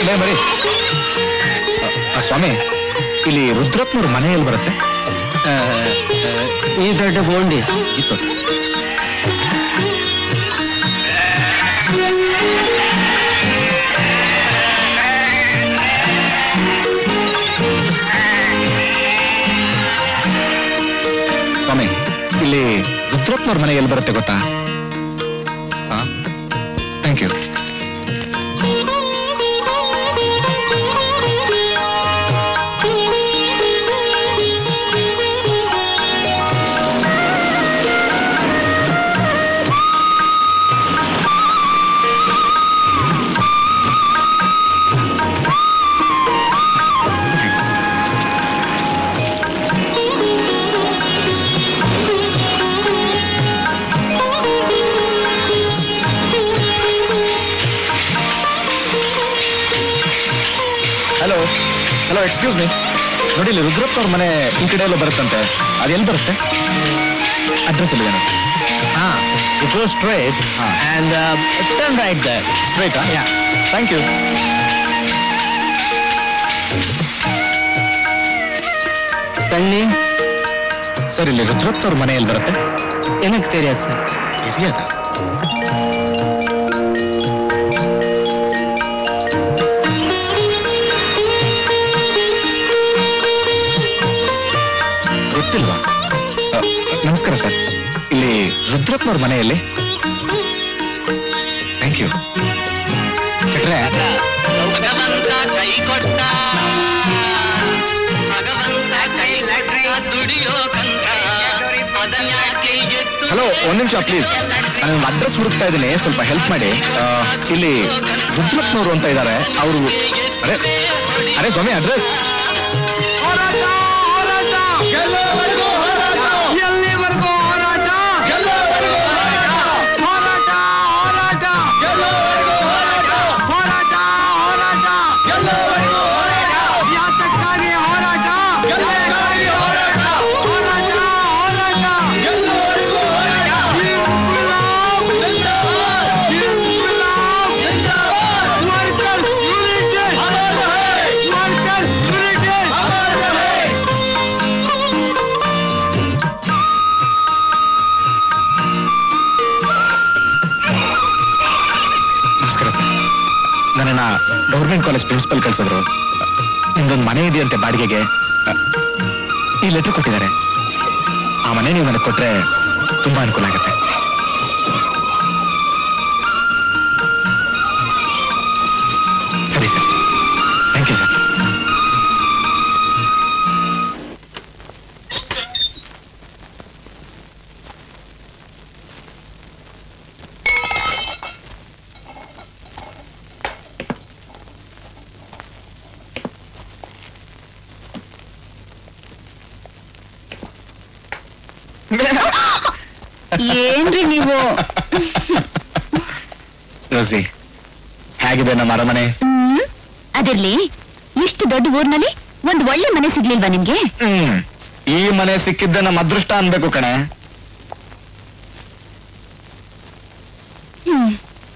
ಲೇ ಮರಿ ಆ, ಆ, ಸ್ವಾಮಿ ಇಲ್ಲಿ ರುದ್ರಪ್ಪನವ್ರ ಮನೆ ಎಲ್ಲಿ ಬರುತ್ತೆ ಈ ದೊಡ್ಡ ಬೋಂಡಿ ಇತ್ತು ಸ್ವಾಮಿ ಇಲ್ಲಿ ರುದ್ರಪ್ಪನವ್ರ ಮನೆ ಎಲ್ಲಿ ಬರುತ್ತೆ ಗೊತ್ತಾ thank you hello hello excuse me ನೋಡಿ ಇಲ್ಲಿ ರುದ್ರಪ್ಪನವ್ರ ಮನೆ ಈ ಕಡೆ ಎಲ್ಲ ಬರುತ್ತಂತೆ ಅದು ಎಲ್ಲಿ ಬರುತ್ತೆ ಅಡ್ರೆಸ್ ಎಲ್ಲಿದೆ ನೋಡಿ ಹಾ ಇಟ್ ಗೋ ಸ್ಟ್ರೈಟ್ ಹಾ. ಅಂಡ್ ಟರ್ನ್ ರೈಟ್ ದರ್ ಸ್ಟ್ರೈಟಾ ಯಾ ಥ್ಯಾಂಕ್ ಯು தண்ணி ಸರ್ ಇಲ್ಲಿ ರುದ್ರಪ್ಪನವ್ರ ಮನೆ ಎಲ್ಲಿ ಬರುತ್ತೆ எனக்கு தெரியாது சார் ಹಿರಿಯದ ಗೊತ್ತಿಲ್ವಾ ಅ, ನಮಸ್ಕಾರ ಸರ್ ಇಲ್ಲಿ ರುದ್ರಪ್ಪನವ್ರ ಮನೆಯಲ್ಲಿ ಥ್ಯಾಂಕ್ ಯು ಬಿಟ್ರೆ ಭಗವಂತ ಕೈ ಕೊಟ್ಟ ಭಗವಂತ ಕೈ ಲಟ್ರೆ ದುಡಿಯೋ ಕಂತ ಅದನ್ಯಾಕೆ ಎತ್ತು ಹಲೋ ಒಂದ್ ನಿಮಿಷ ಪ್ಲೀಸ್ ನಾನು ಅಡ್ರೆಸ್ ಹುಡುಕ್ತಾ ಇದ್ದೀನಿ ಸ್ವಲ್ಪ ಹೆಲ್ಪ್ ಮಾಡಿ ಆ, ಇಲ್ಲಿ ರುದ್ರಪ್ಪನವರು ಅಂತ ಇದ್ದಾರೆ ಅವರು ಅರೆ ಅರೆ ಸ್ವಾಮಿ ಅಡ್ರೆಸ್ ಎಲ್ಲಿವರೆಗೂ ಹೋರಾಟ ಹೋರಾಟ ಹೋರಾಟ ಹೋರಾಟ ಹೋರಾಟ ಯಾತಕ್ಕಾಗಿ ಹೋರಾಟ ಹೋರಾಟ ಹೋರಾಟ ಇನ್ಕ್ಲಾಬ್! ಇನ್ಕ್ಲಾಬ್! Workers united! Workers united! ನಮಸ್ಕಾರ ಸರ್ ನನ್ನನ್ನ ಗೌರ್ಮೆಂಟ್ ಕಾಲೇಜ್ ಪ್ರಿನ್ಸಿಪಲ್ ಕಳ್ಸಿದ್ರು ನಿಮ್ದೊಂದು ಮನೆ ಇದೆಯಂತೆ ಬಾಡಿಗೆಗೆ ಅ, ಈ ಲೆಟರ್ ಕೊಟ್ಟಿದ್ದಾರೆ ಆ ಮನೆ ನೀವು ನನಗೆ ಕೊಟ್ರೆ ತುಂಬಾ ಅನುಕೂಲ ಆಗುತ್ತೆ ಸರಿ ಸರ್ ಥ್ಯಾಂಕ್ ಯು ಸರ್ ಏನ್ರಿ ನೀವು ರೋಸಿ ಹೇಗಿದೆ ನಮ್ಮ ಅರಮನೆ ಹ್ಮ್ ಅದಿರ್ಲಿ ಇಷ್ಟು ದೊಡ್ಡ ಊರ್ನಲ್ಲಿ ಒಂದ್ ಒಳ್ಳೆ ಮನೆ ಸಿಗ್ಲಿಲ್ವಾ ನಿಮ್ಗೆ ಹ್ಮ್ ಈ ಮನೆ ಸಿಕ್ಕಿದ್ದ ನಮ್ಮ ಅದೃಷ್ಟ ಅನ್ಬೇಕು ಕಣೆ ಹ್ಮ್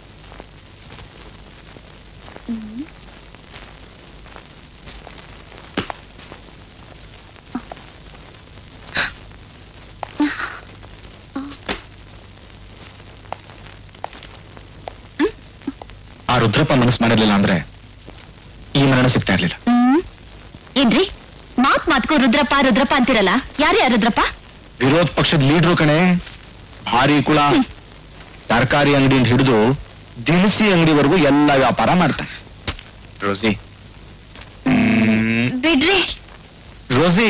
ಆ ರುದ್ರಪ್ಪ ಮನಸ್ಸು ಮಾಡಿರ್ಲಿಲ್ಲ ಅಂದ್ರೆ ಈ ಮನೆನೂ ಸಿಗ್ತಾ ಇರ್ಲಿಲ್ಲ ಹ್ಮ್ ಏನ್ರಿ ಮಾತ್ ಮಾತ್ಕೋ ರುದ್ರಪ್ಪ ರುದ್ರಪ್ಪ ಅಂತಿರಲ್ಲ ಯಾರು ಯಾರು ರುದ್ರಪ್ಪ ವಿರೋಧ ಪಕ್ಷದ ಲೀಡ್ರು ಕಣೆ ಭಾರಿ ಕುಳ ತರಕಾರಿ ಅಂಗಡಿಯಿಂದ ಹಿಡಿದು ದಿನಸಿ ಅಂಗಡಿವರೆಗೂ ಎಲ್ಲ ವ್ಯಾಪಾರ ಮಾಡ್ತಾನೆ ರೋಸಿ ಹ್ಮ್, ಬಿಡ್ರಿ ರೋಸಿ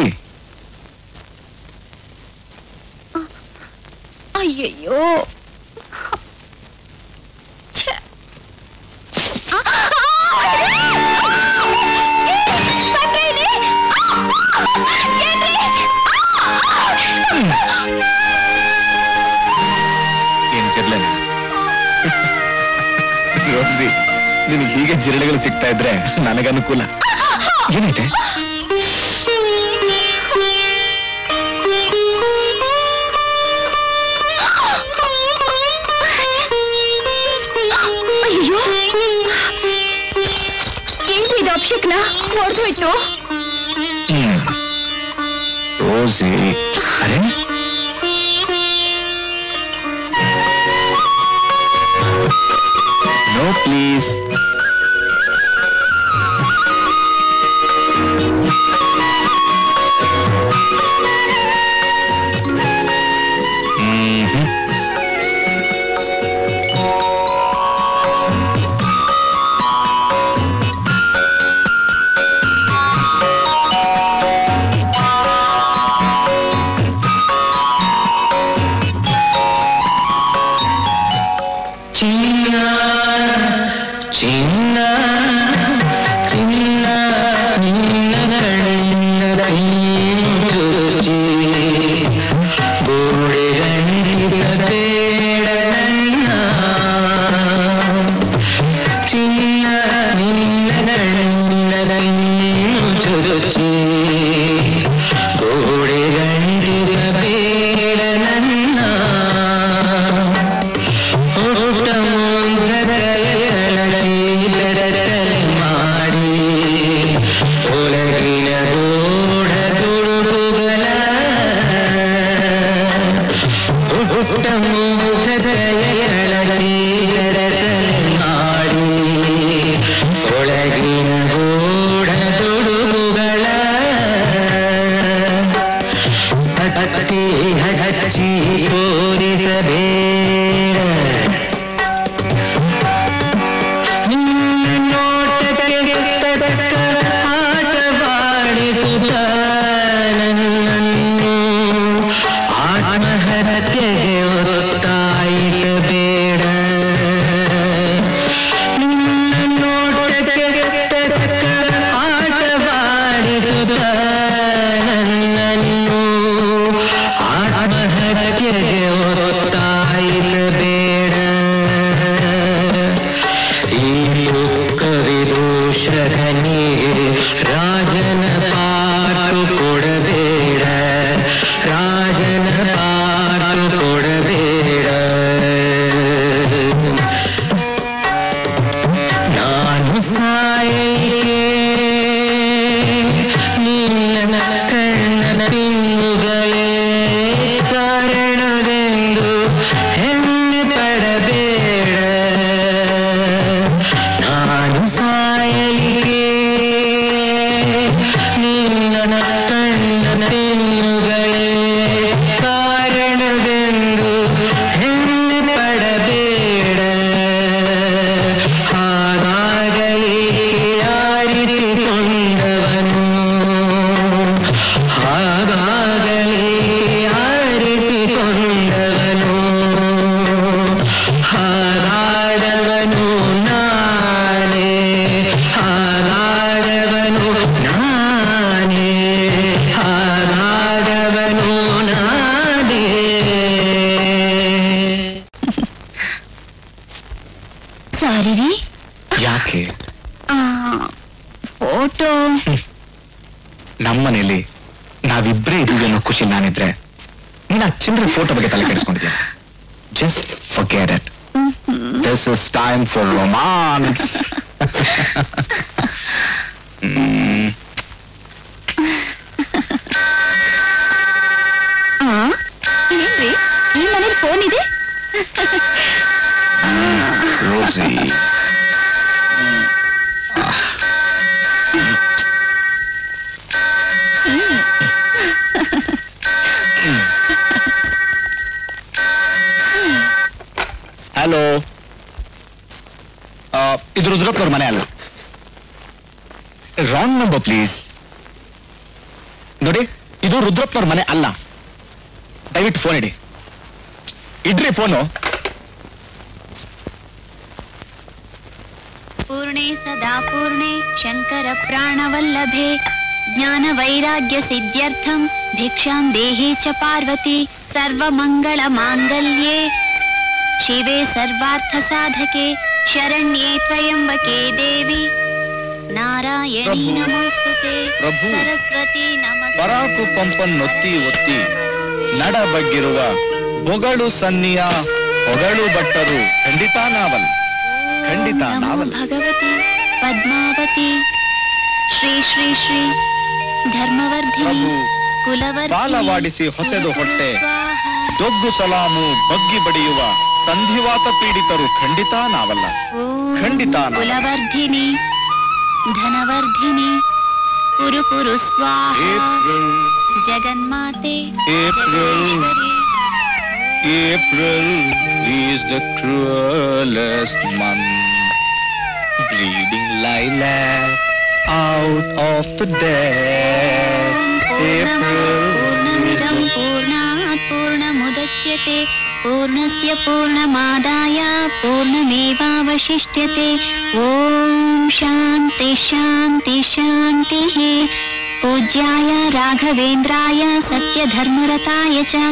ಅಯ್ಯಯ್ಯೋ ಛೆ. ಆ, ಆ, ಏ, ಬಂದ್ರೆ ಇಲ್ಲಿ. ಆ, ಏನ್ರಿ? ಏನ್ ಜಿರ್ಲೆ ರೋಸಿ ನಿನಗೆ ಹೀಗೆ ಜಿರಳೆಗಳು ಸಿಗ್ತಾ ಇದ್ರೆ ನನಗನುಕೂಲ ಏನೈತೆ ಅಯ್ಯೋ ಹೊಡೆದೋಯ್ತು ಹ್ಮ್ ರೋಸಿ ಅರೆ ನೋ ಪ್ಲೀಸ್ ಚಿನ್ನ ಚಿನ್ನ ಚಿನ್ನ ನಿನ್ನ ಕಣ್ಣಿನ ಕೈಚುಚಿ ಗೋಡೆ ಗಣಿಸಬೇಡ ನನ್ನ ಚಿನ್ನ ನಿನ್ನ ಕಣ್ಣಿನ ಕೈಚುಚಿ ಗೋಡೆ ಗಣಿಸಬೇಡ ನನ್ನ ಹುಟ್ಟ ಮುಂದರಗಳ ಚೀಲದಲ್ಲಿ ಮಾಡಿ ಒಳಗಿನ ಗೋಡ ತುಳುಗಳ ಹುಟ್ಟ ಮುಂದರಗಳ ಚೀಲದಲ್ಲಿ ಮಾಡಿ ಒಳಗಿನ ಗೋಡ ತುಳುಗಳ ಹತ್ತಿ ಹಚ್ಚಿ ತೋರಿಸಬೇಡ ನೋಟಕ್ಕೆ ತಕ್ಕ ಆಟವಾಡಿಸುತ್ತ ನನ್ನನ್ನು ಆತ್ಮಹತ್ಯೆಗೆ ಒತ್ತಾಯಿಸಬೇಡ ನಿನ್ನ ನೋಟಕ್ಕೆ ತಕ್ಕ ಆಟವಾಡಿಸುತ್ತ ನನ್ನನ್ನು ಆತ್ಮಹತ್ಯೆಗೆ ಒತ್ತಾಯಿಸಬೇಡ ಈ ಕವಿದೂಷಕನಿಗೆ ರಾಜನ ಪಾಟು ಕೊಡಬೇಡ ರಾಜನ ಪಾಟು ಕೊಡಬೇಡ ನಾನು ಸಾಯಲಿಕ್ಕೆ ನಿನ್ನ ಕಣ್ಣ ತಿಂಗುಗಳೇ ಕಾರಣವೆಂದು ಹೆಮ್ಮೆ ಪಡಬೇಡ ನಾನು ಸಾಯಲಿಕ್ಕೆ ನಿನ್ನ ಕಣ್ಣ ತಿಂಗುಗಳೇ ಕಾರಣವೆಂದು ಹೆಮ್ಮೆ ಪಡಬೇಡ ಹಾಗಾಗಲಿ ಆರಿಸಿಕೊಂಡವನು ಹಾಗಾಗಲಿ ಆರಿಸಿಕೊಂಡವನು ಹಾಗಾದವನು ನಾನೇ ಹಾಗಾದವನು ನಾನೇ ಹಾಗಾದವನು ನಾನೇ ಸಾರಿ ರೀ ಯಾಕೆ ಫೋಟೋ ನಮ್ಮನೇಲಿ ನಾವಿಬ್ರೇ ಇದೀವಿ ಅನ್ನೋ ಖುಷಿ ನಾನಿದ್ರೆ ನೀನು ಆ ಚಿಲ್ಡ್ರನ್ ಫೋಟೋ ಬಗ್ಗೆ ತಲೆ ಕೆಡಿಸ್ಕೊಂಡಿದ್ಯಾ just forget it this is time for romance ಏನ್ರಿ ಈ ಮನೇಲಿ ಫೋನ್ ಇದೆ ರೋಸಿ ಹಲೋ ಇದು ರುದ್ರಪ್ಪನವ್ರ ಮನೆ ಅಲ್ಲ ರಾಂಗ್ ನಂಬರ್ ಪ್ಲೀಸ್ ನೋಡಿ ಇದು ರುದ್ರಪ್ಪನವ್ರ ಮನೆ ಅಲ್ಲ ದಯವಿಟ್ಟು ಫೋನ್ ಇಡಿ ಇಡ್ರಿ ಫೋನು पूर्णे सदा पूर्णे शङ्कर प्राणवल्लभे ज्ञानवैराग्यसिद्ध्यर्थं भिक्षां देहि च पार्वती सर्वमङ्गलमाङ्गल्ये शिवे सर्वार्थसाधके शरण्ये त्र्यम्बके देवी नारायणी प्रभु, नमोऽस्तुते प्रभु, सरस्वती ಪರಾಕು नमस्ते ಪಂಪನ್ನೊತ್ತಿ ಒತ್ತಿ ನಡ ಬಗ್ಗಿರುವ ಬೊಗಳು ಸನ್ನಿಯ ಹೊಗಳು ಭಟ್ಟರು ಖಂಡಿತ ನಾವಲ್ಲ ಖಂಡಿತ ನಮೋ ನಾವಲ್ಲ. ಭಗವತಿ ಪದ್ಮಾವತಿ ಶ್ರೀ ಶ್ರೀ ಶ್ರೀ ಧರ್ಮವರ್ಧಿನಿ ಪ್ರಭು, ಕುಲವರ್ಧಿನಿ ಬಾಲವಾಡಿಸಿ ಹೊಸೆದು ಹೊಟ್ಟೆ. ಸ್ವಾಹ. ದೊಗ್ಗು ಸಲಾಮು ಬಗ್ಗಿ ಬಡಿಯುವ ಸಂಧಿವಾತ ಪೀಡಿತರು ಖಂಡಿತ ನಾವಲ್ಲ ಓಂ ಖಂಡಿತ ಅಲ್ಲ. ಕುಲವರ್ಧಿನಿ ಧನವರ್ಧಿನಿ ಕುರು ಕುರು ಸ್ವಾಹ ಏಪ್ರಿಲ್ ಜಗನ್ಮಾತೆ ಏಪ್ರಿಲ್. ಜಗದೀಶ್ವರಿ. April is the cruelest month. Bleeding lilac out of the dead. April is पूर्णमिदं the पूर्णात् पूर्णमुदच्यते पूर्णस्य पूर्णमादाय पूर्णमेवावशिष्यते ॐ शान्ति शान्ति शान्तिः पूज्याय राघवेन्द्राय सत्यधर्मरताय च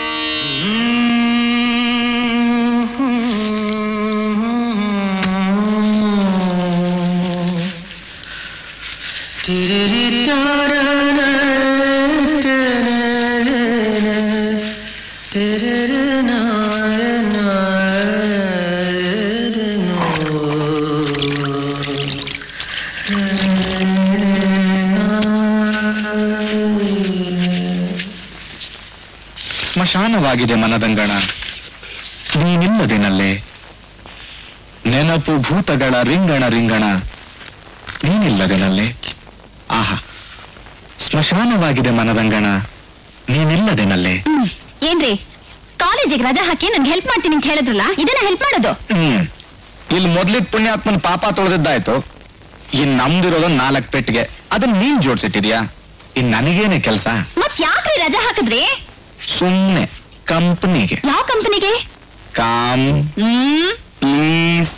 ಸ್ಮಶಾನವಾಗಿದೆ ಮನದಂಗಣ ನೀನಿಲ್ಲದೆನಲ್ಲೇ ನೆನಪು ಭೂತಗಳ ರಿಂಗಣ ರಿಂಗಣ ನೀನಿಲ್ಲದೆನಲ್ಲೇ ಆಹಾ ಸ್ಮಶಾನವಾಗಿದೆ ಮನದಂಗಣ ನೀನಿಲ್ಲದೆನಲ್ಲೇ ಹ್ಮ್. ಏನ್ರಿ ಕಾಲೇಜಿಗೆ ರಜಾ ಹಾಕಿ ನನ್ಗೆ ಹೆಲ್ಪ್ ಮಾಡ್ತೀನಿ ಅಂತ ಹೇಳಿದ್ರಲ್ಲ ಇದನ್ನ ಹೆಲ್ಪ್ ಮಾಡೋದು ಹ್ಮ್ ಇಲ್ಲಿ ಮೊದ್ಲಿದ್ ಪುಣ್ಯಾತ್ಮನ್ ಪಾಪ ತೊಳೆದಿದ್ದಾಯ್ತು ಇನ್ ನಮ್ದಿರೋದು ನಾಲ್ಕ್ ಪೆಟ್ಟಿಗೆ ಅದನ್ನ ನೀನ್ ಜೋಡ್ಸಿಟ್ಟಿದ್ಯಾ ಇನ್ ನನಗೇನೆ ಕೆಲ್ಸ ಮತ್ ಯಾಕ್ರಿ ರಜಾ ಹಾಕಿದ್ರಿ ಸುಮ್ನೆ ಕಂಪ್ನಿಗೆ ಯಾವ ಕಂಪನಿಗೆ ಕಾಮ್ ಹ್ಮ್ ಪ್ಲೀಸ್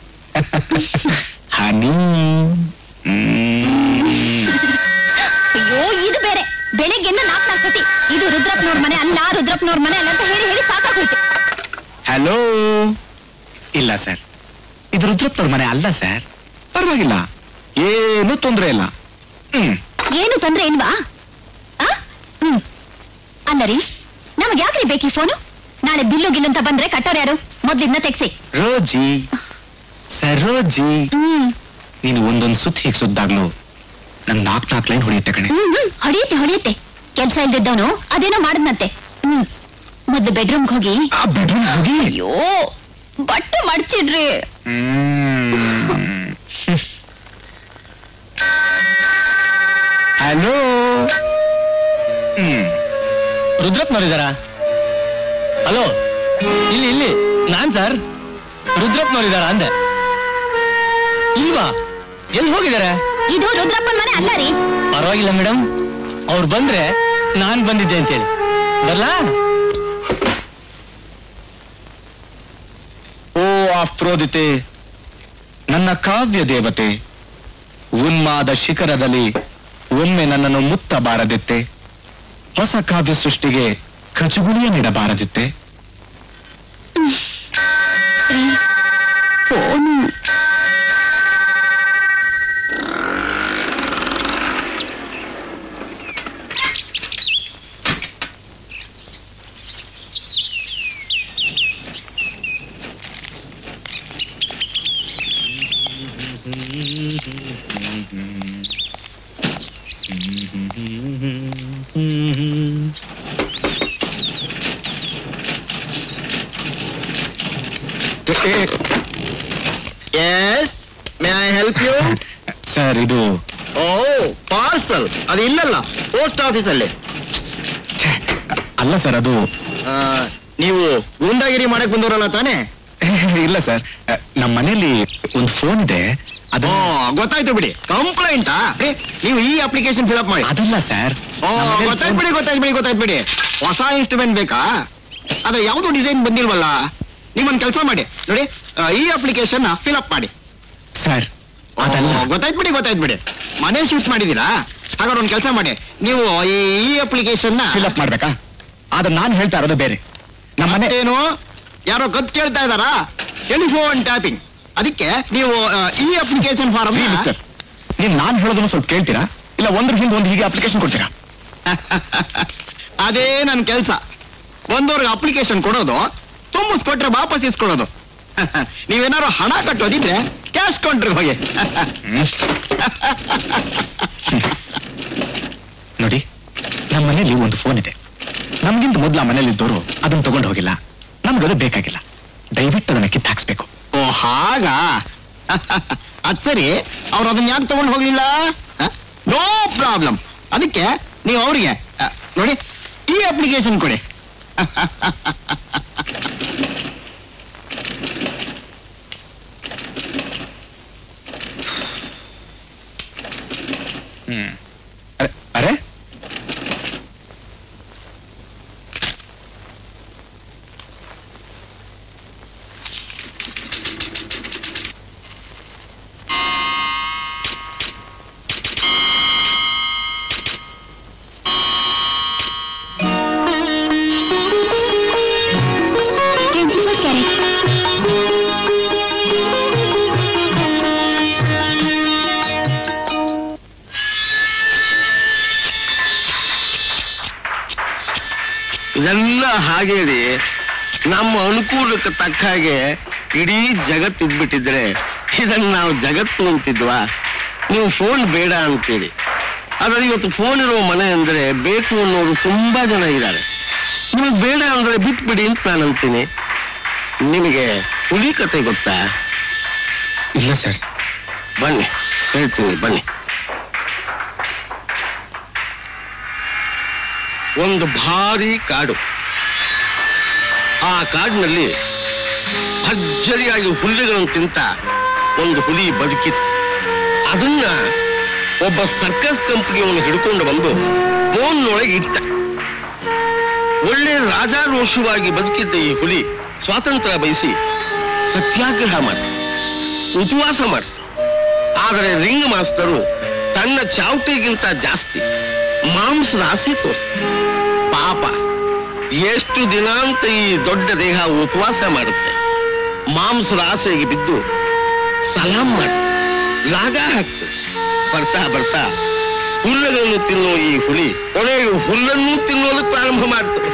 ಹನಿ ಅಯ್ಯೋ ಇದು ಬೇರೆ ಬೆಳಿಗ್ಗೆಯಿಂದ ನಾಲ್ಕು ನಾಲ್ಕು ಸತಿ ಇದು ರುದ್ರಪ್ಪನವ್ರ ಮನೆ ಅಲ್ಲ ರುದ್ರಪ್ಪನವ್ರ ಮನೆ ಅಲ್ಲ ಅಂತ ಹೇಳಿ ಹೇಳಿ ಸಾಕಾಗೋಯ್ತು ಹಲೋ ಇಲ್ಲ ಸರ್ ಇದು ರುದ್ರಪ್ಪನವ್ರ ಮನೆ ಅಲ್ಲ ಸರ್ ಪರವಾಗಿಲ್ಲ ಏನು ತೊಂದ್ರೆ ಇಲ್ಲ ಹ್ಮ್ ಏನು ತೊಂದ್ರೆ ಇಲ್ವಾ ಆ? ಹ್ಮ್ ಅಲ್ಲ ರೀ ನಮಗೆ ಯಾಕ್ರಿ ಬೇಕಿ ಫೋನು ನಾಳೆ ಬಿಲ್ಲು ಗಿಲ್ಲು ಅಂತ ಬಂದ್ರೆ ಕಟ್ಟೋರು ಯಾರು ಮೊದ್ಲಿದ್ನ ತೆಗ್ಸಿ ರೋಜಿ ಸರೋಜಿ ಹ್ಮ್ ನೀನು ಒಂದೊಂದು ಸುತ್ತ ಹೀಗೆ ಸುದ್ದಾಗ್ಲು ನಂಗೆ ನಾಲ್ಕು ನಾಲ್ಕು ಲೈನ್ ಹೊಡೆಯುತ್ತೆ ಕಣೆ ಹ್ಮ್ ಹ್ಮ್ ಹೊಡಿಯುತ್ತೆ ಹೊಡಿಯುತ್ತೆ ಕೆಲ್ಸ ಇಲ್ದಿದ್ದವನು ಅದೇನೋ ಮಾಡದ್ನಂತೆ ಹ್ಮ್ ಮೊದ್ಲು ಬೆಡ್ರೂಮ್ಗೆ ಹೋಗಿ ಆ ಬೆಡ್ರೂಮ್ ಹೋಗಿ ಅಯ್ಯೋ ಬಟ್ಟೆ ಮಡ್ಚಿಡ್ರಿ ಹಲೋ ಹ್ಮ್ ರುದ್ರಪ್ನವರಿದ್ದಾರಾ ಹಲೋ ಇಲ್ಲಿ ಇಲ್ಲಿ ನಾನ್ ಸರ್ ರುದ್ರಪ್ನವರಿದ್ದಾರಾ ಅಂದೆ ಇಲ್ವಾ ಎಲ್ಲಿ ಹೋಗಿದ್ದಾರೆ ಇದು ರುದ್ರಪ್ಪನ ಮನೆ ಅಲ್ಲ ರೀ ಪರವಾಗಿಲ್ಲ ಮೇಡಮ್ ಅವ್ರು ಬಂದ್ರೆ ನಾನ್ ಬಂದಿದ್ದೆ ಅಂತೇಳಿ ಬರ್ಲಾ ಓ ಅಫ್ರೋದಿತೆ ನನ್ನ ಕಾವ್ಯ ದೇವತೆ ಉನ್ಮಾದ ಶಿಖರದಲ್ಲಿ ಒಮ್ಮೆ ನನ್ನನ್ನು ಮುತ್ತಬಾರದಿತ್ತೆ ಹೊಸ ಕಾವ್ಯ ಸೃಷ್ಟಿಗೆ ಕಚುಗುಳಿಯ ನೀಡಬಾರದಿತ್ತೆ phone yes may I help you sir ಇದು ಓ ಪಾರ್ಸಲ್ ಅದು ಇಲ್ಲಲ್ಲ ಪೋಸ್ಟ್ ಆಫೀಸ್ ಅಲ್ಲಿ ಛೆ, ಅಲ್ಲ ಸರ್ ಅದು ಆ, ನೀವು ಗೂಂಡಾಗಿರಿ ಮಾಡಕ್ ಬಂದವರಲ್ಲ ತಾನೇ ಇಲ್ಲ ಸರ್ ನಮ್ಮ ಮನೆಯಲ್ಲಿ ಒಂದು ಫೋನ್ ಇದೆ ಅದು ಓ ಗೊತ್ತಾಯ್ತು ಬಿಡಿ ಕಂಪ್ಲೇಂಟಾ ನೀವು ಈ ಅಪ್ಲಿಕೇಶನ್ ಫಿಲ್ ಅಪ್ ಮಾಡಿ ಅದಲ್ಲ ಸರ್ ಓ ಗೊತ್ತಾಯ್ತು ಬಿಡಿ ಗೊತ್ತಾಯ್ತು ಬಿಡಿ ಗೊತ್ತಾಯ್ತು ಬಿಡಿ ಹೊಸ ಇನ್ಸ್ಟ್ರೂಮೆಂಟ್ ಬೇಕಾ ಅದ್ರ ಯಾವ್ದು ಡಿಸೈನ್ ಬಂದಿಲ್ವಲ್ಲ ನೀವೊಂದು ಕೆಲಸ ಮಾಡಿ ನೋಡಿ ಆ, ಈ ಅಪ್ಲಿಕೇಶನ್ ಫಿಲ್ ಅಪ್ ಮಾಡಿ ಸರ್ ಅದಲ್ಲ ಓ, ಗೊತ್ತಾಯ್ತು ಬಿಡಿ ಗೊತ್ತಾಯ್ತು ಬಿಡಿ ಮನೆ ಶಿಫ್ಟ್ ಮಾಡಿದೀರಾ ಹಾಗಾದ್ರೆ ಒಂದು ಕೆಲಸ ಮಾಡಿ ನೀವು ಈ ಈ ಅಪ್ಲಿಕೇಶನ್ ಫಿಲ್ ಅಪ್ ಮಾಡ್ಬೇಕಾ ಆದ್ರೆ ನಾನು ಹೇಳ್ತಾ ಇರೋದು ಬೇರೆ ನಮ್ಮ ಮನೆ ಏನು ಯಾರೋ ಕತ್ ಕೇಳ್ತಾ ಇದಾರಾ ಟೆಲಿಫೋನ್ ಟ್ಯಾಪಿಂಗ್ ಅದಕ್ಕೆ ನೀವು ಆ, ಈ ಅಪ್ಲಿಕೇಶನ್ ಫಾರಂ ಮಿಸ್ಟರ್ ನೀವು ನಾನು ಹೇಳೋದನ್ನು ಸ್ವಲ್ಪ ಕೇಳ್ತೀರಾ ಇಲ್ಲ ಒಂದ್ರ ಹಿಂದೆ ಒಂದು ಹೀಗೆ ಅಪ್ಲಿಕೇಶನ್ ಕೊಡ್ತೀರಾ ಅದೇ ನನ್ನ ಕೆಲಸ ಬಂದವ್ರಿಗೆ ಅಪ್ಲಿಕೇಶನ್ ಕೊಡೋದು ತುಂಬಿಸ್ಕೊಟ್ರೆ ವಾಪಸ್ ಇಸ್ಕೊಳ್ಳೋದು ನೀವೇನಾದ್ರು ಹಣ ಕಟ್ಟೋದಿದ್ರೆ ಕ್ಯಾಶ್ ಕೌಂಟ್ರಿಗೆ ಹೋಗಿ ನೋಡಿ ನಮ್ಮ ಮನೇಲಿ ಒಂದು ಫೋನ್ ಇದೆ ನಮ್ಗಿಂತ ಮೊದಲು ಆ ಮನೇಲಿ ಇದ್ದವರು ಅದನ್ನ ತಗೊಂಡು ಹೋಗಿಲ್ಲ ನಮ್ಗದು ಬೇಕಾಗಿಲ್ಲ ದಯವಿಟ್ಟು ಅದನ್ನ ಕಿತ್ತು ಹಾಕ್ಸ್ಬೇಕು ಓ ಹಾಗ ಅದ್ ಸರಿ ಅವ್ರು ಅದನ್ನ ಯಾಕೆ ತಗೊಂಡು ಹೋಗ್ಲಿಲ್ಲ ನೋ ಪ್ರಾಬ್ಲಮ್ ಅದಕ್ಕೆ ನೀವು ಅವರಿಗೆ ನೋಡಿ ಈ ಅಪ್ಲಿಕೇಶನ್ ಕೊಡಿ ಅರೆ ಅರೆ ಟ್ವೆಂಟಿ ಫೋರ್ ಕ್ಯಾರೆಟ್ ಇದೆಲ್ಲ ಹಾಗೆ ರೀ ನಮ್ಮ ಅನುಕೂಲಕ್ಕೆ ತಕ್ಕ ಹಾಗೆ ಇಡೀ ಜಗತ್ತು ಇದ್ಬಿಟ್ಟಿದ್ರೆ ಇದನ್ನ ನಾವು ಜಗತ್ತು ಅಂತಿದ್ವಾ ನೀವು ಫೋನ್ ಬೇಡ ಅಂತೀರಿ ಆದ್ರೆ ಇವತ್ತು ಫೋನ್ ಇರುವ ಮನೆ ಅಂದ್ರೆ ಬೇಕು ಅನ್ನೋರು ತುಂಬಾ ಜನ ಇದ್ದಾರೆ ನಿಮಗೆ ಬೇಡ ಅಂದ್ರೆ ಬಿಟ್ಬಿಡಿ ಅಂತ ನಾನು ಅಂತೀನಿ ನಿಮಗೆ ಹುಲಿ ಕತೆ ಗೊತ್ತಾ ಇಲ್ಲ ಸರ್ ಬನ್ನಿ ಹೇಳ್ತೀನಿ ಬನ್ನಿ ಒಂದು ಭಾರಿ ಕಾಡು ಆ ಕಾಡಿನಲ್ಲಿ ಭರ್ಜರಿಯಾಗಿ ಹುಲ್ಲಿಗಳನ್ನು ತಿಂತ ಒಂದು ಹುಲಿ ಬದುಕಿತ್ತು ಅದನ್ನ ಒಬ್ಬ ಸರ್ಕಸ್ ಕಂಪನಿಯವನು ಹಿಡ್ಕೊಂಡು ಬಂದು ಬೋನ್ನೊಳಗೆ ಇಟ್ಟ ಒಳ್ಳೆ ರಾಜಾರೋಷವಾಗಿ ಬದುಕಿದ್ದ ಈ ಹುಲಿ ಸ್ವಾತಂತ್ರ್ಯ ಬಯಸಿ ಸತ್ಯಾಗ್ರಹ ಮಾಡ್ತ ಉಪವಾಸ ಮಾಡ್ತ ಆದರೆ ರಿಂಗ್ ಮಾಸ್ತರು ತನ್ನ ಚಾವಟಿಗಿಂತ ಜಾಸ್ತಿ ಮಾಂಸದ ಆಸೆ ತೋರಿಸ್ತ ಪಾಪ ಎಷ್ಟು ದಿನ ಅಂತ ಈ ದೊಡ್ಡ ದೇಹ ಉಪವಾಸ ಮಾಡುತ್ತೆ ಮಾಂಸದ ಆಸೆಗೆ ಬಿದ್ದು ಸಲಾಂ ಮಾಡ್ತ ರಾಗ ಹಾಕ್ತದೆ ಬರ್ತಾ ಬರ್ತಾ ಹುಲ್ಲಗಳನ್ನು ತಿನ್ನೋ ಈ ಹುಲಿ ಕೊನೆಗೆ ಹುಲ್ಲನ್ನು ತಿನ್ನೋದಕ್ಕೆ ಪ್ರಾರಂಭ ಮಾಡ್ತದೆ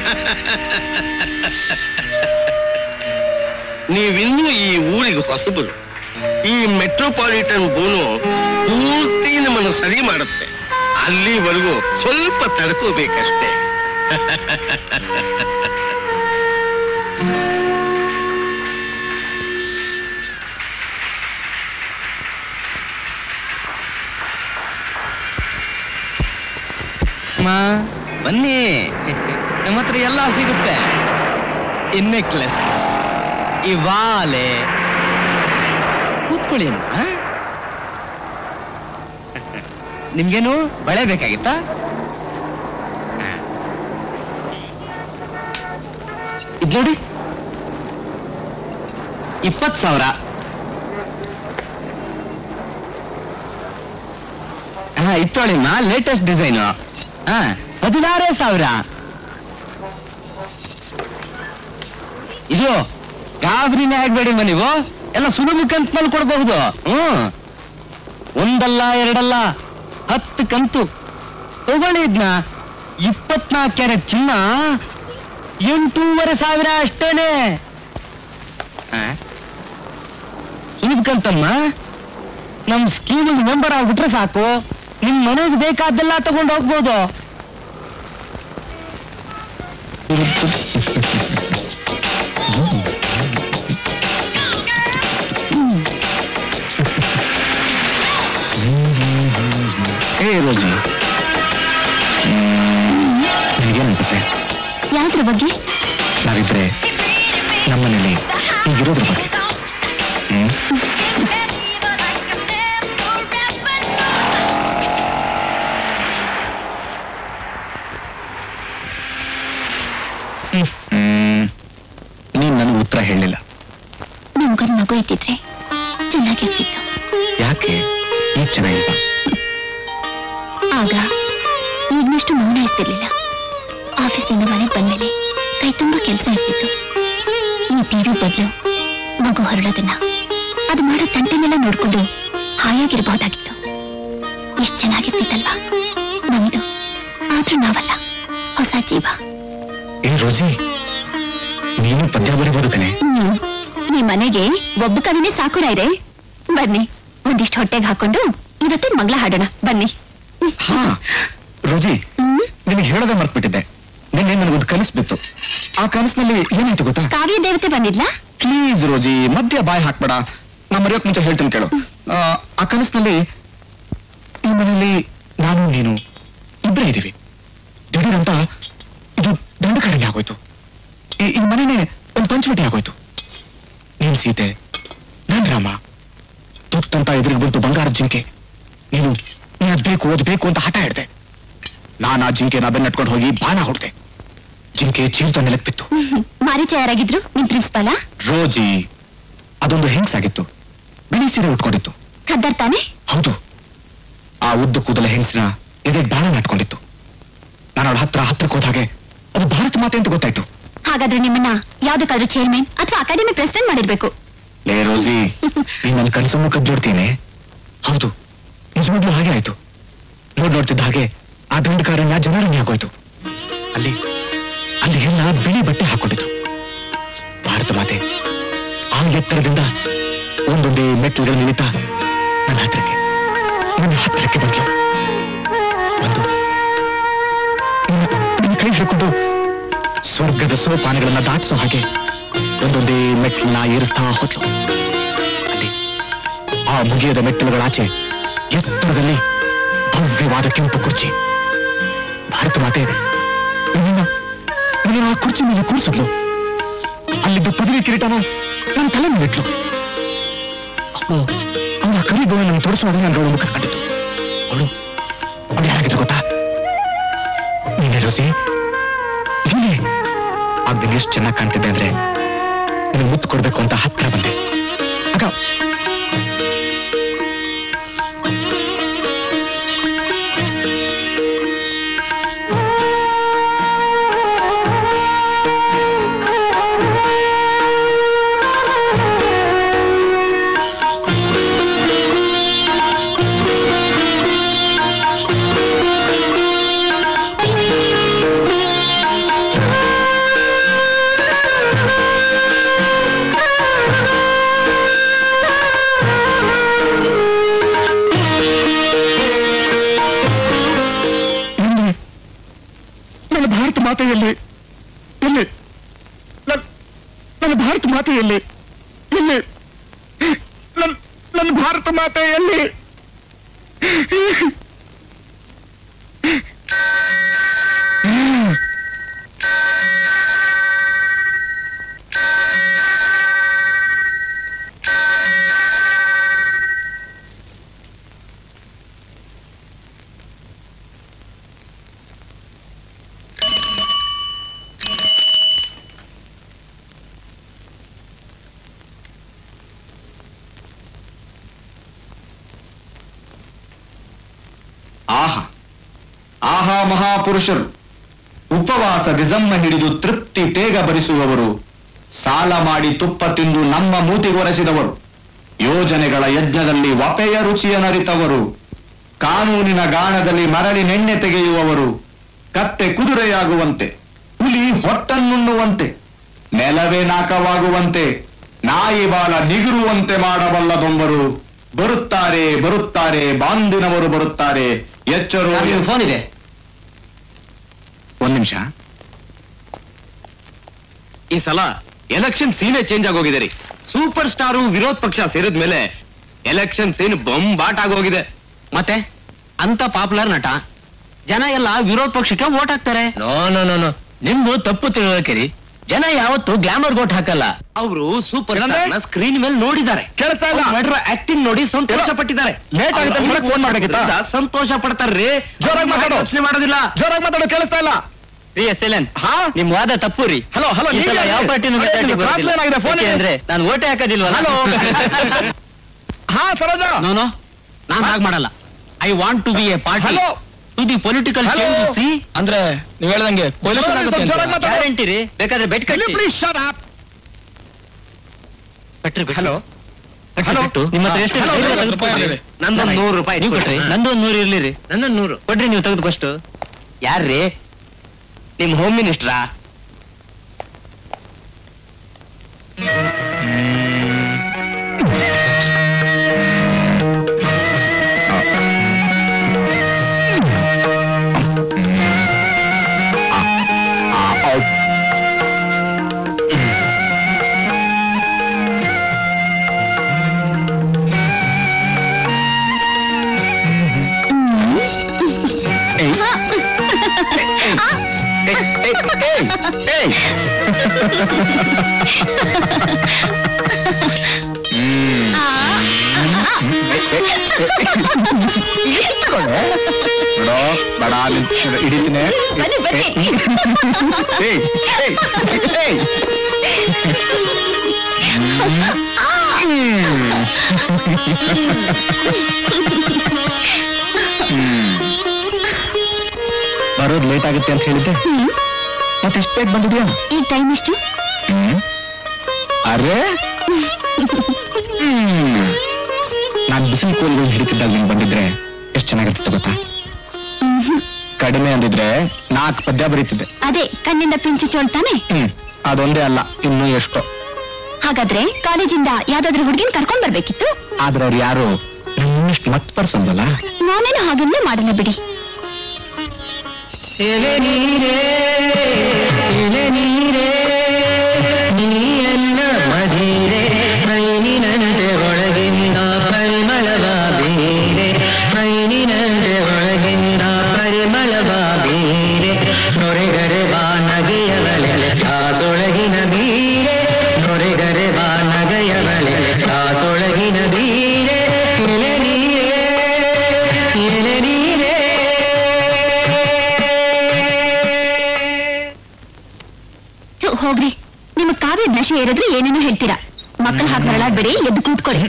ನೀವಿನ್ನೂ ಈ ಊರಿಗೆ ಹೊಸಬರು ಈ ಮೆಟ್ರೋಪಾಲಿಟನ್ ಬೋನು ಪೂರ್ತಿ ನಿಮ್ಮನ್ನು ಸರಿ ಮಾಡುತ್ತೆ ಅಲ್ಲಿವರೆಗೂ ಸ್ವಲ್ಪ ತಡ್ಕೋಬೇಕಷ್ಟೇ ಅಮ್ಮ ಬನ್ನಿ ನಮ್ಮ ಹತ್ರ ಎಲ್ಲ ಸಿಗುತ್ತೆ ಈ ನೆಕ್ಲೆಸ್ ಈ ವಾಲೆ ಕೂತ್ಕೊಳ್ಳಿ ಅಮ್ಮ ನಿಮ್ಗೇನು ಬಳೆ ಬೇಕಾಗಿತ್ತಾ ಇದ್ ನೋಡಿ ಇಪ್ಪತ್ ಸಾವಿರ ಹಾ ಇತ್ತೋಳಿಮ್ಮ ಲೇಟೆಸ್ಟ್ ಡಿಸೈನು ಹಾ ಹದಿನಾರೇ ಸಾವಿರ ಇದು ಗಾಬರಿನೇ ಆಗ್ಬೇಡಿಮ್ಮ ನೀವು ಎಲ್ಲ ಸುಲಭ ಕಂತಿನಲ್ಲಿ ಕೊಡಬಹುದು ಹ್ಮ್ ಒಂದಲ್ಲ ಎರಡಲ್ಲ ಹತ್ತು ಕಂತು ತಗೊಳ್ಳಿ ಇದ್ನ ಇಪ್ಪತ್ನಾಲ್ಕು ಕ್ಯಾರೆಟ್ ಚಿನ್ನ ಎಂಟೂವರೆ ಸಾವಿರ ಅಷ್ಟೇನೆ ಆ? ಸುಲಭ ಕಂತಮ್ಮ ನಮ್ ಸ್ಕೀಮಿಗೆ ಮೆಂಬರ್ ಆಗ್ಬಿಟ್ರೆ ಸಾಕು ನಿಮ್ ಮನೆಗೆ ಬೇಕಾದ್ದೆಲ್ಲ ತಗೊಂಡು ಹೋಗ್ಬೋದು ಏ ರೋಜಿ ನಿನಗೇನನ್ಸುತ್ತೆ ಯಾವ್ದ್ರ ಬಗ್ಗೆ ನಾವಿಬ್ರೆ ನಮ್ಮನೇಲಿ ಹೀಗಿರೋದ್ರ ಬಗ್ಗೆ ಹ್ಮ್ ಹ್ಮ್ ನೀನ್ ನನಗೆ ಉತ್ತರ ಹೇಳಿಲ್ಲ ನಿಮ್ಗೊಂದು ಮಗು ಇದ್ದಿದ್ರೆ ಚೆನ್ನಾಗಿರ್ತಿತ್ತು ಯಾಕೆ ಈಗ ಚೆನ್ನಾಗಿಲ್ವಾ ಆಗ ಈಗಿನಷ್ಟು ಮೌನ ಇರ್ತಿರ್ಲಿಲ್ಲ ಆಫೀಸಿಂದ ಮನೆಗೆ ಬಂದ್ಮೇಲೆ ಕೈ ತುಂಬ ಕೆಲಸ ಇರ್ತಿತ್ತು ಈ ಟಿವಿ ಬದಲು ಮಗು ಹೊರಡೋದನ್ನ ಅದು ಮಾಡೋ ತಂಟೆನೆಲ್ಲ ನೋಡ್ಕೊಂಡು ಹಾಯಾಗಿರ್ಬಹುದಾಗಿತ್ತು ಎಷ್ಟು ಚೆನ್ನಾಗಿರ್ತಿತ್ತಲ್ವಾ ನಮ್ದು ಆದ್ರೂ ನಾವಲ್ಲ ಹೊಸ ಜೀವ ಏ ರೋಜಿ ನೀನು ಪದ್ಯ ಬರೀಬೋದು ಕಣೆ ಹ್ಮ್ ಈ ಮನೆಗೆ ಒಬ್ಬ ಕವಿನೇ ಸಾಕು ರಾಯ್ರೆ ಬನ್ನಿ ಒಂದಿಷ್ಟು ಹೊಟ್ಟೆಗೆ ಹಾಕೊಂಡು ಇವತ್ತಿನ ಮಂಗಳ ಹಾಡೋಣ ಬನ್ನಿ ಹಾ ರೋಜಿ ಹ್ಮ್ ನಿನಗೆ ಹೇಳೋದೇ ಮರ್ತ್ಬಿಟ್ಟಿದ್ದೆ ನಿನ್ನೆ ನನಗೊಂದು ಕನಸು ಬಿತ್ತು ಆ ಕನಸಿನಲ್ಲಿ ಏನಾಯ್ತು ಗೊತ್ತಾ ಕಾವ್ಯ ದೇವತೆ ಬಂದಿದ್ಲಾ ಪ್ಲೀಸ್ ರೋಜಿ ಮಧ್ಯ ಬಾಯ್ ಹಾಕ್ಬೇಡ ನಾ ಮರೆಯೋಕ್ ಮುಂಚೆ ಹೇಳ್ತೀನಿ ಕೇಳು ಆ, ಆ ಕನಸಿನಲ್ಲಿ ಈ ಮನೆಯಲ್ಲಿ ನಾನು ನೀನು ಇಬ್ಬರೇ ಇದೀವಿ ದಿಢೀರಂತ ಇದು ದಂಡಕಾರಣ್ಯ ಆಗೋಯ್ತು ಈ ಈ ಮನೆನೇ ಒಂದು ಪಂಚವಟಿ ಆಗೋಯ್ತು ನೀನ್ ಸೀತೆ ನಾನ್ ರಾಮ ತುತ್ತಂತ ಎದುರಿಗೆ ಬಂತು ಬಂಗಾರದ ಜಿಂಕೆ ನೀನು ನೀನ್ ಅದ್ ಬೇಕು ಅದ್ ಬೇಕು ಅಂತ ಹಠ ಹಿಡ್ದೆ ನಾನು ಆ ಜಿಂಕೆನ ಬೆನ್ನಟ್ಕೊಂಡು ಹೋಗಿ ಬಾಣ ಹೊಡ್ದೆ ಜಿಂಕೆ ಚೀರ್ತ ನೆಲಕ್ ಬಿತ್ತು ಮಾರೀಚ ಯಾರಾಗಿದ್ರು ನಿಮ್ ಪ್ರಿನ್ಸಿಪಾಲ ರೋಜಿ ಅದೊಂದು ಹೆಂಗ್ಸಾಗಿತ್ತು ಬಿಳಿ ಸೀರೆ ಉಟ್ಕೊಂಡಿತ್ತು ಖದ್ದರ್ ತಾನೆ ಹೌದು ಆ ಉದ್ದು ಕೂದಲ ಹೆಂಗಸಿನ ಎದೆಗೆ ಬಾಣ ನಾಟ್ಕೊಂಡಿತ್ತು ನಾನು ಅವಳ ಹತ್ರ ಹತ್ರಕ್ಕೆ ಹೋದಾಗೆ ಅದು ಭಾರತ ಮಾತೆ ಅಂತ ಗೊತ್ತಾಯ್ತು ಹಾಗಾದ್ರೆ ನಿಮ್ಮನ್ನ ಯಾವ್ದಕ್ಕಾದ್ರೂ ಚೇರ್ಮನ್ ಅಥವಾ ಅಕಾಡೆಮಿ ಪ್ರೆಸಿಡೆಂಟ್ ಮಾಡಿರ್ಬೇಕು ಲೇ ರೋಜಿ ನೀನ್ ನನ್ನ ಕನಸನ್ನು ಕದ್ದೋಡ್ತೀನಿ ಹೌದು ನಿಜವಾಗ್ಲೂ ಹಾಗೆ ಆಯ್ತು ನೋಡ್ ನೋಡ್ತಿದ್ದ ಹಾಗೆ ಆ ದಂಡಕಾರಣ್ಯ ಜನರಣ್ಯ ಆಗೋಯ್ತು ಅಲ್ಲಿ ಅಲ್ಲಿ ಎಲ್ಲ ಬಿಳಿ ಬಟ್ಟೆ ಹಾಕೊಂಡಿತ್ತು ಭಾರತ ಮಾತೆ ಆ ಎತ್ತರದಿಂದ ಒಂದೊಂದೇ ಮೆಟ್ಟಿಲುಗಳ ನಿಮಿತ್ತ ನನ್ನ ಹತ್ರಕ್ಕೆ ನನ್ನ ಹತ್ತಿರಕ್ಕೆ ಬಂದ್ಲು ಒಂದು ನನ್ನ ನನ್ನ ಕೈ ಹಿಡ್ಕೊಂಡು ಸ್ವರ್ಗದ ಸೋಪಾನಗಳನ್ನ ದಾಟಿಸೋ ಹಾಗೆ ಒಂದೊಂದೇ ಮೆಟ್ಟಿಲನ್ನ ಏರಿಸ್ತಾ ಹೋದ್ಲು ಅಲ್ಲಿ ಆ ಮುಗಿಯದ ಮೆಟ್ಟಿಲುಗಳಾಚೆ ಎತ್ತರದಲ್ಲಿ ಭವ್ಯವಾದ ಕೆಂಪು ಕುರ್ಚಿ ಭಾರತ ಮಾತೆ ನನ್ನನ್ನ ನನ್ನನ್ನ ಆ ಕುರ್ಚಿ ಮೇಲೆ ಕೂರಿಸಿದ್ಲು ಅಲ್ಲಿದ್ದ ಪದವಿ ಕಿರೀಟನ ನನ್ನ ತಲೆ ಮೇಲೆ ಇಟ್ಲು ಅವಳು ಅವಳ ಕರಿ ಗೋವೆ ನನ್ನ ತೋರಿಸುವಾಗ ನಾನು ಅವಳು ಮುಖ ಕಂಡಿತು ಅವಳು ಅವಳು ಯಾರಾಗಿದ್ರು ಗೊತ್ತಾ ನೀನೇ ರೋಸಿ ನೀನೇ ಆಗ ನೀನು ಎಷ್ಟು ಚೆನ್ನಾಗಿ ಕಾಣ್ತಿದ್ದೆ ಅಂದ್ರೆ ನಿನಗೆ ಮುತ್ತು ಕೊಡ್ಬೇಕು ಅಂತ ಹತ್ರ ಬಂದೆ ಆಗ ಎಲ್ಲಿ ನನ್ನ ಭಾರತ ಮಾತೆ ಎಲ್ಲಿ ಎಲ್ಲಿ ನನ್- ನನ್ನ ಭಾರತ ಮಾತೆ ಎಲ್ಲಿ ಎಲ್ಲಿ ನನ್ನ ನನ್ನ ಭಾರತ ಮಾತೆ ಎಲ್ಲಿ ಆಹಾ ಆಹಾ ಮಹಾಪುರುಷರು ಉಪವಾಸ ದಿಸಮ್ಮ ಹಿಡಿದು ತೃಪ್ತಿ ತೇಗ ಭರಿಸುವವರು ಸಾಲ ಮಾಡಿ ತುಪ್ಪ ತಿಂದು ನಮ್ಮ ಮೂತಿಗೊರೆಸಿದವರು ಯೋಜನೆಗಳ ಯಜ್ಞದಲ್ಲಿ ವಪೆಯ ರುಚಿಯನರಿತವರು ಕಾನೂನಿನ ಗಾಣದಲ್ಲಿ ಮರಳಿ ನೆಣ್ಣೆ ತೆಗೆಯುವವರು ಕತ್ತೆ ಕುದುರೆಯಾಗುವಂತೆ ಹುಲಿ ಹೊಟ್ಟನ್ನುಣ್ಣುವಂತೆ ನೆಲವೇ ನಾಕವಾಗುವಂತೆ ನಾಯಿ ಬಾಲ ನಿಗುರುವಂತೆ ಮಾಡಬಲ್ಲದೊಂಬರು ಬರುತ್ತಾರೆ ಬರುತ್ತಾರೆ ಬಾಂದಿನವರು ಬರುತ್ತಾರೆ ಎಚ್ಚರು ಫೋನ್ ಇದೆ ಒಂದ್ ನಿಮಿಷ ಈ ಸಲ ಎಲೆಕ್ಷನ್ ಸೀನೇ ಚೇಂಜ್ ಆಗೋಗಿದೆ ರೀ ಸೂಪರ್ ಸ್ಟಾರು ವಿರೋಧ ಪಕ್ಷ ಸೇರಿದ ಮೇಲೆ ಎಲೆಕ್ಷನ್ ಸೀನ್ ಬೊಂಬಾಟ್ ಆಗೋಗಿದೆ ಮತ್ತೆ ಅಂತ ಪಾಪ್ಯುಲರ್ ನಟ ಜನ ಎಲ್ಲ ವಿರೋಧ ಪಕ್ಷಕ್ಕೆ ವೋಟ್ ಹಾಕ್ತಾರೆ ನೋ ನೋ ನೋ ನೋ ನಿಮ್ದು ತಪ್ಪು ತಿಳುವಳಿಕೆ ರೀ ಜನ ಯಾವತ್ತು ಗ್ಲಾಮರ್ ವೋಟ್ ಹಾಕಲ್ಲ ಅವರು ಸೂಪರ್ ಸ್ಟಾರ್ ಸ್ಕ್ರೀನ್ ಮೇಲೆ ನೋಡಿದ್ದಾರೆ ಕೇಳಿಸ್ತಾ ಇಲ್ಲ? ಆಕ್ಟಿಂಗ್ ನೋಡಿ ಸಂತೋಷ ಏನೋ? ಪಟ್ಟಿದ್ದಾರೆ Late ಆಗುತ್ತೆ, ಅವ್ರು ನಿಮಗೆ phone ಮಾಡ್ಬೇಕಿತ್ತಾ? ಸಂತೋಷ ಪಡ್ತಾರ್ರಿ ಜೋರಾಗಿ ಮಾತಾಡು. ಯೋಚನೆ ಮಾಡೋದಿಲ್ಲ ಜೋರಾಗಿ ಮಾತಾಡೋ ಕೇಳಿಸ್ತಾ ಇಲ್ಲ ರೀ ಎಸ್ ಎಲ್ ಎನ್ ಹಾ? ನಿಮ್ ವಾದ ತಪ್ಪು ರೀ ಹಲೋ, ಹಲೋ, ಈ ಸಲ ನೀವೇ ಯಾವ ಹೇಳಿ. ಪಾರ್ಟಿನೂ ಅದೇ, ಮೆಜಾರಿಟಿ ನಿಮ್ದು ಬರೋದಿಲ್ಲ. ಪ್ರಾರ್ಥನೆ ಆಗಿದೆ, phone ಯಾಕೆ ಇದೆ. ಅಂದ್ರೆ ನಾನು ಓಟೆ ಹಾಕೋದಿಲ್ವಲ್ಲ ಹಲೋ ಹಾ ಸರೋಜ ನೋ ನೋ ನಾನ್ ಹಾಗೆ ಮಾಡಲ್ಲ I want to be a party hello. To the political hello. Change see ಅಂದ್ರೆ ನೀವ್ ಹೇಳ್ದಂಗೆ ಪೊಲಿಟಿಕಲ್ ಜೋರಾಗಿ ಮಾತಾಡು. ಗ್ಯಾರಂಟಿ ರೀ ಬೇಕಾದ್ರೆ ಬೆಟ್ ಕಟ್ಟಿ ಪ್ಲೀಸ್ ಶಟ್ ಅಪ್ ಕಟ್ರಿ ಬೆಟ್. ಹಲೋ ಕಟ್ರಿ ಹಲೋ. ಬೆಟ್ಟು. ನಿಮ್ಮ ಹತ್ರ ಎಷ್ಟು ಹಲೋ, ಇದೆ? ಹಲೋ, ತೆಗೆದು ರೂಪಾಯಿ ಕೊಡ್ರಿ. ಇದೆ. ನಂದೊಂದು ನೂರು ರೂಪಾಯಿ ನೀವು ಕೊಟ್ರಿ ಕೊಡ್ರಿ. ನಂದು ಒಂದ್ ನೂರು ಇರ್ಲಿ ರೀ ನನ್ನ ನೂರು ಕೊಡ್ರಿ ನೀವು ತೆಗೆದು ಫಸ್ಟ್ ಯಾರ್ರಿ ನಿಮ್ ಹೋಮ್ ಮಿನಿಸ್ಟ್ರಾ ಏಯ್ ಬಿಡೋ ಬೇಡ ನಿನ್ ಹಿಡಿತೀನಿ ಬನ್ನಿ ಬನ್ನಿ ಏಯ್, ಏಯ್, ಏಯ್. ಬರೋದು ಲೇಟ್ ಆಗುತ್ತೆ ಅಂತ ಹೇಳಿದ್ದೆ ಮತ್ತೆ ಎಷ್ಟು ಬೇಗ ಬಂದಿದ್ಯಾ ಈಗ ಟೈಮ್ ಎಷ್ಟು ಅರೆ ನಾನು ಬಿಸಿಲು ಕೋಲ್ಗಳು ಹಿಡಿತಿದ್ದಾಗ ನೀನ್ ಬಂದಿದ್ರೆ ಎಷ್ಟು ಚೆನ್ನಾಗಿರ್ತಿತ್ತು ಗೊತ್ತಾ ಕಡಿಮೆ ಅಂದಿದ್ರೆ ನಾಲ್ಕು ಪದ್ಯ ಬರೀತಿದ್ದೆ ಅದೇ ಕಣ್ಣಿಂದ ಪಿಂಚು ಚೋಳ್ತಾನೆ ಹ್ಮ್ ಅದೊಂದೇ ಅಲ್ಲ ಇನ್ನೂ ಎಷ್ಟೋ ಹಾಗಾದ್ರೆ ಕಾಲೇಜಿಂದ ಯಾವ್ದಾದ್ರು ಹುಡುಗಿನ ಕರ್ಕೊಂಡ್ ಬರ್ಬೇಕಿತ್ತು ಆದ್ರೆ ಅವ್ರು ಯಾರು ನನ್ನಷ್ಟು ಮತ್ ಪರ್ಸೊಂದಲ್ಲ ನಾನೇನು ಹಾಗೆಲ್ಲ ಮಾಡಲ್ಲ ಬಿಡಿ ಎಲೆ ನೀರೇ ಎಲೆ ನೀರೇ ನೀಯಲ್ಲ ಮಧೀರೆ ಮೈನಿನಂತೆ ಒಳಗಿಂದ ಪರಿಮಳವ ಬೀರೆ ಮೈನಿನಂತೆ ಒಳಗಿಂದ ಪರಿಮಳವ ಬೀರೆ ನೊರೆಗರೆ ಬಾ ನಗೆಯವಳೆ ಕಾಸೊಳಗಿನ ಬೀರೆ ನೊರೆಗರೆ ಬಾ ನಗೆಯವಳೆ ಕಾಸೊಳಗಿನ ಬೀರೆ ಎಲೆ ನೀರೇ ಎಲೆ ನೀರೇ ಥು, ಹೋಗ್ರಿ ನಿಮ್ಮ ಕಾವ್ಯದ ನಶೆ ಏರಿದ್ರೆ ಏನೇನೋ ಹೇಳ್ತೀರಾ ಮಕ್ಕಳು ಹಾಗೆ ಹೊರಳಾಡ್ಬೇಡಿ ಎದ್ದು ಕೂತ್ಕೊಳ್ಳಿ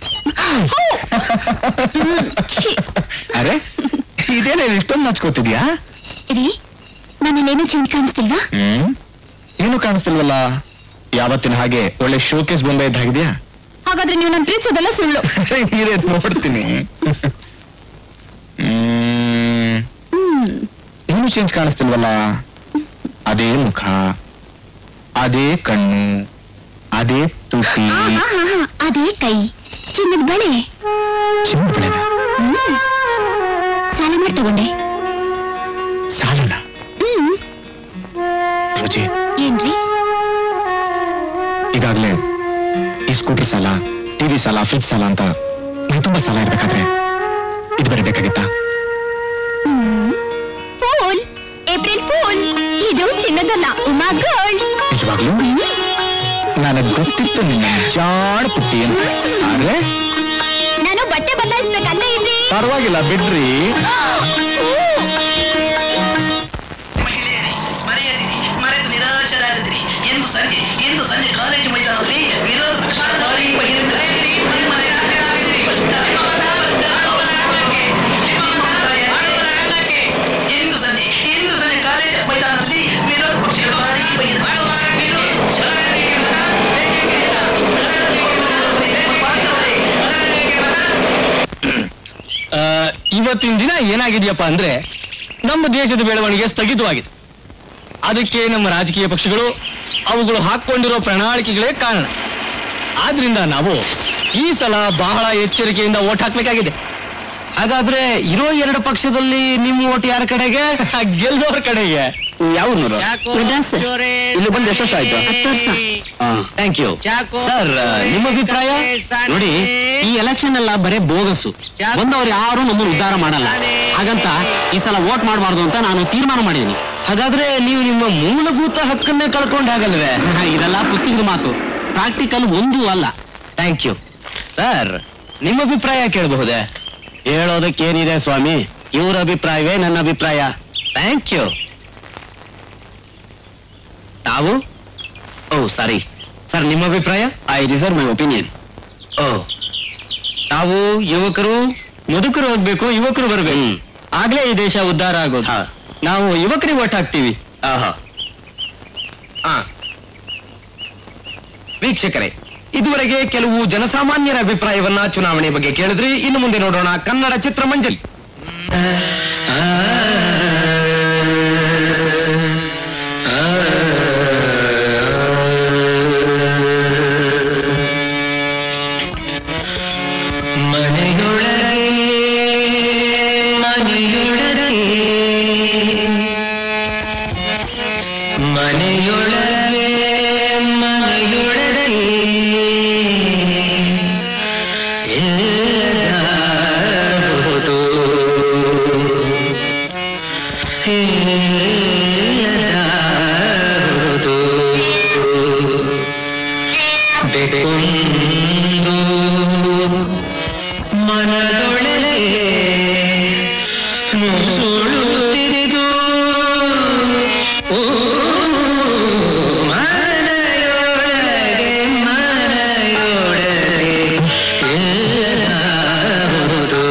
ಹ್ಮ್, ಛೀ. ಅರೆ ಇದೇನೇ ಇಷ್ಟೊಂದು ನಾಚ್ಕೋತಿದ್ಯಾ ರೀ ನನ್ನಲ್ಲೇನೂ ಚೇಂಜ್ ಕಾಣಿಸ್ತಿಲ್ವಾ ಹ್ಮ್ ಏನು ಕಾಣಿಸ್ತಿಲ್ವಲ್ಲ ಯಾವತ್ತಿನ ಹಾಗೆ ಒಳ್ಳೆ ಶೋಕೇಸ್ ಬೊಂಬೆ ಇದ್ದಾಗಿದ್ಯಾ ಹಾಗಾದ್ರೆ ನೀವು ನನ್ನ ಪ್ರೀತಿಸೋದೆಲ್ಲ ಸುಳ್ಳು ಹೀರೆ ನೋಡ್ತೀನಿ ಹ್ಮ್. ಏನು ಚೇಂಜ್ ಕಾಣಿಸ್ತಿಲ್ವಲ್ಲ ಅದೇ ಮುಖ ಅದೇ ಕಣ್ಣು ಅದೇ ತುಟಿ ಆ, ಹಾ, ಹಾ, ಹಾ, ಅದೇ ಕೈ ಚಿನ್ನದ ಬಳೆ ಚಿನ್ನದ ಬಳೆನ ಹ್ಮ್. ಸಾಲ ಮಾಡಿ ತಗೊಂಡೆ ಸಾಲನ ಹ್ಮ್ ರುಚಿ ಏನ್ರಿ ಈಗಾಗ್ಲೇ ಈ ಸ್ಕೂಟರ್ ಸಾಲ ಟಿವಿ ಸಾಲ ಫ್ರಿಜ್ ಸಾಲ ಅಂತ ಮೈ ತುಂಬಾ ಸಾಲ ಇರ್ಬೇಕಾದ್ರೆ ಇದು ಬರಬೇಕಾಗಿತ್ತಾ ಫೂಲ್ ಏಪ್ರಿಲ್ ಫೂಲ್ ಇದು ಚಿನ್ನದಲ್ಲ ಉಮಾ ಗೋಲ್ಡ್ ನಿಜವಾಗ್ಲೂ ನನಗ್ ಗೊತ್ತಿತ್ತು ನಿನ್ನ ಜಾಣ ಪುಟ್ಟಿ ಅಂತ ಆದ್ರೆ ನಾನು ಬಟ್ಟೆ ಬದಲಾಯಿಸ್ಬೇಕಲ್ಲೇ ಇದ್ರಿ ಪರವಾಗಿಲ್ಲ ಬಿಡ್ರಿ ಮಹಿಳೆಯರೇ ಮರೆಯದಿರಿ ಮರೆತು ನಿರಾಶರಾಗದಿರಿ ಎಂದು ಸಂಜೆ ಎಂದು ಸಂಜೆ ಕಾಲೇಜು ಮೈದಾನದಲ್ಲಿ ವಿರೋಧ ಪಕ್ಷಾಧಾರಿ ಬಹಿರಂಗ ಎಂದು ಸಂಜೆ ಎಂದು ಸಂಜೆ ಕಾಲೇಜು ಮೈದಾನದಲ್ಲಿ ವಿರೋಧ ಪಕ್ಷದ ಭಾರಿ ಬಹಿರಂಗ ವಿರೋಧ ಇವತ್ತಿನ ದಿನ ಏನಾಗಿದೆಯಪ್ಪ ಅಂದ್ರೆ ನಮ್ಮ ದೇಶದ ಬೆಳವಣಿಗೆ ಸ್ಥಗಿತವಾಗಿದೆ ಅದಕ್ಕೆ ನಮ್ಮ ರಾಜಕೀಯ ಪಕ್ಷಗಳು ಅವುಗಳು ಹಾಕೊಂಡಿರೋ ಪ್ರಣಾಳಿಕೆಗಳೇ ಕಾರಣ ಆದ್ರಿಂದ ನಾವು ಈ ಸಲ ಬಹಳ ಎಚ್ಚರಿಕೆಯಿಂದ ಓಟ್ ಹಾಕ್ಬೇಕಾಗಿದೆ ಹಾಗಾದ್ರೆ ಇರೋ ಎರಡು ಪಕ್ಷದಲ್ಲಿ ನಿಮ್ಮ ಓಟ್ ಯಾರ ಕಡೆಗೆ ಗೆಲ್ಲೋರ ಕಡೆಗೆ ಯಾವ ಮದ್ರಾಸ್ ಇಲ್ಲಿ ಬಂದು ಎಷ್ಟು ವರ್ಷ ಆಯ್ತು ಹತ್ತು ವರ್ಷ ಥ್ಯಾಂಕ್ ಯು ಸರ್ ನಿಮ್ಮ ಅಭಿಪ್ರಾಯ ನೋಡಿ ಈ ಎಲೆಕ್ಷನ್ ಎಲ್ಲ ಬರೇ ಬೋಗಸ್ಸು ಬಂದವ್ರು ಯಾರು ನಮ್ಮನ್ನು ಉದ್ಧಾರ ಮಾಡಲ್ಲ ಹಾಗಂತ ಈ ಸಲ ವೋಟ್ ಮಾಡಬಾರ್ದು ಅಂತ ನಾನು ತೀರ್ಮಾನ ಮಾಡಿದ್ದೀನಿ ಹಾಗಾದ್ರೆ ನೀವು ನಿಮ್ಮ ಮೂಲಭೂತ ಹಕ್ಕನ್ನೇ ಕಳ್ಕೊಂಡು ಹಾಗಲ್ವೇ ಇದೆಲ್ಲ ಪುಸ್ತಕದ ಮಾತು ಪ್ರಾಕ್ಟಿಕಲ್ ಒಂದೂ ಅಲ್ಲ ಥ್ಯಾಂಕ್ ಯು ಸರ್ ನಿಮ್ಮ ಅಭಿಪ್ರಾಯ ಕೇಳಬಹುದೇ ಹೇಳೋದಕ್ಕೇನಿದೆ ಸ್ವಾಮಿ ಇವ್ರ ಅಭಿಪ್ರಾಯವೇ ನನ್ನ ಅಭಿಪ್ರಾಯ ಥ್ಯಾಂಕ್ ಯು ತಾವು ಓ ಸಾರಿ ಸರ್ ನಿಮ್ಮ ಅಭಿಪ್ರಾಯ ಐ ರಿಸರ್ವ್ ಮೈ ಒಪಿನಿಯನ್ ಓ ತಾವು ಯುವಕರು ಮುದುಕರು ಹೋಗ್ಬೇಕು ಯುವಕರು ಬರ್ಬೇಕು ಆಗ್ಲೇ ಈ ದೇಶ ಉದ್ಧಾರ ಆಗೋದು ಹಾ. ನಾವು ಯುವಕರಿಗೆ ಓಟ್ ಹಾಕ್ತೀವಿ ಆಹಾ ಆ. ವೀಕ್ಷಕರೇ ಇದುವರೆಗೆ ಕೆಲವು ಜನಸಾಮಾನ್ಯರ ಅಭಿಪ್ರಾಯವನ್ನ ಚುನಾವಣೆ ಬಗ್ಗೆ ಕೇಳಿದ್ರಿ ಇನ್ನು ಮುಂದೆ ನೋಡೋಣ ಕನ್ನಡ ಚಿತ್ರಮಂಜಲಿ ಮನೆಯೊಳಗೆ ಮನೆಯೊಳಗೆ ಮನೆಯೊಳಗೆ ಮನೆಯೊಳಗೆ ಎಲ್ಲಬಹುದು ಮನದೊಳಗೆ ನುಸುಳುತ್ತಿರಿದು ಓ ಮನೆಯೊಳಗೆ ಮನೆಯೊಳಗೆ ಎಲ್ಲದಾವುದು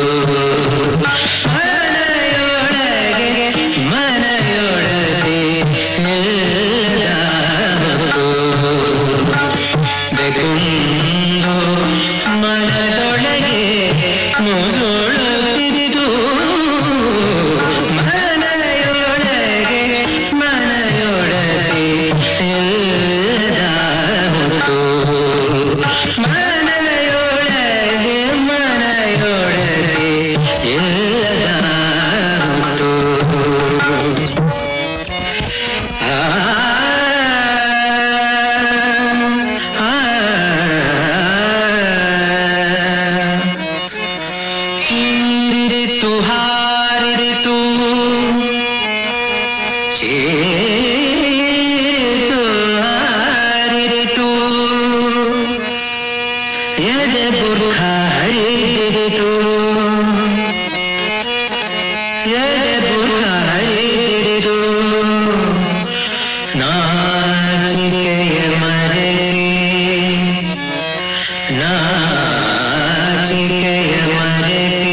ಮನೆಯೊಳಗೆ ಮನೆಯೊಳಗೆ ಎಲ್ಲದಾವುದು ಬೆಗುಂದು ಮನದೊಳಗೆ ಮುಸುಳುತ್ತಿರಿದು ಮನೆಯೊಳಗೆ ಮನೆಯೊಳಗೆ ಎಲ್ಲದಾವುದು ಮನೆಯೊಳಗೆ ಮನೆಯೊಳಗೆ ಎಲ್ಲದಾವುದು ಚೀರಿತು ಹಾರಿತು ಚೀರಿತು ಹಾರಿತು ಎದೆ ಬುರ್ಖ ಹರಿದಿರಿತು ಎದೆ ಬುರ್ಖ ಹರಿದಿರಿದು ನಾಚಿಕೆಯ ಮರೆಸಿ ನಾಚಿಕೆಯ ಮರೆಸಿ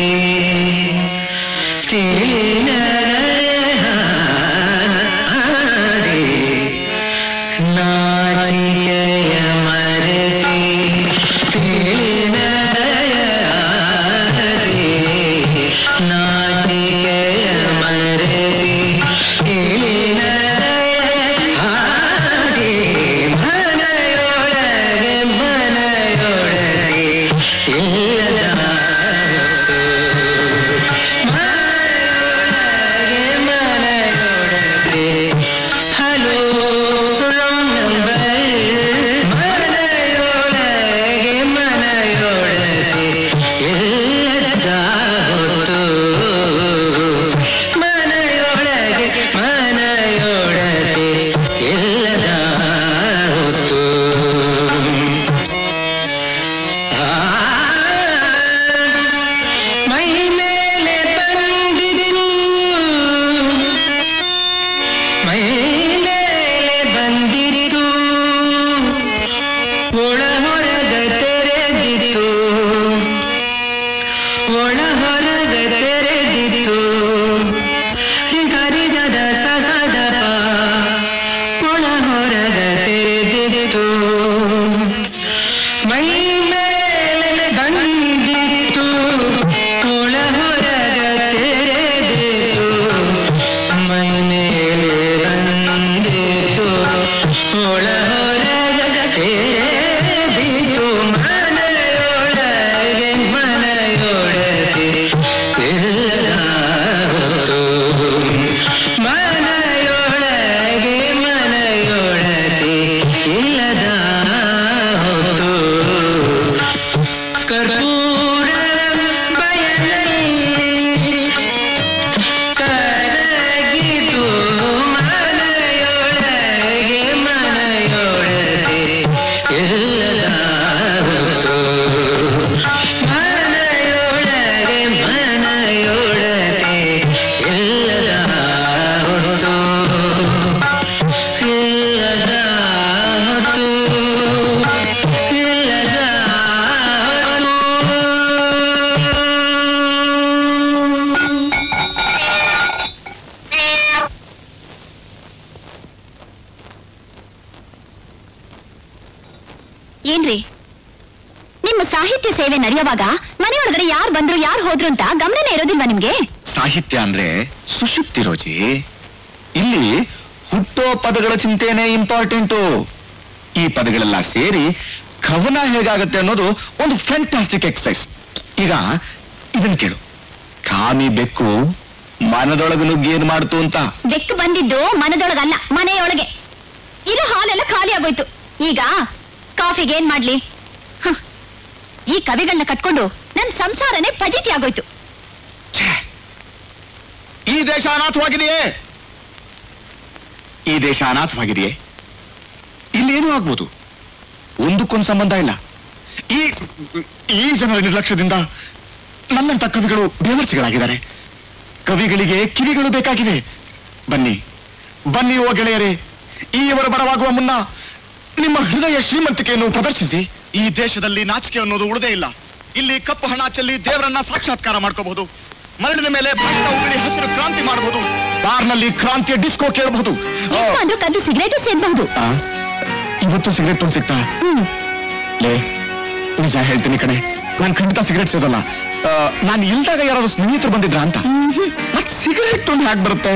ತಿಳಿನರೆ ನಾಚಿಕೆಯ ಮರೆಸಿ ತಿಳಿನರೆ ನಾಚಿಕೆಯ ಮರೆಸಿ ತಿಳಿನರೆ ಮನೆಯೊಳಗೆ ಮನೆಯೊಳಗೆ ಇಲ್ಲದಾಯಿತು ಮನೆಯೊಳಗೆ ಮನೆಯೊಳಗೆ ಹಲೋ ರಾಂಗ್ ನಂಬರ್ ಮನೆಯೊಳಗೆ ಮನೆಯೊಳಗೆ ಇಲ್ಲದಾಯಿತು ಮನೆಯೊಳಗೆ ಮನೆಯೊಳಗೆ ಇಲ್ಲದಾಯಿತು ಮೈ ಮೇಲೆ ಬಂದಿರು ಮೈ ಮೇಲೆ ಬಂದಿರಿದು ಒಳ ಹೊರಗ ತೆರೆದಿತು ಒಳ ಹೊರಗ ತೆರೆದಿತು ಸರಿದದ ಸಸದ ಒಳ ಹೊರಗ ತೆರೆದಿತು ಮೈ ಮೇಲೆ ಬಂದಿತ್ತು ಒಳ ಹೊರಗ ತೆರೆದಿತು ಮೈ ಮೇಲೆ ಬಂದಿತ್ತು ಒಳ ಹೊರಗ ತೆರೆದಿತು ಮನೆಯೊಳಗೆ ಮನೆಯೊಳಗೆ ಎಲ್ಲದಾಯಿತು ಮನೆಯೊಳಗೆ ಮನೆಯೊಳಗೆ ಇಲ್ಲದಾಯಿತು ಕರ್ಪೂರ ಬಯಲಲ್ಲಿ ಕರಗಿತು ಮನೆಯೊಳಗೆ ಮನೆಯೊಳಗೆ ಎಲ್ಲದಾಯಿತು ಮನೆಯೊಳಗೆ ಮನೆಯೊಳಗೆ ಎಲ್ಲದಾಯಿತು ಎಲ್ಲದಾಯಿತು ಎಲ್ಲದಾಯಿತು ಏನ್ರಿ ನಿಮ್ಮ ಸಾಹಿತ್ಯ ಸೇವೆ ನಡೆಯುವಾಗ ಮನೆಯೊಳಗಡೆ ಯಾರು ಬಂದ್ರು ಯಾರು ಹೋದ್ರು ಅಂತ ಗಮನನೇ ಇರೋದಿಲ್ವಾ ನಿಮ್ಗೆ ಸಾಹಿತ್ಯ ಅಂದ್ರೆ ಸುಷುಪ್ತಿ ರೋಜಿ ಇಲ್ಲಿ ಹುಟ್ಟೋ ಪದಗಳ ಚಿಂತೆನೆ ಇಂಪಾರ್ಟೆಂಟು ಈ ಪದಗಳೆಲ್ಲ ಸೇರಿ ಕವನ ಹೇಗಾಗತ್ತೆ ಅನ್ನೋದು ಒಂದು ಫ್ಯಾಂಟಾಸ್ಟಿಕ್ ಎಕ್ಸಸೈಸ್ ಈಗ ಇದನ್ ಕೇಳು ಕಾಮಿ ಬೆಕ್ಕು ಮನದೊಳಗೆ ನುಗ್ಗಿ ಏನ್ ಮಾಡ್ತು ಅಂತ ಬೆಕ್ಕು ಬಂದಿದ್ದು ಮನದೊಳಗಲ್ಲ ಮನೆಯೊಳಗೆ ಇರೋ ಹಾಲೆಲ್ಲ ಖಾಲಿ ಆಗೋಯ್ತು ಈಗ ಕಾಫಿಗೆ ಏನ್ ಮಾಡ್ಲಿ ಹ, ಈ ಕವಿಗಳನ್ನ ಕಟ್ಕೊಂಡು ನನ್ ಸಂಸಾರನೇ ಫಜಿತಿ ಆಗೋಯ್ತು ಛೇ! ಈ ದೇಶ ಅನಾಥವಾಗಿದೆಯೇ ಈ ದೇಶ ಅನಾಥವಾಗಿದೆಯೇ ಇಲ್ಲೇನೂ ಆಗ್ಬೋದು ಒಂದಕ್ಕೊಂದು ಸಂಬಂಧ ಇಲ್ಲ ಈ ಈ ಜನರ ನಿರ್ಲಕ್ಷ್ಯದಿಂದ ನನ್ನಂತ ಕವಿಗಳು ಬೇವರ್ಸಿಗಳಾಗಿದ್ದಾರೆ ಕವಿಗಳಿಗೆ ಕಿವಿಗಳು ಬೇಕಾಗಿವೆ ಬನ್ನಿ ಬನ್ನಿ ಓ ಗೆಳೆಯರೇ ಈವರ ಬರವಾಗುವ ಮುನ್ನ ನಿಮ್ಮ ಹೃದಯ ಶ್ರೀಮಂತಿಕೆಯನ್ನು ಪ್ರದರ್ಶಿಸಿ ಈ ದೇಶದಲ್ಲಿ ನಾಚಿಕೆ ಅನ್ನೋದು ಉಳಿದೇ ಇಲ್ಲ ಇಲ್ಲಿ ಕಪ್ಪು ಹಣ ಚೆಲ್ಲಿ ದೇವರನ್ನ ಸಾಕ್ಷಾತ್ಕಾರ ಮಾಡ್ಕೋಬಹುದು ಮರಳಿನ ಮೇಲೆ ಭಾಷಣ ಉಗುಳಿ ಹಸಿರು ಕ್ರಾಂತಿ ಮಾಡಬಹುದು ಬಾರ್ನಲ್ಲಿ ಕ್ರಾಂತಿಯ ಡಿಸ್ಕೋ ಕೇಳಬಹುದು ಎಷ್ಟು ಅಂದ್ರೂ ಕದ್ದು ಸಿಗರೇಟು ಸೇರ್ಬಹುದು ಆ, ಇವತ್ತು ಸಿಗರೆಟ್ ಒಂದು ಸಿಗ್ತಾ ಲೇ ನಿಜ ಹೇಳ್ತೀನಿ ಕಣೆ ನಾನು ಖಂಡಿತ ಸಿಗರೆಟ್ ಸೇದಲ್ಲ ನಾನು ಇಲ್ದಾಗ ಯಾರಾದ್ರು ಸ್ನೇಹಿತರು ಬಂದಿದ್ರ ಅಂತ ಮತ್ ಸಿಗರೆಟ್ ಒಂದು ಹ್ಯಾಕ್ ಬರುತ್ತೆ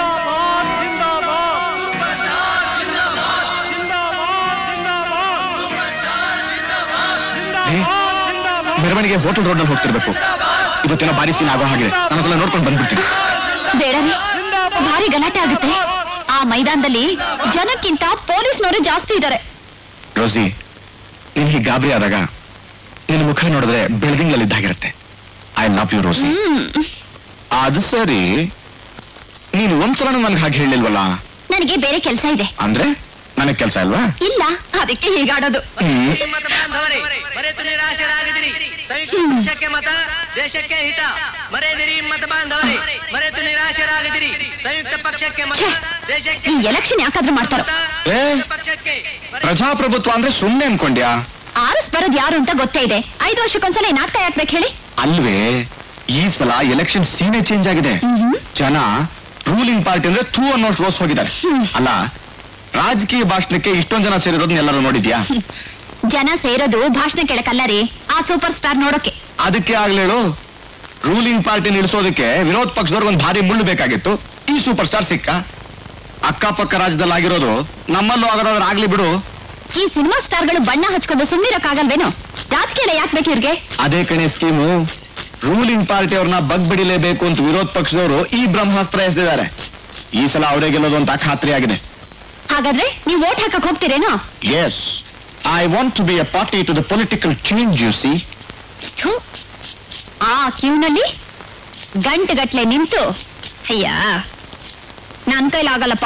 ಲೇ, ಮೆರವಣಿಗೆ ಹೋಟೆಲ್ ರೋಡ್ ನಲ್ಲಿ ಹೋಗ್ತಿರ್ಬೇಕು ಇವತ್ತೇನೋ ಬಾರಿ ಸೀನ್ ಆಗೋ ಹಾಗೆ ನಾನು ನೋಡ್ಕೊಂಡು ಬಂದ್ಬಿಡ್ತೀನಿ ಬೇಡ ರೀ ಭಾರಿ ಗಲಾಟೆ ಆಗುತ್ತೆ ಆ ಮೈದಾನದಲ್ಲಿ ಜನಕ್ಕಿಂತ ಪೊಲೀಸ್ನವರು ಜಾಸ್ತಿ ಇದ್ದಾರೆ ರೋಸಿ ನೀನ್ ಹೀಗೆ ಗಾಬರಿ ಆದಾಗ ನಿನ್ನ ಮುಖ ನೋಡಿದ್ರೆ ಬೆಳದಿಂಗ್ಲಲ್ಲಿದ್ದಾಗಿರುತ್ತೆ ಐ ಲವ್ ಯು ರೋಸಿ ಅದು ಸರಿ ನೀನು ಒಂದ್ಸಲ ನನ್ಗೆ ಹಾಗೆ ಹೇಳಿಲ್ವಲ್ಲ ನನಗೆ ಬೇರೆ ಕೆಲಸ ಇದೆ ಅಂದ್ರೆ ನನಗ್ ಕೆಲಸ ಅಲ್ವಾ ಇಲ್ಲ ಅದಕ್ಕೆ ಹೀಗಾಡೋದು ಹ್ಮ್ ಮತ ಬಾಂಧವರೇ ಮರೆತು ನಿರಾಶರಾಗದಿರಿ ಸಂಯುಕ್ತ ಪಕ್ಷಕ್ಕೆ ಮತ ದೇಶಕ್ಕೆ ಹಿತ ಮರೆಯದಿರಿ ಮತ ಬಾಂಧವರೇ ಮರೆತು ನಿರಾಶರಾಗದಿರಿ ಸಂಯುಕ್ತ ಪಕ್ಷಕ್ಕೆ ಮತ ಛೆ, ದೇಶಕ್ಕೆ ಈ ಎಲೆಕ್ಷನ್ ಯಾಕಾದ್ರೂ ಮಾಡ್ತಾರೋ ಏ ಪಕ್ಷಕ್ಕೆ ಪ್ರಜಾಪ್ರಭುತ್ವ ಅಂದ್ರೆ ಸುಮ್ನೆ ಅನ್ಕೊಂಡ್ಯಾ ಆರ್ಎಸ್ ಬರೋದ್ ಯಾರು ಅಂತ ಗೊತ್ತೇ ಇದೆ ಐದು ವರ್ಷಕ್ಕೊಂದ್ಸಲ ಈ ನಾಟಕ ಯಾಕ್ಬೇಕು ಹೇಳಿ ಅಲ್ವೇ ಈ ಸಲ ಎಲೆಕ್ಷನ್ ಸೀನೆ ಚೇಂಜ್ ಆಗಿದೆ ಜನ ರೂಲಿಂಗ್ ಪಾರ್ಟಿ ಅಂದ್ರೆ ಥೂ ಅನ್ನೋಷ್ಟು ರೋಸ್ ಹೋಗಿದ್ದಾರೆ ಅಲ್ಲ ರಾಜಕೀಯ ಭಾಷಣಕ್ಕೆ ಇಷ್ಟೊಂದ್ ಜನ ಸೇರಿರೋದನ್ನ ಎಲ್ಲರೂ ನೋಡಿದ್ಯಾ ಜನ ಸೇರೋದು ಭಾಷಣ ಕೇಳಕ್ಕಲ್ಲ ರೀ ಆ ಸೂಪರ್ ಸ್ಟಾರ್ ನೋಡೋಕೆ ಅದಕ್ಕೆ ಆಗ್ಲೇಳು ರೂಲಿಂಗ್ ಪಾರ್ಟಿ ನಿಲ್ಲಿಸೋದಕ್ಕೆ ವಿರೋಧ ಪಕ್ಷದವ್ರಿಗೆ ಒಂದು ಭಾರಿ ಮುಳ್ಳು ಬೇಕಾಗಿತ್ತು ಈ ಸೂಪರ್ ಸ್ಟಾರ್ ಸಿಕ್ಕ ಅಕ್ಕಪಕ್ಕ ರಾಜ್ಯದಲ್ಲಿ ಆಗಿರೋದು ನಮ್ಮಲ್ಲೂ ಆಗೋದಾದ್ರೆ ಆಗ್ಲಿ ಬಿಡು ಈ ಸಿನಿಮಾ ಸ್ಟಾರ್ಗಳು ಬಣ್ಣ ಹಚ್ಕೊಂಡು ಸುಮ್ಮನಿರಕ್ಕಾಗಲ್ವೇನೋ ರಾಜಕೀಯ ಯಾಕೆ ಬೇಕು ಇವ್ರಿಗೆ ಅದೇ ಕಣೆ ಸ್ಕೀಮು ರೂಲಿಂಗ್ ಪಾರ್ಟಿ ಅವ್ರನ್ನ ಬಗ್ಬಿಡಿಲೇಬೇಕು ಅಂತ ವಿರೋಧ ಪಕ್ಷದವರು ಈ ಬ್ರಹ್ಮಾಸ್ತ್ರ ಎಸೆದಿದ್ದಾರೆ ಈ ಸಲ ಅವರೇ ಗೆಲ್ಲೋದು ಅಂತ ಖಾತ್ರಿ ಆಗಿದೆ ಹಾಗಾದ್ರೆ ನೀವು ವೋಟ್ ಹಾಕಕ್ ಹೋಗ್ತೀರೇನೋ yes I want to be a party to the political change you see ಥು. ಆ ಕ್ಯೂನಲ್ಲಿ ಗಂಟೆಗಟ್ಲೆ ನಿಂತು ಅಯ್ಯ ನನ್ ಕೈಲಾಗಲ್ಲಪ್ಪ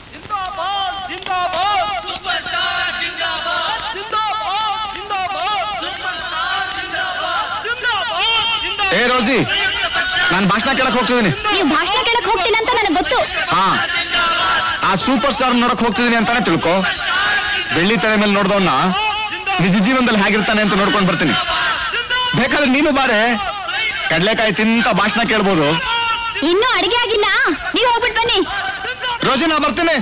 ಏ ರೋಸಿ ನಾನು ಭಾಷಣ ಕೇಳಕ್ ಹೋಗ್ತಿದ್ದೀನಿ ನೀವು ಭಾಷಣ ಕೇಳಕ್ ಹೋಗ್ತಿಲ್ಲ ಅಂತ ನನಗೆ ಗೊತ್ತು ಹಾ ಆ ಸೂಪರ್ ಸ್ಟಾರ್ ನೋಡಕ್ ಹೋಗ್ತಿದ್ದೀನಿ ಅಂತಾನೆ ತಿಳ್ಕೊ ಬೆಳ್ಳಿ ತಲೆ ಮೇಲೆ ನೋಡ್ದವನ್ನ ನಿಜ ಜೀವನದಲ್ಲಿ ಹೇಗಿರ್ತಾನೆ ಅಂತ ನೋಡ್ಕೊಂಡು ಬರ್ತೀನಿ ಬೇಕಾದ್ರೆ ನೀನು ಬಾರೆ ಕಡ್ಲೆಕಾಯಿ ತಿಂತ ಭಾಷಣ ಕೇಳ್ಬೋದು ಇನ್ನೂ ಅಡಿಗೆ ಆಗಿಲ್ಲ ನೀವು ಹೋಗ್ಬಿಟ್ ಬನ್ನಿ ರೋಜಿ ನಾ ಬರ್ತೀನಿ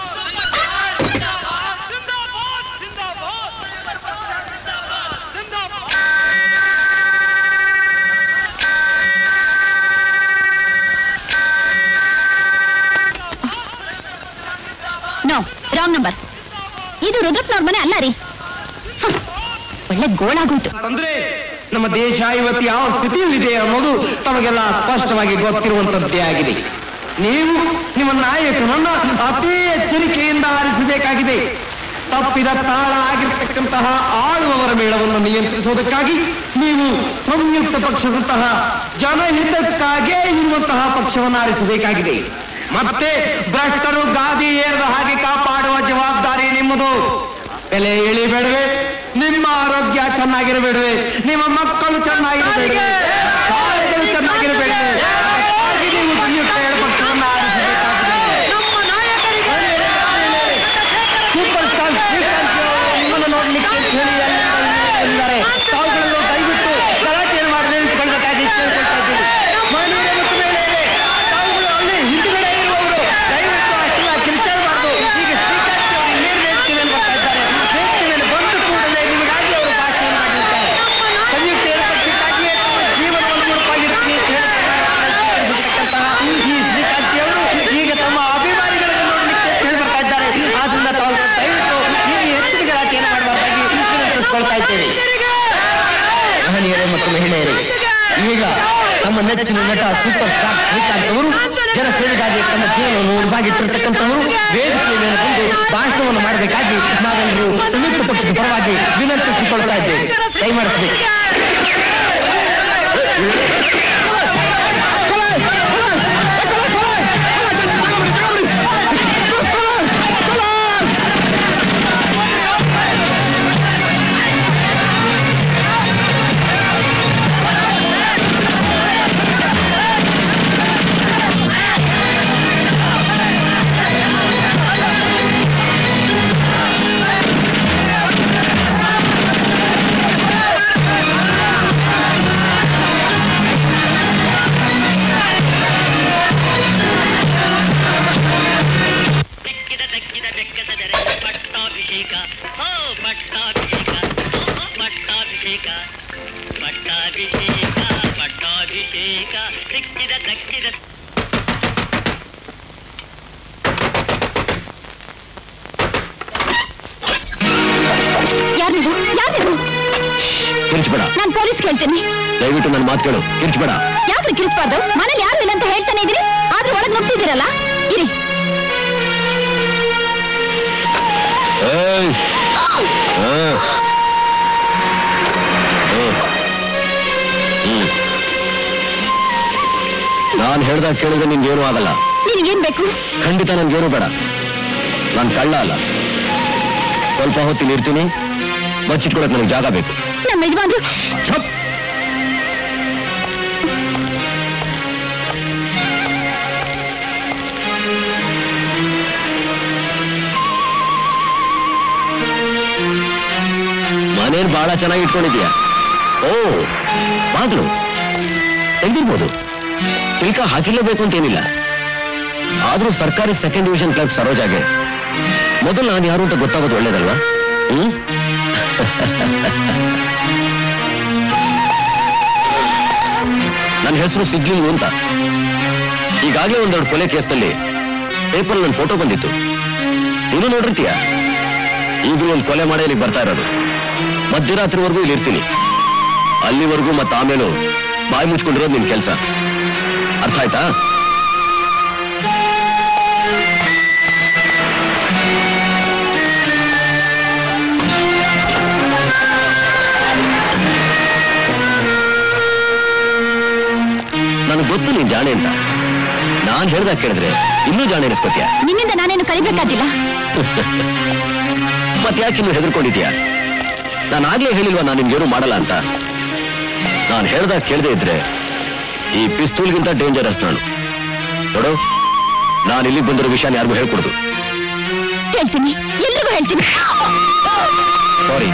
ನೋ ರಾಂಗ್ ನಂಬರ್ ಇದು ರುದ್ರಪ್ಪನವ್ರ ಮನೆ ಅಲ್ಲ ರೀ ಹ, ಒಳ್ಳೆ ಗೋಳಾಗೋಯ್ತು ಅಂದ್ರೆ ನಮ್ಮ ದೇಶ ಇವತ್ತು ಯಾವ ಸ್ಥಿತಿಯಲ್ಲಿದೆ ಅನ್ನೋದು ತಮಗೆಲ್ಲ ಸ್ಪಷ್ಟವಾಗಿ ಗೊತ್ತಿರುವಂತದ್ದೇ ಆಗಿದೆ ನೀವು ನಿಮ್ಮ ನಾಯಕನನ್ನ ಅತಿ ಎಚ್ಚರಿಕೆಯಿಂದ ಆರಿಸಬೇಕಾಗಿದೆ ತಪ್ಪಿದ ತಾಳ ಆಗಿರ್ತಕ್ಕಂತಹ ಆಳುವವರ ಮೇಳವನ್ನು ನಿಯಂತ್ರಿಸುವುದಕ್ಕಾಗಿ ನೀವು ಸಂಯುಕ್ತ ಪಕ್ಷದಂತಹ ಜನಹಿತಕ್ಕಾಗೇ ಇರುವಂತಹ ಪಕ್ಷವನ್ನು ಆರಿಸಬೇಕಾಗಿದೆ ಮತ್ತೆ ಭ್ರಷ್ಟರು ಗಾದಿ ಏರದ ಹಾಗೆ ಕಾಪಾಡುವ ಜವಾಬ್ದಾರಿ ನಿಮ್ಮದು ಬೆಲೆ ಇಳಿಬೇಡವೆ ನಿಮ್ಮ ಆರೋಗ್ಯ ಚೆನ್ನಾಗಿರಬೇಡವೆ ನಿಮ್ಮ ಮಕ್ಕಳು ಚೆನ್ನಾಗಿರಬೇಡವೆ ಕಾಲೇಜುಗಳು ಚೆನ್ನಾಗಿರಬೇಡವೆ ಹಾಗಾಗಿ ನೀವು ಸಂಯುಕ್ತ ಎಡಪಕ್ಷವನ್ನು ಆರಿಸಬೇಕಾಗಿದೆ. ಸೂಪರ್ ಸ್ಟಾರ್ ಶ್ರೀಕಾಂತ್ ಅವರು ನಿಮ್ಮನ್ನು ನೋಡ್ಲಿಕ್ಕೆ ಅಂತ ಹೇಳಿ ಅಲ್ಲಿಂದ ಇಲ್ಲಿಗೆ ಬಂದಿದ್ದಾರೆ. ತಾವುಗಳನ್ನು ದಯವಿಟ್ಟು ಗಲಾಟೆಯನ್ನು ಮಾಡದೆ ನಿಂತ್ಕೊಳ್ಬೇಕಾಗಿ ಕೇಳ್ಕೊಳ್ತಾ ಇದ್ದೀನಿ ಮಹಿಳೆಯರೇ ಮತ್ತು ಮಹಿಳೆಯರೇ ತಾವುಗಳು ಅಲ್ಲಿ ಹಿಂದುಗಡೆ ಇರುವವರು ದಯವಿಟ್ಟು ಅಷ್ಟೆಲ್ಲ ಕಿರಿಚಾಡಬಾರ್ದು ಈಗ ಶ್ರೀಕಾಂತ್ ಅವರು ಇನ್ನೇನು ವೇದಿಕೆ ಮೇಲೆ ಬರ್ತಾ ಇದ್ದಾರೆ ವೇದಿಕೆ ಮೇಲೆ ಬಂದ ಕೂಡಲೇ ನಿಮಗಾಗಿ ಅವರು ಭಾಷಣ ಮಾಡಲಿದ್ದಾರೆ ಸಂಯುಕ್ತ ಏರ್ಪಡಿಸಿದ್ದಾಗಿಯೇ ತಮ್ಮ ಜೀವನವನ್ನು ಮುಡುಪಾಗಿರ್ತೀನಿ ಅಂತ ಹೇಳ್ತಕ್ಕಂತಹ ಈ ಶ್ರೀಕಾಂತ್ ಅವರು ಈಗ ತಮ್ಮ ಅಭಿಮಾನಿಗಳನ್ನು ನೋಡಲಿಕ್ಕೆ ಹೇಳಿ ಬರ್ತಾ ಇದ್ದಾರೆ ಆದ್ರಿಂದ ತಾವು ದಯವಿಟ್ಟು ಈ ಹೆಚ್ಚಿನ ಗಲಾಟೆಯನ್ನು ಮಾಡಬಾರ್ದಾಗಿ ವಿನಂತಿಸ್ಕೊಳ್ತಾ ಇದ್ದೇವೆ ಮಹನೀಯರೇ ಮತ್ತು ಮಹಿಳೆಯರೇ ಈಗ ನಮ್ಮ ನೆಚ್ಚಿನ ನಟ ಸೂಪರ್ ಸ್ಟಾರ್ ಶ್ರೀಕಾಂತ್ ಅವರು ಜನಸೇವೆಗಾಗಿ ತಮ್ಮ ಜೀವನವನ್ನು ಉರುವಾಗಿಟ್ಟಿರ್ತಕ್ಕಂಥವರು ವೇದಿಕೆಯ ಮೇಲೆ ಬಂದು ಭಾಷಣವನ್ನು ಮಾಡಬೇಕಾಗಿ ನಾವೆಲ್ಲರೂ ಸಂಯುಕ್ತ ಪಕ್ಷದ ಪರವಾಗಿ ವಿನಂತಿಸಿಕೊಳ್ತಾ ಇದ್ದೇವೆ ದಯಮಾಡಿಸಬೇಕು ಏ ಪಟ್ಟಾಭಿಷೇಕ ಪಟ್ಟಾಭಿಷೇಕ ಸಿಕ್ಕಿದ ದಕ್ಕಿದ ಯಾರು ನೀವು ಯಾರು ನೀವು ಕಿರ್ಚ್ಬೇಡ ನಾನು ಪೊಲೀಸ್ ಹೇಳ್ತೀನಿ ದಯವಿಟ್ಟು ನನ್ನ ಮಾತು ಕೇಳು ಕಿರ್ಚ್ಬೇಡ ಯಾಕ್ರಿ ಕಿರಿಸ್ಬಾರ್ದು ಮನೇಲಿ ಯಾರು ಇಲ್ಲ ಅಂತ ಹೇಳ್ತಾನೆ ಇದೀರಿ ಆದ್ರೂ ಒಳಗ್ ನುಗ್ತಿದ್ದೀರಲ್ಲ ಇರಿ ಏಯ್! ಆ. ಹ್ಮ್. ಹ್ಮ್. ನಾನ್ ಹೇಳ್ದಾಗ ಕೇಳಿದ್ರೆ ನಿನ್ಗೇನು ಆಗಲ್ಲ ನಿನಗೇನ್ ಬೇಕು ಖಂಡಿತ ನನ್ಗೇನು ಬೇಡ ನಾನು ಕಳ್ಳ ಅಲ್ಲ ಸ್ವಲ್ಪ ಹೊತ್ತಿನ ಇರ್ತೀನಿ ಬಚ್ಚಿಟ್ಕೊಳಕ್ ನನಗೆ ಜಾಗ ಬೇಕು ನಮ್ಮ ಯಜಮಾನ್ರು ಛಪ್! ಮನೇನ್ ಬಹಳ ಚೆನ್ನಾಗಿ ಇಟ್ಕೊಂಡಿದ್ಯಾ ಓ ಬಾಗ್ಲು ತೆಗ್ದಿರ್ಬೋದು ಚಿಲ್ಕ ಹಾಕಿರ್ಲೇಬೇಕು ಅಂತೇನಿಲ್ಲ ಆದ್ರೂ ಸರ್ಕಾರಿ ಸೆಕೆಂಡ್ ಡಿವಿಷನ್ ಕ್ಲರ್ಕ್ ಸರೋಜಾಗೆ ಮೊದಲು ನಾನು ಯಾರು ಅಂತ ಗೊತ್ತಾಗೋದು ಒಳ್ಳೇದಲ್ವಾ ಹ್ಮ್ ನನ್ನ ಹೆಸರು ಸಿಗ್ಲಿಂಗು ಅಂತ ಈಗಾಗಲೇ ಒಂದೆರಡು ಕೊಲೆ ಕೇಸ್ನಲ್ಲಿ ಪೇಪರ್ ನನ್ನ ಫೋಟೋ ಬಂದಿತ್ತು ನೀನು ನೋಡಿರ್ತೀಯ ಈಗಲೂ ಒಂದು ಕೊಲೆ ಮಾಡೇ ಇಲ್ಲಿಗೆ ಬರ್ತಾ ಇರೋದು ಮಧ್ಯರಾತ್ರಿವರೆಗೂ ಇಲ್ಲಿ ಇರ್ತೀನಿ ಅಲ್ಲಿವರೆಗೂ ಮತ್ತೆ ಆಮೇಲೂ ಬಾಯಿ ಮುಚ್ಕೊಂಡಿರೋದು ನಿನ್ ಕೆಲಸ ಅರ್ಥ ಆಯ್ತಾ ನನಗೆ ಗೊತ್ತು ನೀನ್ ಜಾಣೆ ಅಂತ ನಾನ್ ಹೇಳ್ದಾಗ ಕೇಳಿದ್ರೆ ಇನ್ನೂ ಜಾಣೆ ಅನಿಸ್ಕೋತೀಯ ನಿನ್ನಿಂದ ನಾನೇನು ಕಲಿಬೇಕಾಗಿಲ್ಲ ಮತ್ತೆ ಯಾಕೆ ಇನ್ನು ಹೆದರ್ಕೊಂಡಿದ್ಯಾ ನಾನು ಆಗ್ಲೇ ಹೇಳಿಲ್ವಾ ನಾನು ನಿಮ್ಗೇನು ಮಾಡಲ್ಲ ಅಂತ ನಾನು ಹೇಳ್ದಾಗ ಕೇಳದೆ ಇದ್ರೆ ಈ ಪಿಸ್ತೂಲ್ಗಿಂತ ಡೇಂಜರಸ್ ನಾನು ನೋಡು ನಾನು ಇಲ್ಲಿಗೆ ಬಂದಿರೋ ವಿಷಯ ಯಾರಿಗೂ ಹೇಳ್ಕೊಡುದು ಹೇಳ್ತೀನಿ ಎಲ್ರಿಗೂ ಹೇಳ್ತೀನಿ ಸಾರಿ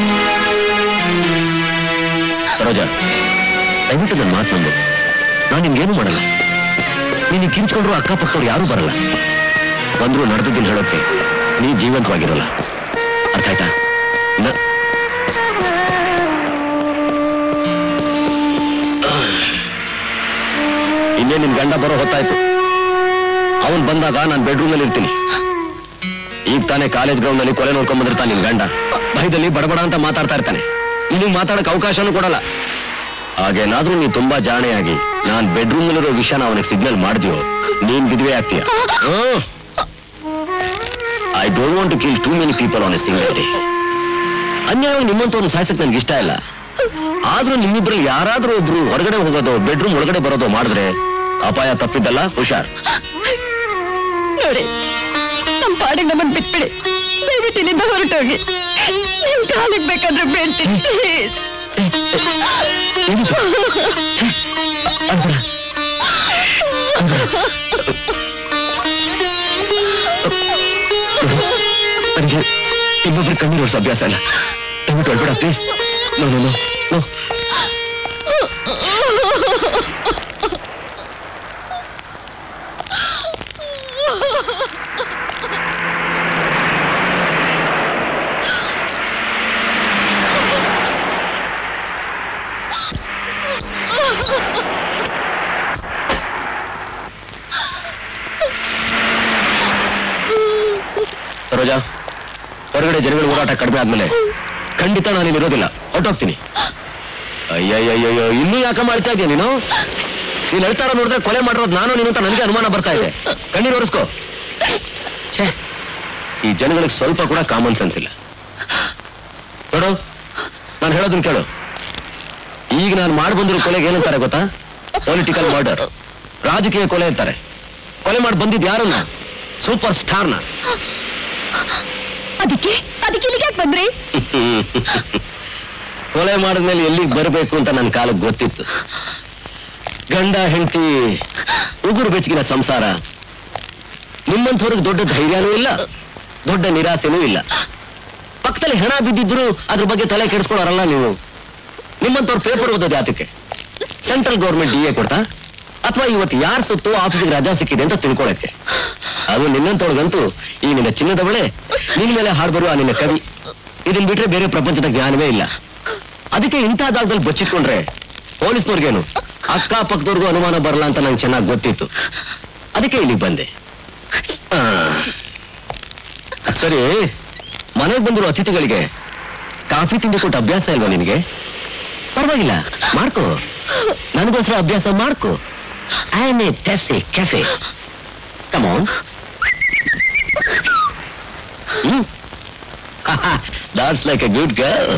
ಸರೋಜ ದಯವಿಟ್ಟು ನನ್ನ ಮಾತು ನಂಬು ನಾನು ನಿಮ್ಗೇನು ಮಾಡಲ್ಲ ನೀನು ಕಿಂಚ್ಕೊಂಡ್ರು ಅಕ್ಕಪಕ್ಕದವ್ರು ಯಾರೂ ಬರಲ್ಲ ಬಂದ್ರು ನಡೆದಿದ್ದೀನಿ ಹೇಳೋಕೆ ನೀ ಜೀವಂತವಾಗಿರಲ್ಲ ಅರ್ಥ ಆಯ್ತಾ ನ- ಇನ್ನೇ ನಿನ್ ಗಂಡ ಬರೋ ಹೊತ್ತಾಯ್ತು ಅವನ್ ಬಂದಾಗ ನಾನು ಬೆಡ್ರೂಮ್ ಅಲ್ಲಿ ಇರ್ತೀನಿ ಈಗ ತಾನೇ ಕಾಲೇಜ್ ಗ್ರೌಂಡ್ ನಲ್ಲಿ ಕೊಲೆ ನೋಡ್ಕೊಂಡ್ ಬಂದಿರ್ತಾನೆ ನಿನ್ ಗಂಡ ಭಯದಲ್ಲಿ ಬಡಬಡ ಅಂತ ಮಾತಾಡ್ತಾ ಇರ್ತಾನೆ ನಿನಗೆ ಮಾತಾಡಕ್ ಅವಕಾಶನೂ ಕೊಡಲ್ಲ ಹಾಗೇನಾದ್ರೂ ನೀ ತುಂಬಾ ಜಾಣೆಯಾಗಿ ನಾನ್ ಬೆಡ್ರೂಮ್ ನಲ್ಲಿರೋ ವಿಷಯನ ಅವನಿಗೆ ಸಿಗ್ನಲ್ ಮಾಡಿದ್ಯೋ ನೀನ್ ಬಿದ್ವೆ ಆಗ್ತೀಯ I don't want to kill too many people on a single day ಅನ್ಯಾಯವಾಗಿ ನಿಮ್ಮಂತ ಒಂದು ಸಾಯ್ಸಕ್ ನನ್ಗೆ ಇಷ್ಟ ಇಲ್ಲ ಆದ್ರೂ ನಿಮ್ಮಿಬ್ರಲ್ಲಿ ಯಾರಾದ್ರೂ ಒಬ್ರು ಹೊರಗಡೆ ಹೋಗೋದು ಬೆಡ್ರೂಮ್ ಒಳಗಡೆ ಬರೋದು ಮಾಡಿದ್ರೆ ಅಪಾಯ ತಪ್ಪಿದ್ದಲ್ಲ ಹುಷಾರ್ ನೋಡಿ ನಮ್ ಪಾಡಿಗೆ ನಮ್ಮನ್ ಬಿಟ್ಬಿಡಿ ದಯವಿಟ್ಟು ಇಲ್ಲಿಂದ ಹೊರಟೋಗಿ ನಿಮ್ ಕಾಲಿಗೆ ಬೇಕಾದ್ರೆ ಬೀಳ್ತೀನಿ ಪ್ಲೀಸ್ ನನಗೆ ಇನ್ನೊಬ್ರು ಕಣ್ಣೀರು ಒರ್ಸೋ ಅಭ್ಯಾಸ ಇಲ್ಲ ದಯವಿಟ್ಟು ಅಳ್ಬೇಡ please no no no no Saroja ಹೊರಗಡೆ ಜನಗಳ ಓಡಾಟ ಕಡಿಮೆ ಆದ್ಮೇಲೆ ಖಂಡಿತ ನಾನು ಇರೋದಿಲ್ಲ ಹೊರಟೋಗ್ತೀನಿ ಅಯ್ಯಯ್ಯಯ್ಯೋ ಇನ್ನೂ ಯಾಕೆ ಮಾಡ್ತಾ ಇದೀಯ ನೀನು ನೀನ್ ಹೇಳ್ತಾರ ನೋಡಿದ್ರೆ ಕೊಲೆ ಮಾಡಿರೋದು ನಾನು ನೀನು ಅಂತ ನನಗೆ ಅನುಮಾನ ಬರ್ತಾ ಇದೆ ಕಣ್ಣೀರು ಒರೆಸ್ಕೋ ಛೇ ಈ ಜನಗಳಿಗೆ ಸ್ವಲ್ಪ ಕೂಡ ಕಾಮನ್ ಸೆನ್ಸ್ ಇಲ್ಲ ನೋಡು ನಾನು ಹೇಳೋದನ್ನ ಕೇಳು ಈಗ ನಾನು ಮಾಡಿ ಬಂದಿರೋ ಕೊಲೆಗೆ ಏನಂತಾರೆ ಗೊತ್ತಾ ಪೊಲಿಟಿಕಲ್ ಮರ್ಡರ್ ರಾಜಕೀಯ ಕೊಲೆ ಅಂತಾರೆ ಕೊಲೆ ಮಾಡಿ ಬಂದಿದ್ ಯಾರನ್ನ ಸೂಪರ್ ಸ್ಟಾರ್ನ ಅದಕ್ಕೆ ಅದಕ್ಕೆ ಇಲ್ಲಿಗೆ ಯಾಕೆ ಬಂದ್ರಿ ಕೊಲೆ ಮಾಡಿದ್ಮೇಲೆ ಎಲ್ಲಿಗೆ ಬರಬೇಕು ಅಂತ ನನ್ನ ಕಾಲಕ್ಕೆ ಗೊತ್ತಿತ್ತು ಗಂಡ ಹೆಂಡತಿ ಉಗುರು ಬೆಚ್ಚಗಿನ ಸಂಸಾರ ನಿಮ್ಮಂಥವ್ರಿಗೆ ದೊಡ್ಡ ಧೈರ್ಯನೂ ಇಲ್ಲ ದೊಡ್ಡ ನಿರಾಸೆನೂ ಇಲ್ಲ ಪಕ್ಕದಲ್ಲಿ ಹೆಣ ಬಿದ್ದಿದ್ರು ಅದ್ರ ಬಗ್ಗೆ ತಲೆ ಕೆಡಿಸ್ಕೊಳ್ಳೋರಲ್ಲ ನೀವು ನಿಮ್ಮಂಥವ್ರು ಪೇಪರ್ ಓದೋದು ಯಾತಕ್ಕೆ ಸೆಂಟ್ರಲ್ ಗೌರ್ಮೆಂಟ್ ಡಿ ಎ ಕೊಡ್ತಾ ಅಥವಾ ಇವತ್ತು ಯಾರ್ ಸುತ್ತು ಆಫೀಸಿಗೆ ರಜಾ ಸಿಕ್ಕಿದೆ ಅಂತ ತಿಳ್ಕೊಳಕ್ಕೆ ಅದು ನಿನ್ನಂತೊಳಗಂತೂ ಈ ನಿನ್ನ ಚಿನ್ನದ ಬಳೆ ನಿನ್ ಮೇಲೆ ಹಾಡ್ಬರುವ ಆ ನಿನ್ನ ಕವಿ ಇದನ್ ಬಿಟ್ರೆ ಬೇರೆ ಪ್ರಪಂಚದ ಜ್ಞಾನವೇ ಇಲ್ಲ ಅದಕ್ಕೆ ಇಂಥ ಜಾಗದಲ್ಲಿ ಬಚ್ಚಿಟ್ಕೊಂಡ್ರೆ ಪೊಲೀಸ್ನವ್ರಿಗೇನು ಅಕ್ಕಪಕ್ಕದವ್ರಿಗೂ ಅನುಮಾನ ಬರಲ್ಲ ಅಂತ ನಂಗೆ ಚೆನ್ನಾಗಿ ಗೊತ್ತಿತ್ತು ಅದಕ್ಕೆ ಇಲ್ಲಿಗೆ ಬಂದೆ ಆ. ಸರಿ ಮನೆಗೆ ಬಂದಿರೋ ಅತಿಥಿಗಳಿಗೆ ಕಾಫಿ ತಿಂಡಿ ಕೊಟ್ಟು ಅಭ್ಯಾಸ ಇಲ್ವಾ ನಿನಗೆ ಪರವಾಗಿಲ್ಲ ಮಾಡ್ಕೋ ನನಗೋಸ್ಕರ ಅಭ್ಯಾಸ ಮಾಡ್ಕೋ I am a tasty cafe come on hmm that's like a good girl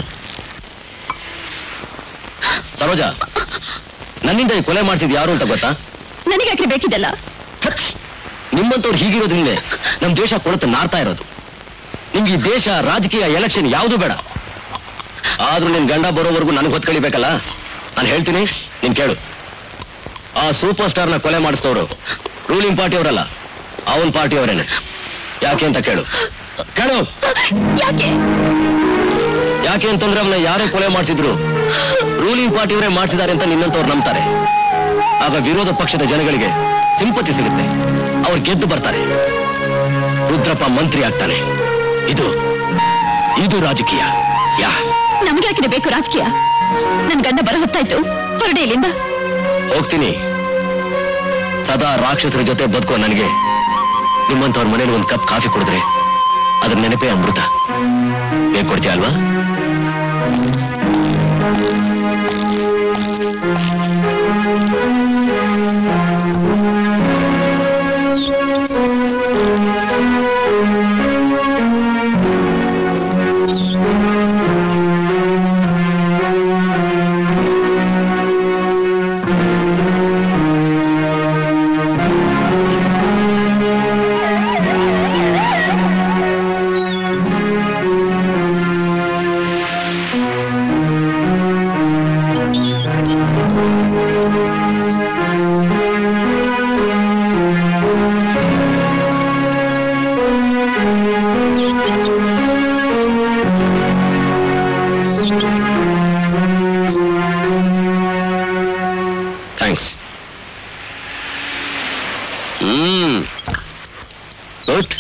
Saroja ನನ್ನಿಂದ ಈ ಕೊಲೆ ಮಾಡಿಸಿದ್ ಯಾರು ಅಂತ ಗೊತ್ತಾ ನನಗಾಕೆ ಬೇಕಿದಲ್ಲ ನಿಮ್ಮಂತವ್ರು ಹೀಗಿರೋದ್ರಿಂದಲೇ ನಮ್ ದೇಶ ಕೊಳತು ನಾರ್ತಾ ಇರೋದು ನಿಮ್ಗೆ ಈ ದೇಶ ರಾಜಕೀಯ ಎಲೆಕ್ಷನ್ ಯಾವುದು ಬೇಡ ಆದ್ರೂ ನಿನ್ ಗಂಡ ಬರೋವರೆಗೂ ನನಗೆ ಹೊತ್ಕಳಿಬೇಕಲ್ಲ ನಾನು ಹೇಳ್ತೀನಿ ನೀನ್ ಕೇಳು ಆ ಸೂಪರ್ ಸ್ಟಾರ್ನ ಕೊಲೆ ಮಾಡಿಸ್ತವ್ರು ರೂಲಿಂಗ್ ಪಾರ್ಟಿ ಅವರಲ್ಲ ಅವನ್ ಪಾರ್ಟಿ ಅವರೇನೆ ಯಾಕೆ ಅಂತ ಕೇಳು ಕೇಳು ಯಾಕೆ ಯಾಕೆ ಅಂತಂದ್ರೆ ಅವನ್ನ ಯಾರೇ ಕೊಲೆ ಮಾಡಿಸಿದ್ರು ರೂಲಿಂಗ್ ಪಾರ್ಟಿಯವರೇ ಮಾಡಿಸಿದ್ದಾರೆ ಅಂತ ನಿನ್ನಂತವ್ರು ನಂಬ್ತಾರೆ ಆಗ ವಿರೋಧ ಪಕ್ಷದ ಜನಗಳಿಗೆ ಸಿಂಪತಿ ಸಿಗುತ್ತೆ ಅವ್ರು ಗೆದ್ದು ಬರ್ತಾರೆ ರುದ್ರಪ್ಪ ಮಂತ್ರಿ ಆಗ್ತಾನೆ ಇದು ಇದು ರಾಜಕೀಯ ಯಾ ನಮ್ಗೆ ಯಾಕೆ ಬೇಕು ರಾಜಕೀಯ ನನ್ ಗಂಡ ಬರೋ ಹೊತ್ತಾಯ್ತು ಹೊರಡೆ ಇಲ್ಲಿಂದ ಹೋಗ್ತೀನಿ ಸದಾ ರಾಕ್ಷಸರ ಜೊತೆ ಬದುಕೋ ನನಗೆ ನಿಮ್ಮಂತವ್ರ ಮನೇಲಿ ಒಂದು ಕಪ್ ಕಾಫಿ ಕುಡಿದ್ರೆ ಅದ್ರ ನೆನಪೇ ಅಮೃತ ಬೇಗ ಕೊಡ್ತೀಯ ಅಲ್ವಾ ಥ್ಯಾಂಕ್ಸ್ ಹ್ಮ್ ಗುಡ್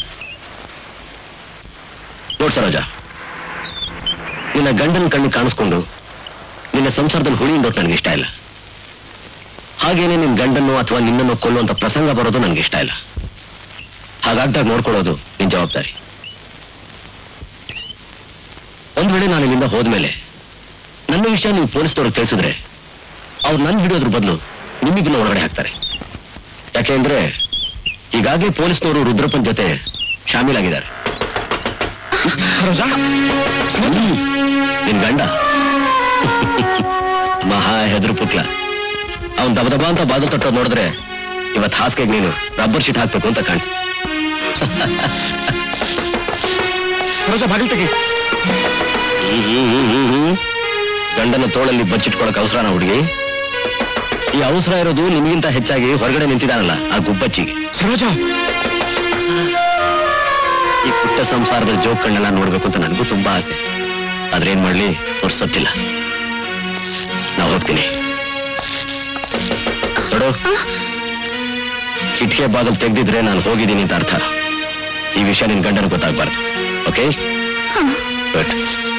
ನೋಡ್ ಸರೋಜ ನಿನ್ನ ಗಂಡನ ಕಣ್ಣು ಕಾಣಿಸ್ಕೊಂಡು ನಿನ್ನ ಸಂಸಾರದಲ್ಲಿ ಹುಳಿಯಿಂದೋಟ್ ನನಗೆ ಇಷ್ಟ ಇಲ್ಲ ಹಾಗೇನೆ ನಿನ್ನ ಗಂಡನ್ನು ಅಥವಾ ನಿನ್ನನ್ನು ಕೊಲ್ಲುವಂತ ಪ್ರಸಂಗ ಬರೋದು ನನಗೆ ಇಷ್ಟ ಇಲ್ಲ ಹಾಗಾಗ್ದಾಗ ನೋಡ್ಕೊಳ್ಳೋದು ನಿನ್ ಜವಾಬ್ದಾರಿ ಒಂದ್ ವೇಳೆ ನಾನು ಇಲ್ಲಿಂದ ಹೋದ್ಮೇಲೆ ನನ್ನ ವಿಷಯ ನೀವು ಪೊಲೀಸ್ನವ್ರಿಗೆ ತಿಳಿಸಿದ್ರೆ ಅವ್ರು ನನ್ ಹಿಡಿಯೋದ್ರ ಬದಲು ನಿಮ್ಮಿಬ್ಬನ ಒಳಗಡೆ ಹಾಕ್ತಾರೆ ಯಾಕೆಂದ್ರೆ ಈಗಾಗಲೇ ಪೊಲೀಸ್ನವರು ರುದ್ರಪ್ಪನ್ ಜೊತೆ ಶಾಮೀಲಾಗಿದ್ದಾರೆ ಹ್ಮ್. ನಿನ್ ಗಂಡ ಮಹಾ ಹೆದ್ರು ಪುಟ್ಲ ಅವನ್ ದಬ ದಬ ಅಂತ ಬಾಗಿಲು ತಟ್ಟೋದ್ ನೋಡಿದ್ರೆ ಇವತ್ ಹಾಸಿಗೆಗೆ ನೀನು ರಬ್ಬರ್ ಶೀಟ್ ಹಾಕ್ಬೇಕು ಅಂತ ಕಾಣಿಸ್ ಸರೋಜ ಬಾಗಿಲು ತೆಗಿ ಗಂಡನ ತೋಳಲ್ಲಿ ಬಚ್ಚಿಟ್ಕೊಳಕ್ ಅವಸರನ ಹುಡುಗಿ ಈ ಅವಸರ ಇರೋದು ನಿಮ್ಗಿಂತ ಹೆಚ್ಚಾಗಿ ಹೊರಗಡೆ ನಿಂತಿದ್ದಾನಲ್ಲ ಆ ಗುಬ್ಬಚ್ಚಿಗೆ ಸರೋಜ ಈ ಪುಟ್ಟ ಸಂಸಾರದ ಜೋಕಣ್ಣೆಲ್ಲ ನೋಡ್ಬೇಕು ಅಂತ ನನಗೂ ತುಂಬಾ ಆಸೆ ಆದ್ರೆ ಏನ್ ಮಾಡ್ಲಿ ತೋರ್ಸತ್ತಿಲ್ಲ ನಾ ಹೋಗ್ತೀನಿ ನೋಡು ಕಿಟಕಿ ಬಾಗಿಲು ತೆಗ್ದಿದ್ರೆ ನಾನು ಹೋಗಿದ್ದೀನಿ ಅಂತ ಅರ್ಥ ಈ ವಿಷಯ ನಿನ್ ಗಂಡನ ಗೊತ್ತಾಗ್ಬಾರ್ದು ಓಕೆ ಗುಡ್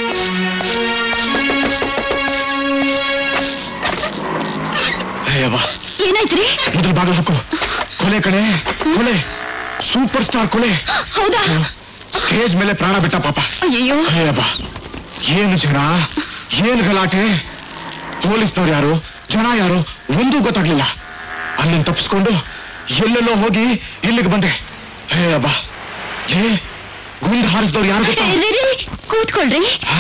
ಅಯ್ಯವ್ವ ಏನಾಯ್ತ್ರಿ ಮೊದಲು ಬಾಗಿಲು ಹಾಕು ಕೊಲೆ ಕಣೆ ಕೊಲೆ ಸೂಪರ್ ಸ್ಟಾರ್ ಕೊಲೆ ಹೌದಾ ಸ್ಟೇಜ್ ಮೇಲೆ ಪ್ರಾಣ ಬಿಟ್ಟ ಪಾಪ ಅಯ್ಯಯ್ಯೋ ಅಯ್ಯಬ್ಬ ಏನು ಜನ ಏನು ಗಲಾಟೆ ಪೊಲೀಸ್ನವ್ರು ಯಾರು ಜನ ಯಾರು ಒಂದೂ ಗೊತ್ತಾಗ್ಲಿಲ್ಲ ಅಲ್ಲಿಂದ ತಪ್ಪಿಸ್ಕೊಂಡು ಎಲ್ಲೆಲ್ಲೋ ಹೋಗಿ ಇಲ್ಲಿಗೆ ಬಂದೆ ಅಯ್ಯಬ್ಬ ಏ ಗುಂಡು ಹಾರಿಸಿದವ್ರು ಯಾರು ಗೊತ್ತಾ ರೀ, ರೀ, ರೀ, ಕೂತ್ಕೊಳ್ರಿ ಹಾ?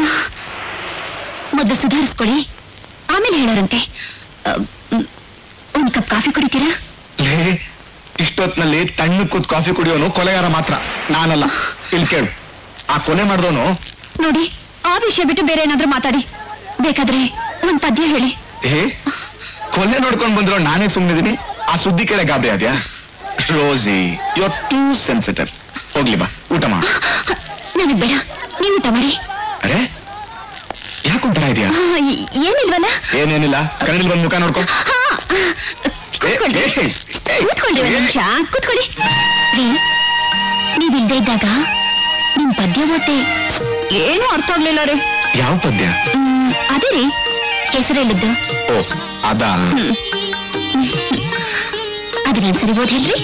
ಮೊದಲು ಸುಧಾರಿಸ್ಕೊಳ್ಳಿ ಆಮೇಲೆ ಹೇಳೋರಂತೆ ಆ, ಮ್, ಒಂದ್ ಕಪ್ ಕಾಫಿ ಕುಡಿತೀರಾ ಲೇ ಇಷ್ಟೊತ್ನಲ್ಲಿ ತಣ್ಣ ಕೂತ್ ಕಾಫಿ ಕುಡಿಯೋನು ಕೊಲೆಗಾರ ಮಾತ್ರ ನಾನಲ್ಲ ಇಲ್ಲಿ ಕೇಳು ಆ ಕೊಲೆ ಮಾಡ್ದವನು ನೋಡಿ ಆ ವಿಷಯ ಬಿಟ್ಟು ಬೇರೆ ಏನಾದ್ರೂ ಮಾತಾಡಿ ಬೇಕಾದ್ರೆ ಒಂದ್ ಪದ್ಯ ಹೇಳಿ ಏ ಕೊಲೆ ನೋಡ್ಕೊಂಡ್ ಬಂದ್ರು ನಾನೇ ಸುಮ್ಮನಿದ್ದೀನಿ ಆ ಸುದ್ದಿ ಕೇಳ ಗಾಬರಿ ಆದ್ಯಾ Rosie you are too sensitive ಹೋಗ್ಲಿ ಬಾ ಊಟ ಮಾ ನನಗ್ ಬೇಡ ನೀವು ಊಟ ಮಾಡಿ ಅರೆ ಯಾಕೊಂತರ ಇದೆಯಾ ಆ, ಏ- ಏನಿಲ್ವಲ್ಲ ಏನೇನಿಲ್ಲ ಕನ್ನಡದಲ್ಲಿ ಬಂದ್ ಮುಖ ನೋಡ್ಕೊ ಹಾ ಕೂತ್ಕೊಳ್ರಿ ಏ, ಏ, ಏ, ಕೂತ್ಕೊಳ್ಳಿ ಒಂದ್ ಏ. ನಿಮಿಷ ಕೂತ್ಕೊಳ್ಳಿ ರೀ ನೀವಿಲ್ದೇ ಇದ್ದಾಗ ನಿಮ್ ಪದ್ಯ ಓದ್ದೆ ಏನೂ ಅರ್ಥ ಆಗ್ಲಿಲ್ಲ ರೀ ಯಾವ ಪದ್ಯ ಮ್, ಅದೇ ರೀ ಹೆಸರೇಳಿದ್ದು ಓ ಅದಾ ಅದನ್ನೇನ್ ಸರಿ ಓದ್ ಹೇಳ್ರಿ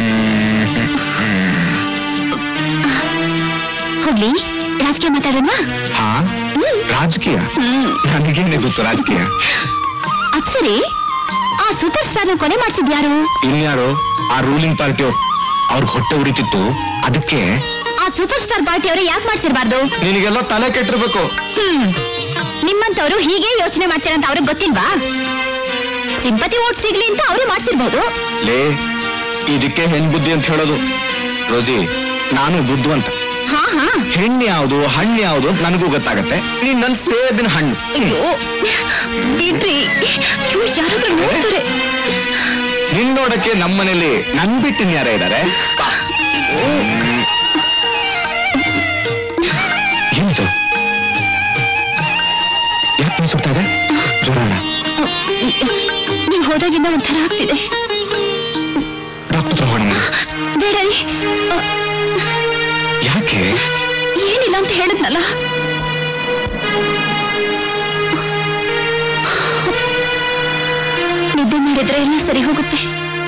ಹೋಗ್ಲಿ ರಾಜಕೀಯ ಮಾತಾಡೋಣ ಹಾ ರಾಜಕೀಯ ನನಗೇನೆ ಗೊತ್ತು ರಾಜಕೀಯ ಅದ್ ಸರಿ ಆ ಸೂಪರ್ ಸ್ಟಾರ್ ಕೊನೆ ಮಾಡ್ಸಿದ್ ಯಾರು ಇನ್ಯಾರು ಆ ರೂಲಿಂಗ್ ಪಾರ್ಟಿಯವ್ರು ಅವ್ರಿಗೆ ಹೊಟ್ಟೆ ಉರಿತಿತ್ತು ಅದಕ್ಕೆ ಆ ಸೂಪರ್ ಸ್ಟಾರ್ ಪಾರ್ಟಿ ಅವರು ಯಾಕೆ ಮಾಡ್ಸಿರ್ಬಾರ್ದು ನಿನಗೆಲ್ಲ ತಲೆ ಕೆಟ್ಟಿರ್ಬೇಕು ಹ್ಮ್ ನಿಮ್ಮಂತವ್ರು ಹೀಗೆ ಯೋಚನೆ ಮಾಡ್ತೀರಂತ ಅವ್ರಿಗೆ ಗೊತ್ತಿಲ್ವಾ ಸಿಂಪತಿ ಓಟ್ ಸಿಗ್ಲಿ ಅಂತ ಅವರು ಮಾಡ್ಸಿರ್ಬೋದು ಲೇ ಇದಕ್ಕೆ ಹೆಣ್ ಬುದ್ಧಿ ಅಂತ ಹೇಳೋದು ರೋಜಿ ನಾನು ಬುದ್ಧಿವಂತ ಹಾ ಹಾ ಹೆಣ್ಣು ಯಾವುದು ಹಣ್ಣು ಯಾವುದು ಅಂತ ನನಗೂ ಗೊತ್ತಾಗತ್ತೆ ನೀನ್ ನನ್ ಸೇಬಿನ ಹಣ್ಣು ಅಯ್ಯೋ ಬಿಡ್ರಿ ಅಯ್ಯೋ ಯಾರಾದ್ರೂ ನೋಡ್ತಾರೆ ನಿನ್ ನೋಡಕ್ಕೆ ನಮ್ಮನೇಲಿ ನನ್ ಬಿಟ್ಟಿನ್ ಯಾರ ಇದ್ದಾರೆ ಎಂತು ಯಾಕೆ ಸುತ್ತಾ ಇದೆ ಜ್ವರನ ನೀವ್ ಹೋದಾಗಿಂದ ಒಂಥರ ಆಗ್ತಿದೆ ಡಾಕ್ಟರ್ ಹೋಗೋಣ ಬೇಡ ರೀ ಅ, ಯಾಕೆ ಏನಿಲ್ಲ ಅಂತ ಹೇಳಿದ್ನಲ್ಲ ನಿದ್ದೆ ಮಾಡಿದ್ರೆ ಎಲ್ಲ ಸರಿ ಹೋಗುತ್ತೆ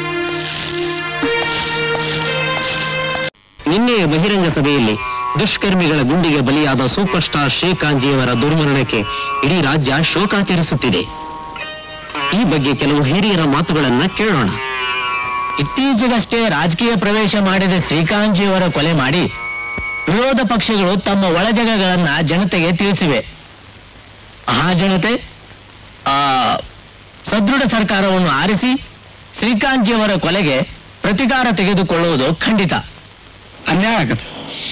ನಿನ್ನೆ ಬಹಿರಂಗ ಸಭೆಯಲ್ಲಿ ದುಷ್ಕರ್ಮಿಗಳ ಗುಂಡಿಗೆ ಬಲಿಯಾದ ಸೂಪರ್ ಸ್ಟಾರ್ ಶ್ರೀಕಾಂತ್ಜಿಯವರ ದುರ್ಮರಣಕ್ಕೆ ಇಡೀ ರಾಜ್ಯ ಶೋಕಾಚರಿಸುತ್ತಿದೆ ಈ ಬಗ್ಗೆ ಕೆಲವು ಹಿರಿಯರ ಮಾತುಗಳನ್ನ ಕೇಳೋಣ ಇತ್ತೀಚೆಗಷ್ಟೇ ರಾಜಕೀಯ ಪ್ರವೇಶ ಮಾಡಿದ ಶ್ರೀಕಾಂತ್ಜಿಯವರ ಕೊಲೆ ಮಾಡಿ ವಿರೋಧ ಪಕ್ಷಗಳು ತಮ್ಮ ಒಳಜಗಗಳನ್ನ ಜನತೆಗೆ ತಿಳಿಸಿವೆ ಆ ಜನತೆ ಆ ಸದೃಢ ಸರ್ಕಾರವನ್ನು ಆರಿಸಿ ಶ್ರೀಕಾಂತ್ಜಿಯವರ ಕೊಲೆಗೆ ಪ್ರತಿಕಾರ ತೆಗೆದುಕೊಳ್ಳುವುದು ಖಂಡಿತ ಅನ್ಯಾಯ ಆಗತ್ತೆ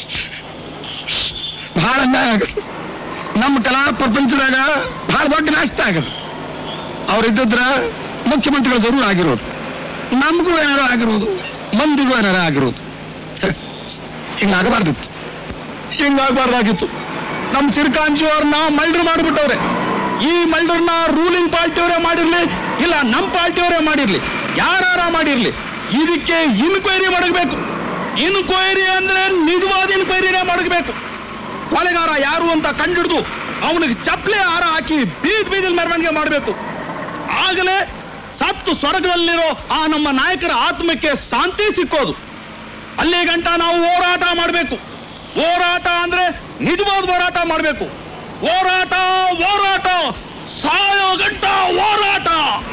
ಬಹಳ ಅನ್ಯಾಯ ಆಗತ್ತೆ ನಮ್ಮ ಕಲಾ ಪ್ರಪಂಚದಾಗ ಬಹಳ ದೊಡ್ಡ ನಷ್ಟ ಆಗತ್ತೆ ಅವ್ರಿದ್ದಿದ್ರ ಮುಖ್ಯಮಂತ್ರಿಗಳು ಜರೂರ್ ಆಗಿರೋದು ನಮಗೂ ಏನಾರ ಆಗಿರೋದು ಮಂದಿಗೂ ಏನಾರ ಆಗಿರೋದು ಹಿಂಗಾಗಬಾರ್ದಿತ್ತು ಹಿಂಗಾಗಬಾರ್ದಾಗಿತ್ತು ನಮ್ಮ ಸಿರ್ಕಾಂಜಿ ಅವ್ರನ್ನ ಮಲ್ಡರ್ ಮಾಡಿಬಿಟ್ಟವ್ರೆ ಈ ಮಲ್ಡರ್ನ ರೂಲಿಂಗ್ ಪಾರ್ಟಿಯವರೇ ಮಾಡಿರ್ಲಿ ಇಲ್ಲ ನಮ್ಮ ಪಾರ್ಟಿಯವರೇ ಮಾಡಿರ್ಲಿ ಯಾರ ಮಾಡಿರ್ಲಿ ಇದಕ್ಕೆ ಇನ್ಕ್ವೈರಿ ಮಾಡಬೇಕು ಇನ್ಕ್ವೈರಿ ಅಂದ್ರೆ ನಿಜವಾದ ಇನ್ಕ್ವೈರಿನೇ ಮಾಡಬೇಕು ಕೊಲೆಗಾರ ಯಾರು ಅಂತ ಕಂಡಿಡ್ದು ಅವನಿಗೆ ಚಪ್ಪಲೆ ಹಾರ ಹಾಕಿ ಬೀದ್ ಬೀದಿಲ್ ಮೆರವಣಿಗೆ ಮಾಡಬೇಕು ಆಗಲೇ ಸತ್ತು ಸ್ವರ್ಗದಲ್ಲಿರೋ ಆ ನಮ್ಮ ನಾಯಕರ ಆತ್ಮಕ್ಕೆ ಶಾಂತಿ ಸಿಕ್ಕೋದು ಅಲ್ಲಿ ಗಂಟ ನಾವು ಹೋರಾಟ ಮಾಡಬೇಕು ಹೋರಾಟ ಅಂದ್ರೆ ನಿಜವಾದ ಹೋರಾಟ ಮಾಡಬೇಕು ಹೋರಾಟ ಹೋರಾಟ ಸಾಯೋ ಗಂಟ ಹೋರಾಟ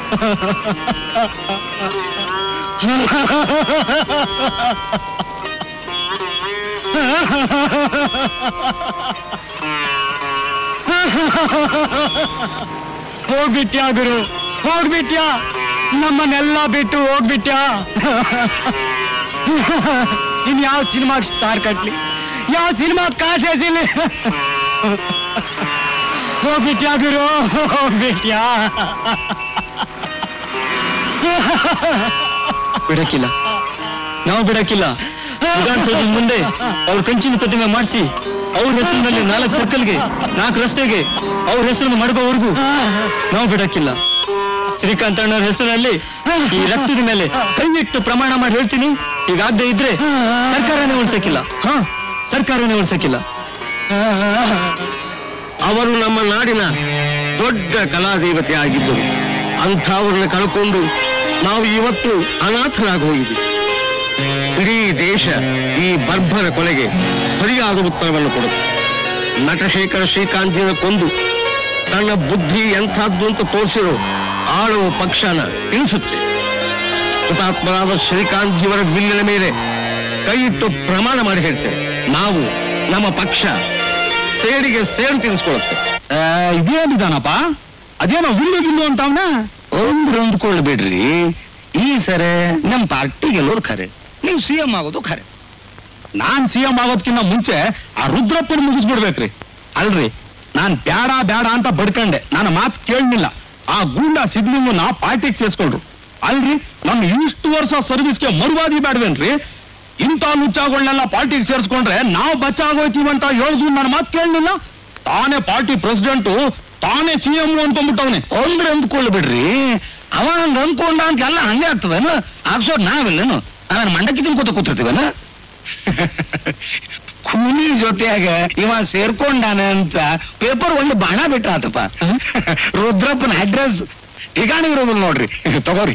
ಹೋಗ್ಬಿಟ್ಯಾ ಗುರು ಹೋಗ್ಬಿಟ್ಯಾ ನಮ್ಮನ್ನೆಲ್ಲ ಬಿಟ್ಟು ಹೋಗ್ಬಿಟ್ಯಾ ಇನ್ ಯಾವ ಸಿನಿಮಾಗ್ ಸ್ಟಾರ್ ಕಟ್ಲಿ ಯಾವ ಸಿನಿಮಾ ಕಾಸೇಸಿಲಿ ಹೋಗ್ಬಿಟ್ಯಾ ಗುರು ಹೋಗ್ಬಿಟ್ಯಾ ಬಿಡಕ್ಕಿಲ್ಲ ನಾವು ಬಿಡಕ್ಕಿಲ್ಲ ವಿಧಾನಸೌಧದ ಮುಂದೆ ಅವ್ರ ಕಂಚಿನ ಪ್ರತಿಮೆ ಮಾಡಿಸಿ ಅವ್ರ ಹೆಸರಿನಲ್ಲಿ ನಾಲ್ಕು ಸರ್ಕಲ್ಗೆ ನಾಲ್ಕು ರಸ್ತೆಗೆ ಅವ್ರ ಹೆಸರನ್ನು ಮಡಗೋವರೆಗೂ ನಾವು ಬಿಡಕ್ಕಿಲ್ಲ ಶ್ರೀಕಾಂತ್ ಅಣ್ಣವ್ರ ಹೆಸರಿನಲ್ಲಿ ಈ ರಕ್ತದ ಮೇಲೆ ಕೈ ಇಟ್ಟು ಪ್ರಮಾಣ ಮಾಡಿ ಹೇಳ್ತೀನಿ ಹೀಗಾಗದೆ ಇದ್ರೆ ಸರ್ಕಾರನೇ ಉಳ್ಸಕ್ಕಿಲ್ಲ ಹಾ ಸರ್ಕಾರನೇ ಉಳ್ಸಕ್ಕಿಲ್ಲ ಅವರು ನಮ್ಮ ನಾಡಿನ ದೊಡ್ಡ ಕಲಾದೇವತೆ ಆಗಿದ್ದರು ಅಂಥವ್ರನ್ನ ಕಳ್ಕೊಂಡು ನಾವು ಇವತ್ತು ಅನಾಥರಾಗಿ ಹೋಗಿದ್ವಿ ಇಡೀ ದೇಶ ಈ ಬರ್ಭರ ಕೊಲೆಗೆ ಸರಿಯಾದ ಉತ್ತರವನ್ನು ಕೊಡುತ್ತೆ ನಟಶೇಖರ ಶ್ರೀಕಾಂತಿನ ಕೊಂದು ತನ್ನ ಬುದ್ಧಿ ಎಂಥದ್ದು ಅಂತ ತೋರಿಸಿರೋ ಆಳುವ ಪಕ್ಷನ ಇಳಿಸುತ್ತೆ ಹುತಾತ್ಮರಾದ ಶ್ರೀಕಾಂತ್ಜಿಯವರ ಬಿಲ್ಲಿನ ಮೇಲೆ ಕೈ ಇಟ್ಟು ಪ್ರಮಾಣ ಮಾಡಿ ಹೇಳ್ತೇವೆ ನಾವು ನಮ್ಮ ಪಕ್ಷ ಸೇಡಿಗೆ ಸೇಡು ತೀರಿಸ್ಕೊಳ್ಳುತ್ತೆ ಇದೇನಿದಾನಪ್ಪ ಅದೇನೋ ವಿಲ್ಲು ಗಿಲ್ಲು ಅಂತ ಅವನ ಒಂದ್ರ ಅಂದ್ಕೊಳ್ಬೇಡ್ರಿ ಈ ಸರಿ ನಮ್ ಪಾರ್ಟಿ ಗೆಲ್ಲೋದು ಖರೆ ನೀವು ಸಿ ಎಂ ಆಗೋದು ಖರೆ ನಾನ್ ಸಿ ಎಂ ಆಗೋದ್ಕಿಂತ ಮುಂಚೆ ಆ ರುದ್ರಪ್ಪನ ಮುಗಿಸ್ಬಿಡ್ಬೇಕ್ರಿ ಅಲ್ರಿ ನಾನ್ ಬ್ಯಾಡ ಬ್ಯಾಡ ಅಂತ ಬಡ್ಕಂಡೆ ನನ್ನ ಮಾತು ಕೇಳಲಿಲ್ಲ ಆ ಗೂಂಡ ಸಿದ್ಲಿಂಗನ ಪಾರ್ಟಿಗೆ ಸೇರ್ಸ್ಕೊಂಡ್ರು ಅಲ್ರಿ ನಮ್ ಇಷ್ಟು ವರ್ಷ ಸರ್ವಿಸ್ಗೆ ಮರುವಾದಿ ಬೇಡವೇನ್ರಿ ಇಂಥ ಲುಚ್ಚಾಗಳನ್ನೆಲ್ಲ ಪಾರ್ಟಿಗೆ ಸೇರ್ಸ್ಕೊಂಡ್ರೆ ನಾವು ಬಚ್ಚಾಗೋಯ್ತೀವಿ ಅಂತ ಹೇಳುದು ನನ್ನ ಮಾತು ಕೇಳಲಿಲ್ಲ ತಾನೇ ಪಾರ್ಟಿ ಪ್ರೆಸಿಡೆಂಟು ತಾನೇ ಸಿ ಎಂ ಅನ್ಕೊಂಡ್ಬಿಟ್ಟವನೆ ಒಂದ್ರ ಅಂದ್ಕೊಳ್ಬೇಡ್ರಿ ಅವ ಹಂಗ ಅಂದ್ಕೊಂಡ ಅಂತ ಎಲ್ಲ ಹಂಗೆ ಆಗ್ತವೇನು ಆಗ್ಸೋದ್ ನಾವಿಲ್ಲೇನು ನಾನು ಮಂಡಕ್ಕಿ ತಿನ್ಕೋತ ಕೂತಿರ್ತೀವನ ಕೂಲಿ ಜೊತೆಯಾಗ ಇವ ಸೇರ್ಕೊಂಡಾನ ಅಂತ ಪೇಪರ್ ಒಂದು ಬಾಣ ಬಿಟ್ರಾತಪ್ಪ ರುದ್ರಪ್ಪನ ಅಡ್ರೆಸ್ ठिकाणी ಇರೋದಿಲ್ಲ ನೋಡ್ರಿ ತಗೋರಿ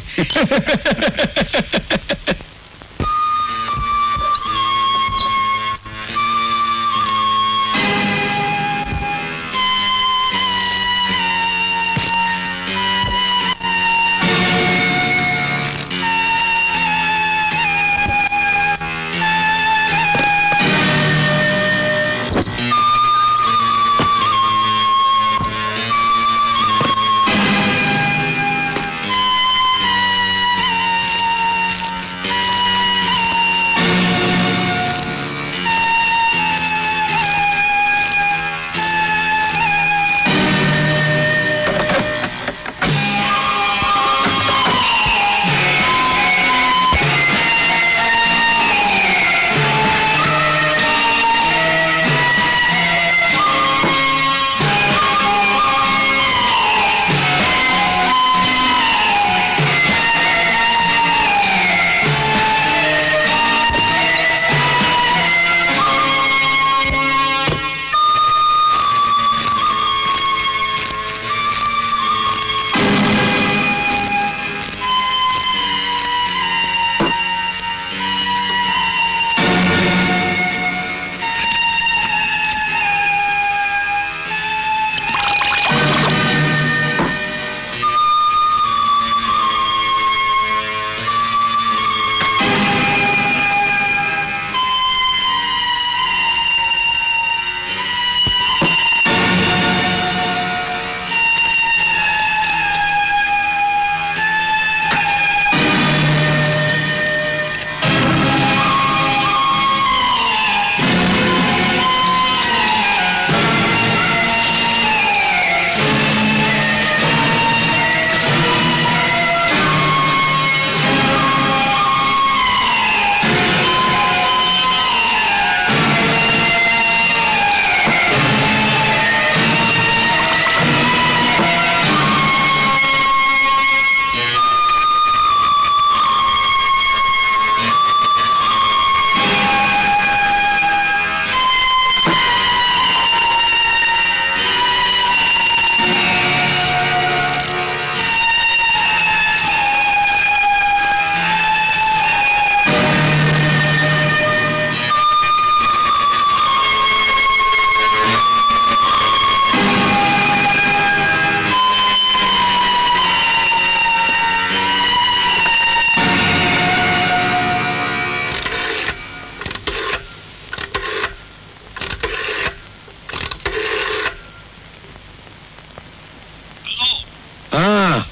ಹಾ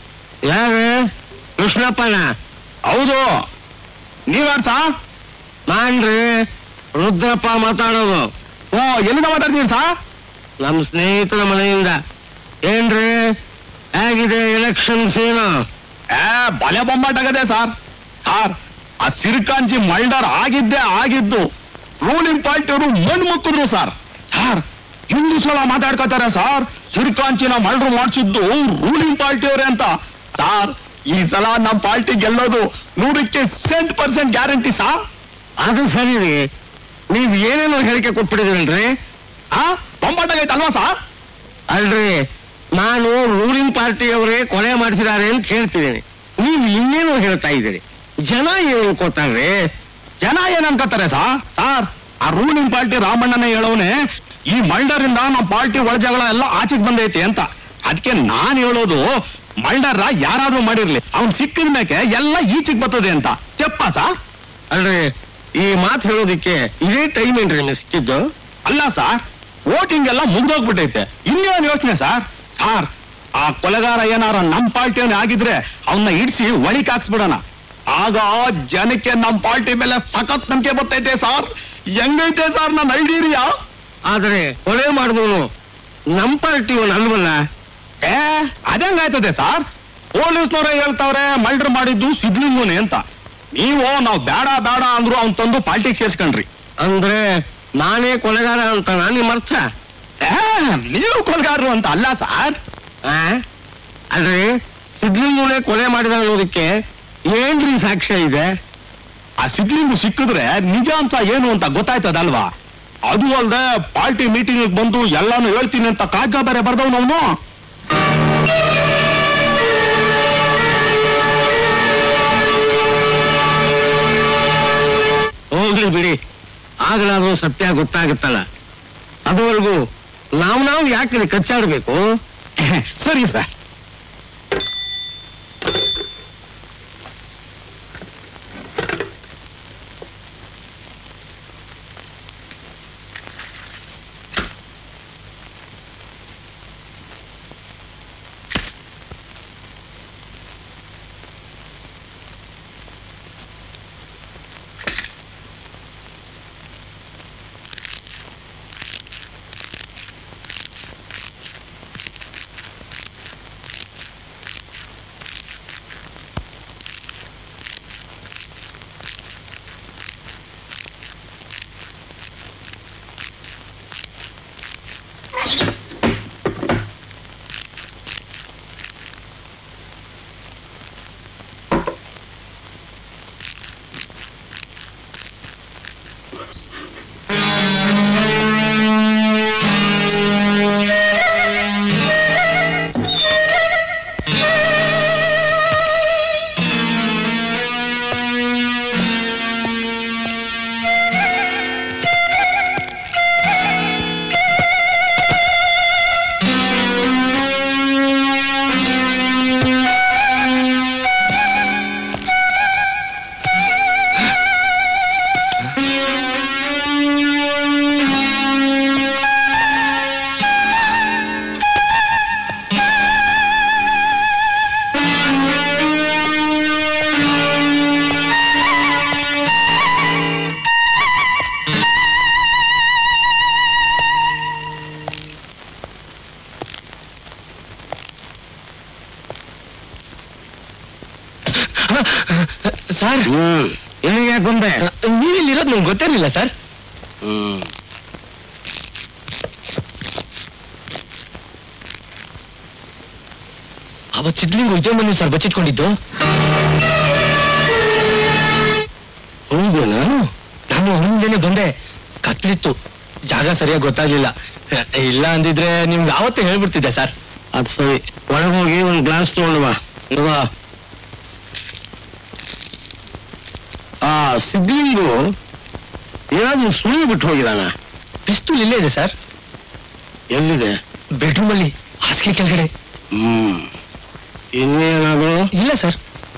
ಯಾರು ಕೃಷ್ಣಪ್ಪನ ಹೌದು ನೀವ್ಯಾರು ಸಾ ನಾನ್ರಿ ರುದ್ರಪ್ಪ ಮಾತಾಡೋದು ಓ ಎಲ್ಲಿಂದ ಮಾತಾಡ್ತೀರಿ ಸಾ ನಮ್ಮ ಸ್ನೇಹಿತರ ಮನೆಯಿಂದ ಏನ್ರಿ ಹೇಗಿದೆ ಎಲೆಕ್ಷನ್ ಸೀನು ಏ ಬಲೆ ಬೊಂಬಾಟಾಗದೆ ಸಾರ್ ಸಾರ್ ಆ ಸಿರಿಕಾಂಚಿ ಮಲ್ಡರ್ ಆಗಿದ್ದೇ ಆಗಿದ್ದು ರೂಲಿಂಗ್ ಪಾರ್ಟಿ ಅವರು ಮಣ್ಣು ಮುಕ್ಕಿದ್ರು ಸರ್ ಸಾರ್ ಹಿಂದೂ ಸಲ ಮಾತಾಡ್ಕೋತಾರೆ ಸಾರ್ ಸಿರಿಕಾಂಚಿನ ಮಲ್ಡರ್ ಮಾಡಿಸಿದ್ದು ರೂಲಿಂಗ್ ಪಾರ್ಟಿ ಅವರೇ ಅಂತ ಸಾರ್ ಈ ಸಲ ನಮ್ ಪಾರ್ಟಿ ಗೆಲ್ಲೋದು ನೂರಕ್ಕೆ ಸೆಂಟ್ ಪರ್ಸೆಂಟ್ ಗ್ಯಾರಂಟಿ ಸಾ ಅದು ಸರಿ ರೀ ನೀವ್ ಏನೇನೋ ಹೇಳಿಕೆ ಕೊಟ್ಬಿಟ್ಟಿದ್ರಲ್ರಿ ಆ ಬೊಂಬಾಟಾಗೈತೆ ಅಲ್ವಾ ಸಾರ್ ಅಲ್ರಿ ನಾನು ರೂಲಿಂಗ್ ಪಾರ್ಟಿಯವರೇ ಕೊಲೆ ಮಾಡಿಸಿದ್ದಾರೆ ಅಂತ ಹೇಳ್ತಿದ್ದೀನಿ ನೀವು ಇನ್ನೇನೋ ಹೇಳ್ತಾ ಇದ್ದೀರಿ ಜನ ಏನು ಅನ್ಕೋತಾರ್ರಿ ಜನ ಏನ್ ಅನ್ಕೋತಾರೆ ಸಾ ಸಾರ್ ಆ ರೂಲಿಂಗ್ ಪಾರ್ಟಿ ರಾಮಣ್ಣನೇ ಹೇಳೋನೆ ಈ ಮಲ್ಡರ್ ಇಂದ ನಮ್ಮ ಪಾರ್ಟಿ ಒಳಜಗಳ ಎಲ್ಲ ಆಚೆಗೆ ಬಂದೈತಿ ಅಂತ ಅದಕ್ಕೆ ನಾನ್ ಹೇಳೋದು ಮಲ್ಡರ್ ಯಾರಾದ್ರೂ ಮಾಡಿರ್ಲಿ ಅವ್ನ್ ಸಿಕ್ಕಿದ ಮೇಲೆ ಎಲ್ಲ ಈಚೆಗೆ ಬರ್ತದೆ ಅಂತ ಚೆಪ್ಪ ಸಾ ಅಲ್ರಿ ಈ ಮಾತು ಹೇಳೋದಿಕ್ಕೆ ಇದೇ ಟೈಮ್ ಏನ್ರಿ ನಿಮ್ಗೆ ಸಿಕ್ಕಿದ್ದು ಅಲ್ಲ ಸಾರ್ ವೋಟಿಂಗ್ ಎಲ್ಲ ಮುಗ್ದೋಗ್ಬಿಟ್ಟೈತೆ ಇನ್ನೇನ್ ಯೋಚನೆ ಸಾರ್ ಸಾರ್ ಆ ಕೊಲೆಗಾರ ಏನಾರ ನಮ್ ಪಾರ್ಟಿಯವನೇ ಆಗಿದ್ರೆ ಅವನ್ನ ಇಡ್ಸಿ ಒಳಿಕ್ ಹಾಕ್ಸ್ಬಿಡೋಣ ಆಗ ಜನಕ್ಕೆ ನಮ್ ಪಾರ್ಟಿ ಮೇಲೆ ಸಖತ್ ನಂಬಿಕೆ ಬರ್ತೈತೆ ಸಾರ್ ಹೆಂಗೈತೆ ಸಾರ್ ನನ್ನ ಐಡಿಯಾ ಆದ್ರೆ ಕೊಲೆ ಮಾಡಿದವನು ನಮ್ ಪಾರ್ಟಿಯವನು ಅಲ್ವಲ್ಲ ಏ ಅದಂಗಾಯ್ತದೆ ಸಾರ್ ಪೊಲೀಸ್ನವರೇ ಹೇಳ್ತಾವ್ರೆ ಮಲ್ಡರ್ ಮಾಡಿದ್ದು ಸಿದ್ಲಿಂಗುನೆ ಅಂತ ನೀವು ನಾವು ಬೇಡ ಬೇಡ ಅಂದ್ರು ಅವ್ನ್ ತಂದು ಪಾರ್ಟಿಗೆ ಸೇರ್ಸ್ಕೊಂಡ್ರಿ ಅಂದ್ರೆ ನಾನೇ ಕೊಲೆಗಾರ ಅಂತ ನಿಮ್ಮ ಅರ್ಥ ಏ, ನೀವು ಕೊಲೆಗಾರರು ಅಂತ ಅಲ್ಲ ಸಾರ್ ಆ? ಅಲ್ರಿ ಸಿದ್ಲಿಂಗುನೇ ಕೊಲೆ ಮಾಡಿದ ಅನ್ನೋದಕ್ಕೆ ಏನ್ರಿ ಸಾಕ್ಷ್ಯ ಇದೆ ಆ ಸಿದ್ಲಿಂಗು ಸಿಕ್ಕಿದ್ರೆ ನಿಜ ಅಂತ ಏನು ಅಂತ ಗೊತ್ತಾಯ್ತದಲ್ವಾ ಅದು ಅಲ್ದೆ ಪಾರ್ಟಿ ಮೀಟಿಂಗ್ ಬಂದು ಎಲ್ಲಾನು ಹೇಳ್ತೀನಿ ಅಂತ ಕಾಗ್ಗ ಬೇರೆ ಬರ್ದವ್ ಅವನು ಹೋಗ್ಲಿ ಬಿಡಿ ಆಗಲಾದ್ರೂ ಸತ್ಯ ಗೊತ್ತಾಗುತ್ತಲ್ಲ ಅದುವರೆಗೂ ನಾವು ನಾವು ಯಾಕೆ ಕಚ್ಚಾಡ್ಬೇಕು ಸರಿ ಸರ್ ಸರ್ ಇಲ್ಲಿ ಯಾಕೆ ಬಂದೆ ನೀವಿಲ್ಲಿರೋದು ನಂಗೆ ಗೊತ್ತಿರಲಿಲ್ಲ ಸರ್ ಹ್ಮ್ ಅವತ್ತು ಸಿದ್ಲಿಂಗು ಇದೇ ಮನೆ ಸರ್ ಬಚ್ಚಿಟ್ಕೊಂಡಿದ್ದು ಹೌದೇನಾ ನಾನು ಅವನಿಂದನೇ ಬಂದೆ ಕತ್ಲಿತ್ತು ಜಾಗ ಸರಿಯಾಗಿ ಗೊತ್ತಾಗ್ಲಿಲ್ಲ ಇಲ್ಲ ಅಂದಿದ್ರೆ ನಿಮ್ಗೆ ಆವತ್ತೇ ಹೇಳ್ಬಿಡ್ತಿದ್ದೆ ಸರ್ ಅದು ಸರಿ ಒಳಗೋಗಿ ಒಂದು ಗ್ಲಾಸ್ ತಗೊಂಡು ಬಾ ಇಲ್ವಾ? ಆ ಸಿದ್ಲಿಂಗು ಏನಾದ್ರೂ ಸುಳಿ ಬಿಟ್ಟು ಹೋಗಿದಾನ ಪಿಸ್ತೂಲ್ ಇಲ್ಲೇ ಇದೆ ಸರ್ ಎಲ್ಲಿದೆ ಬೆಡ್ರೂಮ್ ಅಲ್ಲಿ ಹಾಸಿಗೆ ಕೆಳಗಡೆ ಹ್ಮ್ ಇನ್ನೇನಾದ್ರು ಇಲ್ಲ ಸರ್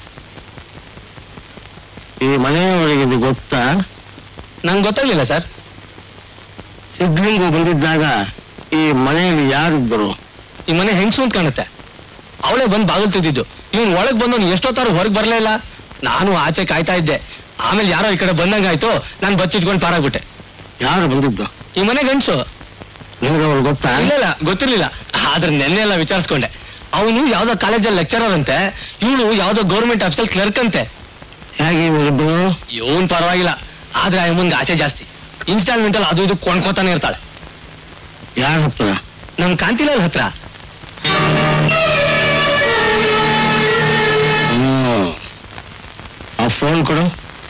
ಈ ಮನೆಯವರಿಗೆ ಇದು ಗೊತ್ತಾ ನಂಗೆ ಗೊತ್ತಾಗ್ಲಿಲ್ಲ ಸರ್ ಸಿದ್ಲಿಂಗು ಬಂದಿದ್ದಾಗ ಈ ಮನೆಯಲ್ಲಿ ಯಾರಿದ್ದರು ಈ ಮನೆ ಹೆಂಗ್ಸು ಅಂತ ಕಾಣುತ್ತೆ ಅವಳೇ ಬಂದು ಬಾಗಿಲು ತೆಗೆದಿದ್ದು ಇವ್ನು ಒಳಗ್ ಬಂದವನು ಎಷ್ಟೊತ್ತಾರು ಹೊರಗೆ ಬರಲೇ ಇಲ್ಲ ನಾನು ಆಚೆ ಕಾಯ್ತಾ ಇದ್ದೆ ಆಮೇಲೆ ಯಾರೋ ಈ ಕಡೆ ಬಂದಂಗಾಯ್ತು ನಾನು ಬಚ್ಚಿಟ್ಕೊಂಡು ಪಾರಾಗ್ಬಿಟ್ಟೆ ಯಾರು ಬಂದಿದ್ದು ಈ ಮನೆ ಗಂಡ್ಸು ನಿಮ್ಗೆ ಅವ್ರು ಗೊತ್ತಾ ಇಲ್ಲ ಇಲ್ಲ ಗೊತ್ತಿರ್ಲಿಲ್ಲ ಆದ್ರೆ ನೆನ್ನೆ ಎಲ್ಲ ವಿಚಾರಿಸ್ಕೊಂಡೆ ಅವನು ಯಾವ್ದೋ ಕಾಲೇಜಲ್ಲಿ ಲೆಕ್ಚರರ್ ಅಂತೆ ಇವಳು ಯಾವ್ದೋ ಗೌರ್ಮೆಂಟ್ ಆಫೀಸಲ್ಲಿ ಕ್ಲರ್ಕ್ ಅಂತೆ ಹೇಗೆ ಇವರಿಬ್ರು ಇವನ್ ಪರವಾಗಿಲ್ಲ ಆದ್ರೆ ಅಮ್ಮನ್ಗೆ ಆಸೆ ಜಾಸ್ತಿ ಇನ್ಸ್ಟಾಲ್ಮೆಂಟ್ ಅಲ್ಲಿ ಅದು ಇದು ಕೊಂಡ್ಕೋತಾನೆ ಇರ್ತಾಳೆ ಯಾರ ಹತ್ರ ನಮ್ ಕಾಂತಿಲಾಲ್ ಹತ್ರ ಹ್ಮ್. ಆ ಫೋನ್ ಕೊಡು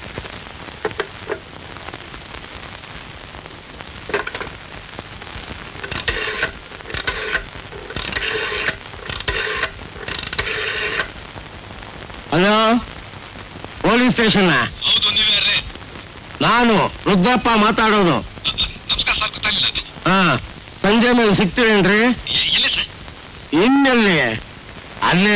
ಹಲೋ ಪೊಲೀಸ್ ಸ್ಟೇಷನ್ ನಾನು ರುದ್ರಪ್ಪ ಮಾತಾಡೋದು ಹಾ ಸಂಜೆ ಮೇಲೆ ಸಿಗ್ತೀರೇನ್ರಿ ಇನ್ನೆಲ್ಲಿ ಅಲ್ಲೇ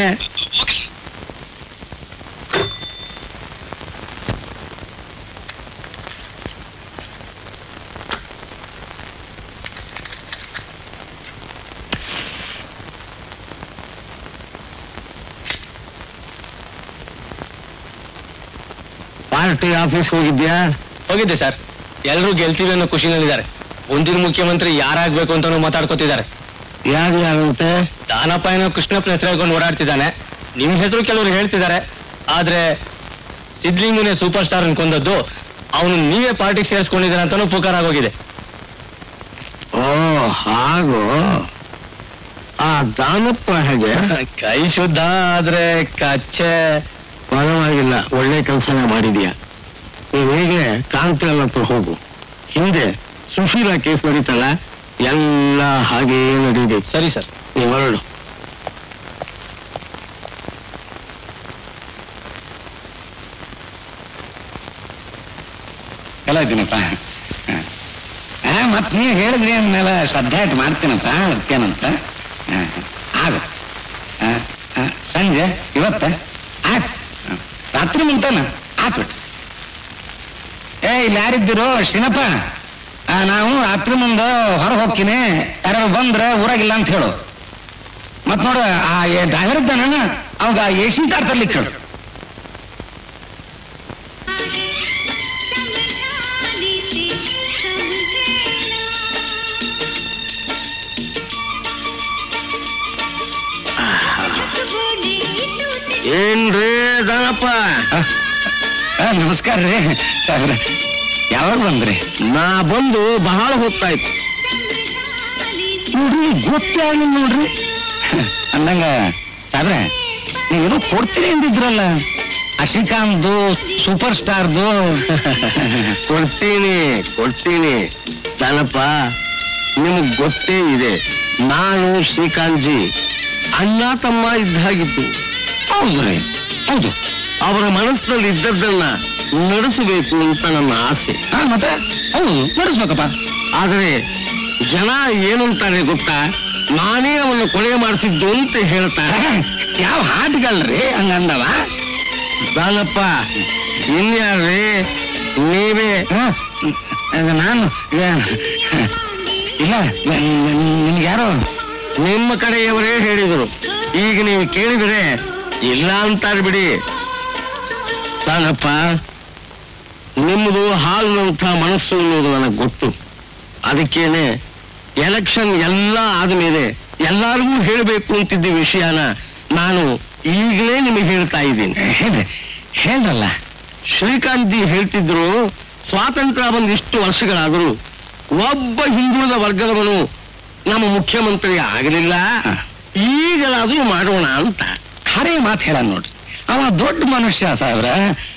ಪಾರ್ಟಿ ಆಫೀಸ್ಗೆ ಹೋಗಿದ್ಯಾ ಹೋಗಿದ್ದೆ ಸರ್ ಎಲ್ರೂ ಗೆಲ್ತೀವಿ ಅನ್ನೋ ಖುಷಿನಲ್ಲಿದ್ದಾರೆ ಮುಂದಿನ ಮುಖ್ಯಮಂತ್ರಿ ಯಾರಾಗ್ಬೇಕು ಅಂತಾನು ಮಾತಾಡ್ಕೋತಿದ್ದಾರೆ ಯಾರು ಯಾರಂತೆ ದಾನಪ್ಪ ಏನೋ ಕೃಷ್ಣಪ್ಪನ ಹೆಸರು ಹೇಳ್ಕೊಂಡು ಓಡಾಡ್ತಿದ್ದಾನೆ ನಿಮ್ ಹೆಸರು ಕೆಲವರು ಹೇಳ್ತಿದ್ದಾರೆ ಆದ್ರೆ ಸಿದ್ಲಿಂಗುನೇ ಸೂಪರ್ ಸ್ಟಾರ್ ಅನ್ಕೊಂಡದ್ದು ಅವನು ನೀವೇ ಪಾರ್ಟಿಗೆ ಸೇರಿಸ್ಕೊಂಡಿದ್ದೀರ ಅಂತಾನು ಪುಕಾರ ಆಗೋಗಿದೆ ಓ ಹಾಗು ಆ ದಾನಪ್ಪ ಹೇಗೆ ಕೈ ಶುದ್ಧ ಆದ್ರೆ ಕಚ್ಚೆ ಪರವಾಗಿಲ್ಲ ಒಳ್ಳೆ ಕೆಲಸನೇ ಮಾಡಿದ್ಯಾ ನೀವ್ ಹೇಗೆ ಕಾಂತಿಯಲ್ ಹತ್ರ ಹೋಗು ಹಿಂದೆ ಸುಶೀಲಾ ಕೇಸ್ ನಡೀತಲ್ಲ ಎಲ್ಲ ಹಾಗೇ ನಡೀಬೇಕು ಸರಿ ಸರ್ ನೀವು ಹೊರಡು ಎಲ್ಲ ಇದ್ದೀನಪ್ಪ ಮತ್ ನೀವು ಹೇಳಿದ್ರಿ ಅಂದ್ಮೇಲೆ ಶ್ರದ್ಧೆ ಇಟ್ಟು ಮಾಡ್ತೀನಪ್ಪ ಅದಕ್ಕೇನಂತ ಆ, ಆಗ ಆ, ಆ, ಸಂಜೆ ಇವತ್ತ ಆಯ್ತು ಆ, ರಾತ್ರಿ ಮುಂತಾನ ಆತ್ಬಿಟ್ಟು ಏ ಇಲ್ಲಿ ಯಾರಿದ್ದೀರೋ ಶಿನಪ್ಪ ಆ, ನಾವು ರಾತ್ರಿ ಮುಂದೆ ಹೊರಗೆ ಹೋಗ್ತೀನಿ ಯಾರು ಬಂದ್ರೆ ಊರಾಗಿಲ್ಲ ಅಂತ ಹೇಳು ಮತ್ ನೋಡು ಆ ಡ್ರೈವರ್ ಇದ್ದಾನ ಅವಾಗ ಎ ಸಿ ಕಾರ್ ತರ್ಲಿಕ್ಕೆ ಹೇಳು ಏನ್ರಿ ದನಪ್ಪ ಆ, ನಮಸ್ಕಾರ ರೀ ಸಾಹೇಬ್ರ ಯಾವಾಗ ಬಂದ್ರಿ ನಾ ಬಂದು ಬಹಳ ಹೊತ್ತಾಯ್ತು ನೋಡ್ರಿ ಗೊತ್ತೇ ಆಗಿಲ್ಲ ನೋಡ್ರಿ ಅಂದಂಗ ಸಾಬ್ರೆ ನೀವೇನೋ ಕೊಡ್ತೀರಿ ಅಂದಿದ್ರಲ್ಲ ಆ ಶ್ರೀಕಾಂತ್ದು ಸೂಪರ್ ಸ್ಟಾರ್ದು ಕೊಡ್ತೀನಿ ಕೊಡ್ತೀನಿ ದನಪ್ಪ ನಿಮಗ್ ಗೊತ್ತೇ ಇದೆ ನಾನು ಶ್ರೀಕಾಂತ್ ಜಿ ಅಣ್ಣ ತಮ್ಮ ಇದ್ದ ಹಾಗಿದ್ದು ಹೌದ್ರಿ ಹೌದು ಅವರ ಮನಸ್ಸಿನಲ್ಲಿ ಇದ್ದದ್ದನ್ನ ನಡೆಸಬೇಕು ಅಂತ ನನ್ನ ಆಸೆ ಹಾ ಮತ್ತೆ ಹೌದು ನಡೆಸ್ಬೇಕಪ್ಪ ಆದರೆ ಜನ ಏನಂತಾರೆ ಗೊತ್ತಾ ನಾನೇ ಅವನ್ನ ಕೊಲೆ ಮಾಡಿಸಿದ್ದು ಅಂತ ಹೇಳ್ತಾರೆ ಯಾವ ಹಾಟ್ಗಳ್ರಿ ಹಂಗಂದವ ದಾನಪ್ಪ ಇನ್ಯಾರ್ರಿ ನೀವೇ ಹಾ, ಅದು ನಾನು ಏ- ಇಲ್ಲ ನಿಮ್ಗೆ ಯಾರು ನಿಮ್ಮ ಕಡೆಯವರೇ ಹೇಳಿದರು ಈಗ ನೀವು ಕೇಳಿದರೆ ಇಲ್ಲ ಅಂತಾರೆ ಬಿಡಿ ದಾನಪ್ಪ ನಿಮ್ಮದು ಹಾಲಿನಂಥ ಮನಸ್ಸು ಅನ್ನೋದು ನನಗೆ ಗೊತ್ತು ಅದಕ್ಕೇನೆ ಎಲೆಕ್ಷನ್ ಎಲ್ಲ ಆದ್ಮೇಲೆ ಎಲ್ಲರಿಗೂ ಹೇಳಬೇಕು ಅಂತಿದ್ದ ವಿಷಯನ ನಾನು ಈಗಲೇ ನಿಮಗೆ ಹೇಳ್ತಾ ಇದ್ದೀನಿ ಹೇಳ್ರಿ ಹೇಳ್ರಲ್ಲ ಶ್ರೀಕಾಂತ್ ಜಿ ಹೇಳ್ತಿದ್ರು ಸ್ವಾತಂತ್ರ್ಯ ಬಂದ ಇಷ್ಟು ವರ್ಷಗಳಾದರೂ ಒಬ್ಬ ಹಿಂದುಳಿದ ವರ್ಗದವನು ನಮ್ಮ ಮುಖ್ಯಮಂತ್ರಿ ಆಗಲಿಲ್ಲ ಈಗಲಾದ್ರೂ ಮಾಡೋಣ ಅಂತ ಖರೆ ಮಾತು ಹೇಳ ನೋಡ್ರಿ ಅವ ದೊಡ್ಡ ಮನುಷ್ಯ ಸಾಹೇಬ್ರ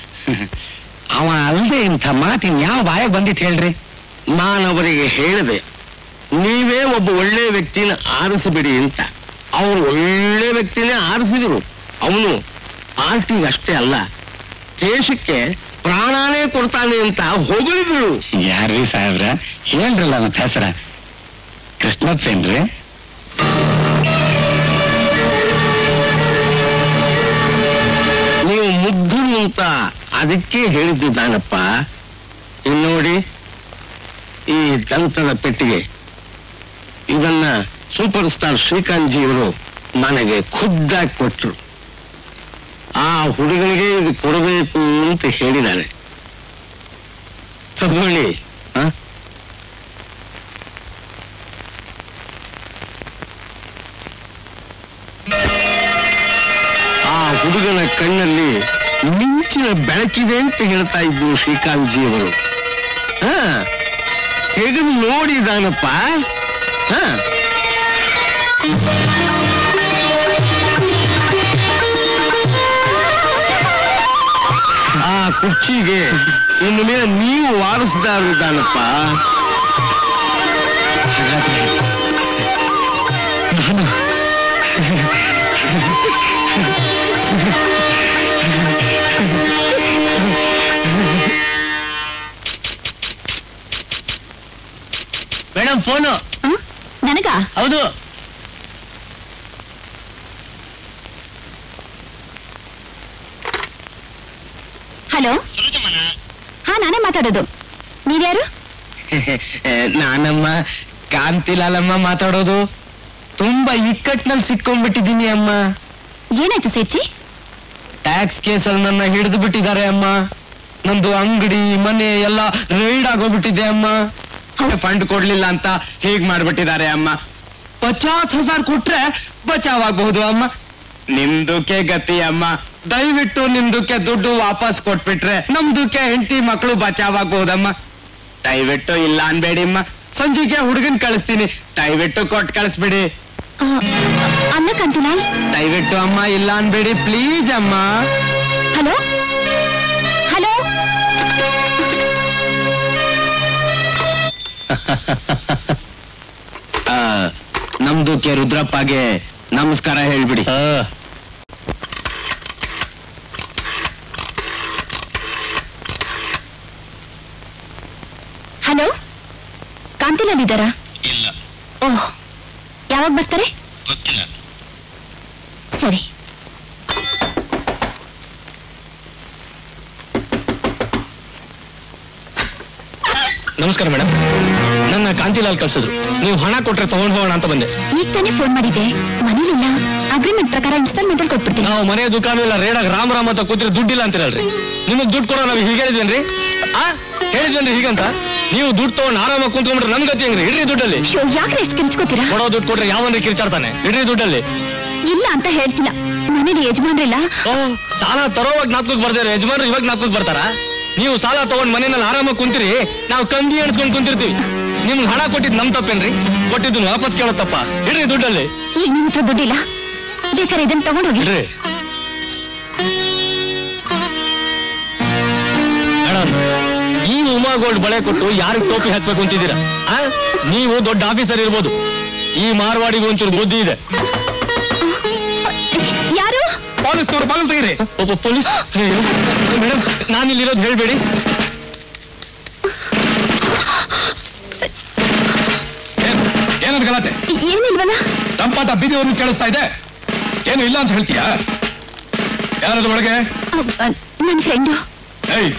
ಅವ ಅಲ್ದೆ ಇಂಥ ಮಾತಿನ ಯಾವ ಬಾಯಾಗ ಬಂದಿತ್ತು ಹೇಳ್ರಿ ನಾನವರಿಗೆ ಹೇಳಿದೆ ನೀವೇ ಒಬ್ಬ ಒಳ್ಳೆ ವ್ಯಕ್ತಿನ ಆರಿಸಬೇಡಿ ಅಂತ ಅವರು ಒಳ್ಳೆ ವ್ಯಕ್ತಿನೇ ಆರಿಸಿದ್ರು ಅವನು ಪಾರ್ಟಿಗೆ ಅಷ್ಟೇ ಅಲ್ಲ ದೇಶಕ್ಕೆ ಪ್ರಾಣಾನೇ ಕೊಡ್ತಾನೆ ಅಂತ ಹೊಗಳಿದ್ರು ಯಾರ್ರಿ ಸಾಹೇಬ್ರ ಹೇಳ್ರಲ್ಲ ಮತ್ತೆ ಹೆಸರ ಕೃಷ್ಣಪ್ಪೇನ್ರಿ ನೀವು ಮುಗ್ಧರು ಅಂತ ಅದಕ್ಕೆ ಹೇಳಿದ್ದು ನಾನಪ್ಪ ಇನ್ನು ನೋಡಿ ಈ ದಂತದ ಪೆಟ್ಟಿಗೆ ಇದನ್ನ ಸೂಪರ್ ಸ್ಟಾರ್ ಶ್ರೀಕಾಂತ್ ಜಿಯವರು ನನಗೆ ಖುದ್ದಾಗಿ ಕೊಟ್ಟರು ಆ ಹುಡುಗನಿಗೆ ಇದು ಕೊಡಬೇಕು ಅಂತ ಹೇಳಿದ್ದಾರೆ ತಗೊಳ್ಳಿ ಆ? ಆ ಹುಡುಗನ ಕಣ್ಣಲ್ಲಿ ಮಿಂಚಿನ ಬೆಳಕಿದೆ ಅಂತ ಹೇಳ್ತಾ ಇದ್ರು ಶ್ರೀಕಾಂತ್ ಜಿ ಅವರು ಹಾ ತೆಗೆದು ನೋಡಿದಾನಪ್ಪ ಹಾ ಆ ಕುರ್ಚಿಗೆ ಇನ್ನು ಮೇಲೆ ನೀವು ವಾರಸ್ದಾರಿದ್ದಾನಪ್ಪ ಮೇಡಮ್ ಫೋನು ನನಗ ಹೌದು ಹಲೋ ಹಾ ನಾನೇ ಮಾತಾಡೋದು ನೀವ್ಯಾರು ನಾನಮ್ಮ ಕಾಂತಿಲಾಲಮ್ಮ ಮಾತಾಡೋದು ತುಂಬಾ ಇಕ್ಕಟ್ನಲ್ಲಿ ಸಿಕ್ಕೊಂಡ್ಬಿಟ್ಟಿದ್ದೀನಿ ಅಮ್ಮ ಏನಾಯ್ತು ಸೇಚಿ ಟ್ಯಾಕ್ಸ್ ಕೇಸಲ್ಲಿ ನನ್ನ ಹಿಡಿದು ಬಿಟ್ಟಿದ್ದಾರೆ ಅಮ್ಮ ನಂದು ಅಂಗಡಿ ಮನೆ ಎಲ್ಲ ರೈಡ್ ಆಗೋಗ್ಬಿಟ್ಟಿದೆ ಅಮ್ಮ ಫಂಡ್ ಕೊಡ್ಲಿಲ್ಲ ಅಂತ ಹೀಗ್ ಮಾಡ್ಬಿಟ್ಟಿದ್ದಾರೆ ಅಮ್ಮ ಪಚಾಸ್ ಹಜಾರ್ ಕೊಟ್ರೆ ಬಚಾವ್ ಆಗ್ಬಹುದು ಅಮ್ಮ ನಿಮ್ದಕ್ಕೆ ಗತಿ ಅಮ್ಮ ದಯವಿಟ್ಟು ನಿಮ್ದಕ್ಕೆ ದುಡ್ಡು ವಾಪಸ್ ಕೊಟ್ಬಿಟ್ರೆ ನಮ್ದಕ್ಕೆ ಹೆಂಡತಿ ಮಕ್ಕಳು ಬಚಾವ್ ಆಗ್ಬಹುದಮ್ಮ ದಯವಿಟ್ಟು ಇಲ್ಲ ಅನ್ಬೇಡಿ ಅಮ್ಮ ಸಂಜೆಗೆ ಹುಡುಗನ್ ಕಳಿಸ್ತೀನಿ ದಯವಿಟ್ಟು ಕೊಟ್ಟು ಕಳಿಸ್ಬಿಡಿ ಅಲ್ಲ ಕಾಂತಿಲಾಲ್ ದಯವಿಟ್ಟು ಅಮ್ಮ ಇಲ್ಲ ಅನ್ಬೇಡಿ ಪ್ಲೀಸ್ ಅಮ್ಮ ಹಲೋ ಹಲೋ ಆ, ನಮ್ದು ಕೆ ರುದ್ರಪ್ಪಗೆ ನಮಸ್ಕಾರ ಹೇಳ್ಬಿಡಿ ಹಲೋ ಕಾಂತಿಲಲ್ಲಿದ್ದಾರಾ ಇಲ್ಲ ಓಹ್ ಯಾವಾಗ ಬರ್ತಾರೆ ಗೊತ್ತಿಲ್ಲ ಸರಿ ನಮಸ್ಕಾರ ಮೇಡಮ್ ನನ್ನ ಕಾಂತಿಲಾಲ್ ಕಳ್ಸಿದ್ರು ನೀವು ಹಣ ಕೊಟ್ರೆ ತಗೊಂಡ್ ಹೋಗೋಣ ಅಂತ ಬಂದೆ ಈಗ ತಾನೇ ಫೋನ್ ಮಾಡಿದ್ದೆ ಮನೇಲಿಲ್ಲ ಅಗ್ರಿಮೆಂಟ್ ಪ್ರಕಾರ ಇನ್ಸ್ಟಾಲ್ಮೆಂಟ್ ಅಲ್ಲಿ ಕೊಟ್ಬಿಡ್ತೀನಿ ನಾವು ಮನೆ ದುಕಾನು ಇಲ್ಲ ರೇಡಾಗ ರಾಮ್ ರಾಮ್ ಅಂತ ಕೂತ್ರೆ ದುಡ್ಡಿಲ್ಲ ಅಂತೀರಲ್ರಿ ನಿಮಗ್ ದುಡ್ಡು ಕೊಡೋ ನಾವು ಹೀಗೆ ಹೇಳಿದ್ವೇನ್ರಿ ಆ ಹೇಳಿದ್ವೇನ್ರಿ ಹೀಗಂತ ನೀವು ದುಡ್ಡು ತಗೊಂಡು ಆರಾಮಾಗಿ ಕುಂತ್ಕೊಂಡ್ರೆ ನಮ್ ಗತಿ ಹೆಂಗ್ರಿ ಇಡ್ರಿ ದುಡ್ಡಲ್ಲಿ ಶೋ ಯಾಕ್ರೆ ಎಷ್ಟು ಕಿರ್ಚ್ಕೋತೀರಾ ಕೊಡೋ ದುಡ್ಡು ಕೊಟ್ರೆ ಯಾವನ್ರಿ ಕಿರ್ಚಾಡ್ತಾನೆ ಇಡ್ರಿ ದುಡ್ಡಲ್ಲಿ ಇಲ್ಲ ಅಂತ ಹೇಳ್ತಿಲ್ಲ ಮನೇಲಿ ಯಜಮಾನ್ರಿಲ್ಲ ಓ ಸಾಲ ತರೋವಾಗ ಜ್ಞಾಪಕಕ್ಕೆ ಬರ್ತಾರೆ ಯಜಮಾನ್ರು ಇವಾಗ ಜ್ಞಾಪಕಕ್ಕೆ ಬರ್ತಾರ ನೀವು ಸಾಲ ತಗೊಂಡ್ ಮನೆಯಲ್ಲಿ ಆರಾಮಾಗಿ ಕುಂತಿರಿ ನಾವು ಕಂಬಿ ಎಣಿಸ್ಕೊಂಡು ಕುಂತಿರ್ತೀವಿ ನಿಮ್ಗೆ ಹಣ ಕೊಟ್ಟಿದ್ ನಮ್ ತಪ್ಪೇನ್ರಿ ಕೊಟ್ಟಿದ್ದು ವಾಪಸ್ ಕೇಳೋ ತಪ್ಪ ಇಡ್ರಿ ದುಡ್ಡಲ್ಲಿ ಈಗ ನಿಮ್ ಹತ್ರ ದುಡ್ಡಿಲ್ಲ ಬೇಕಾದ್ರೆ ಇದನ್ನ ತಗೊಂಡೋಗಿ ಇಡ್ರಿ ಮೇಡಮ್ ಈ ಉಮಾ ಗೋಲ್ಡ್ ಬಳೆ ಕೊಟ್ಟು ಯಾರಿಗೆ ಟೋಪಿ ಹಾಕ್ಬೇಕು ಅಂತಿದ್ದೀರಾ ಆ? ನೀವು ದೊಡ್ಡ ಆಫೀಸರ್ ಇರ್ಬೋದು ಈ ಮಾರ್ವಾಡಿಗೆ ಒಂಚೂರು ಬುದ್ಧಿ ಇದೆ ಯಾರು ಪೊಲೀಸ್ನವ್ರು ಬಾಗಿಲು ತೆಗೀರಿ ಒಬ್ಬ ಪೊಲೀಸ್ ಮೇಡಮ್ ನಾನು ಇಲ್ಲಿರೋದು ಹೇಳ್ಬೇಡಿ ಏನದು ಗಲಾಟೆ ಏನಿಲ್ವಲ್ಲ ರಂಪಾಟ ಬೀದಿಯವ್ರನ್ನ ಕೇಳಿಸ್ತಾ ಇದೆ ಏನು ಇಲ್ಲ ಅಂತ ಹೇಳ್ತೀಯಾ ಯಾರದು ಒಳಗೆ ಅಹ್, ಅಹ್, ನನ್ ಫ್ರೆಂಡು ಏಯ್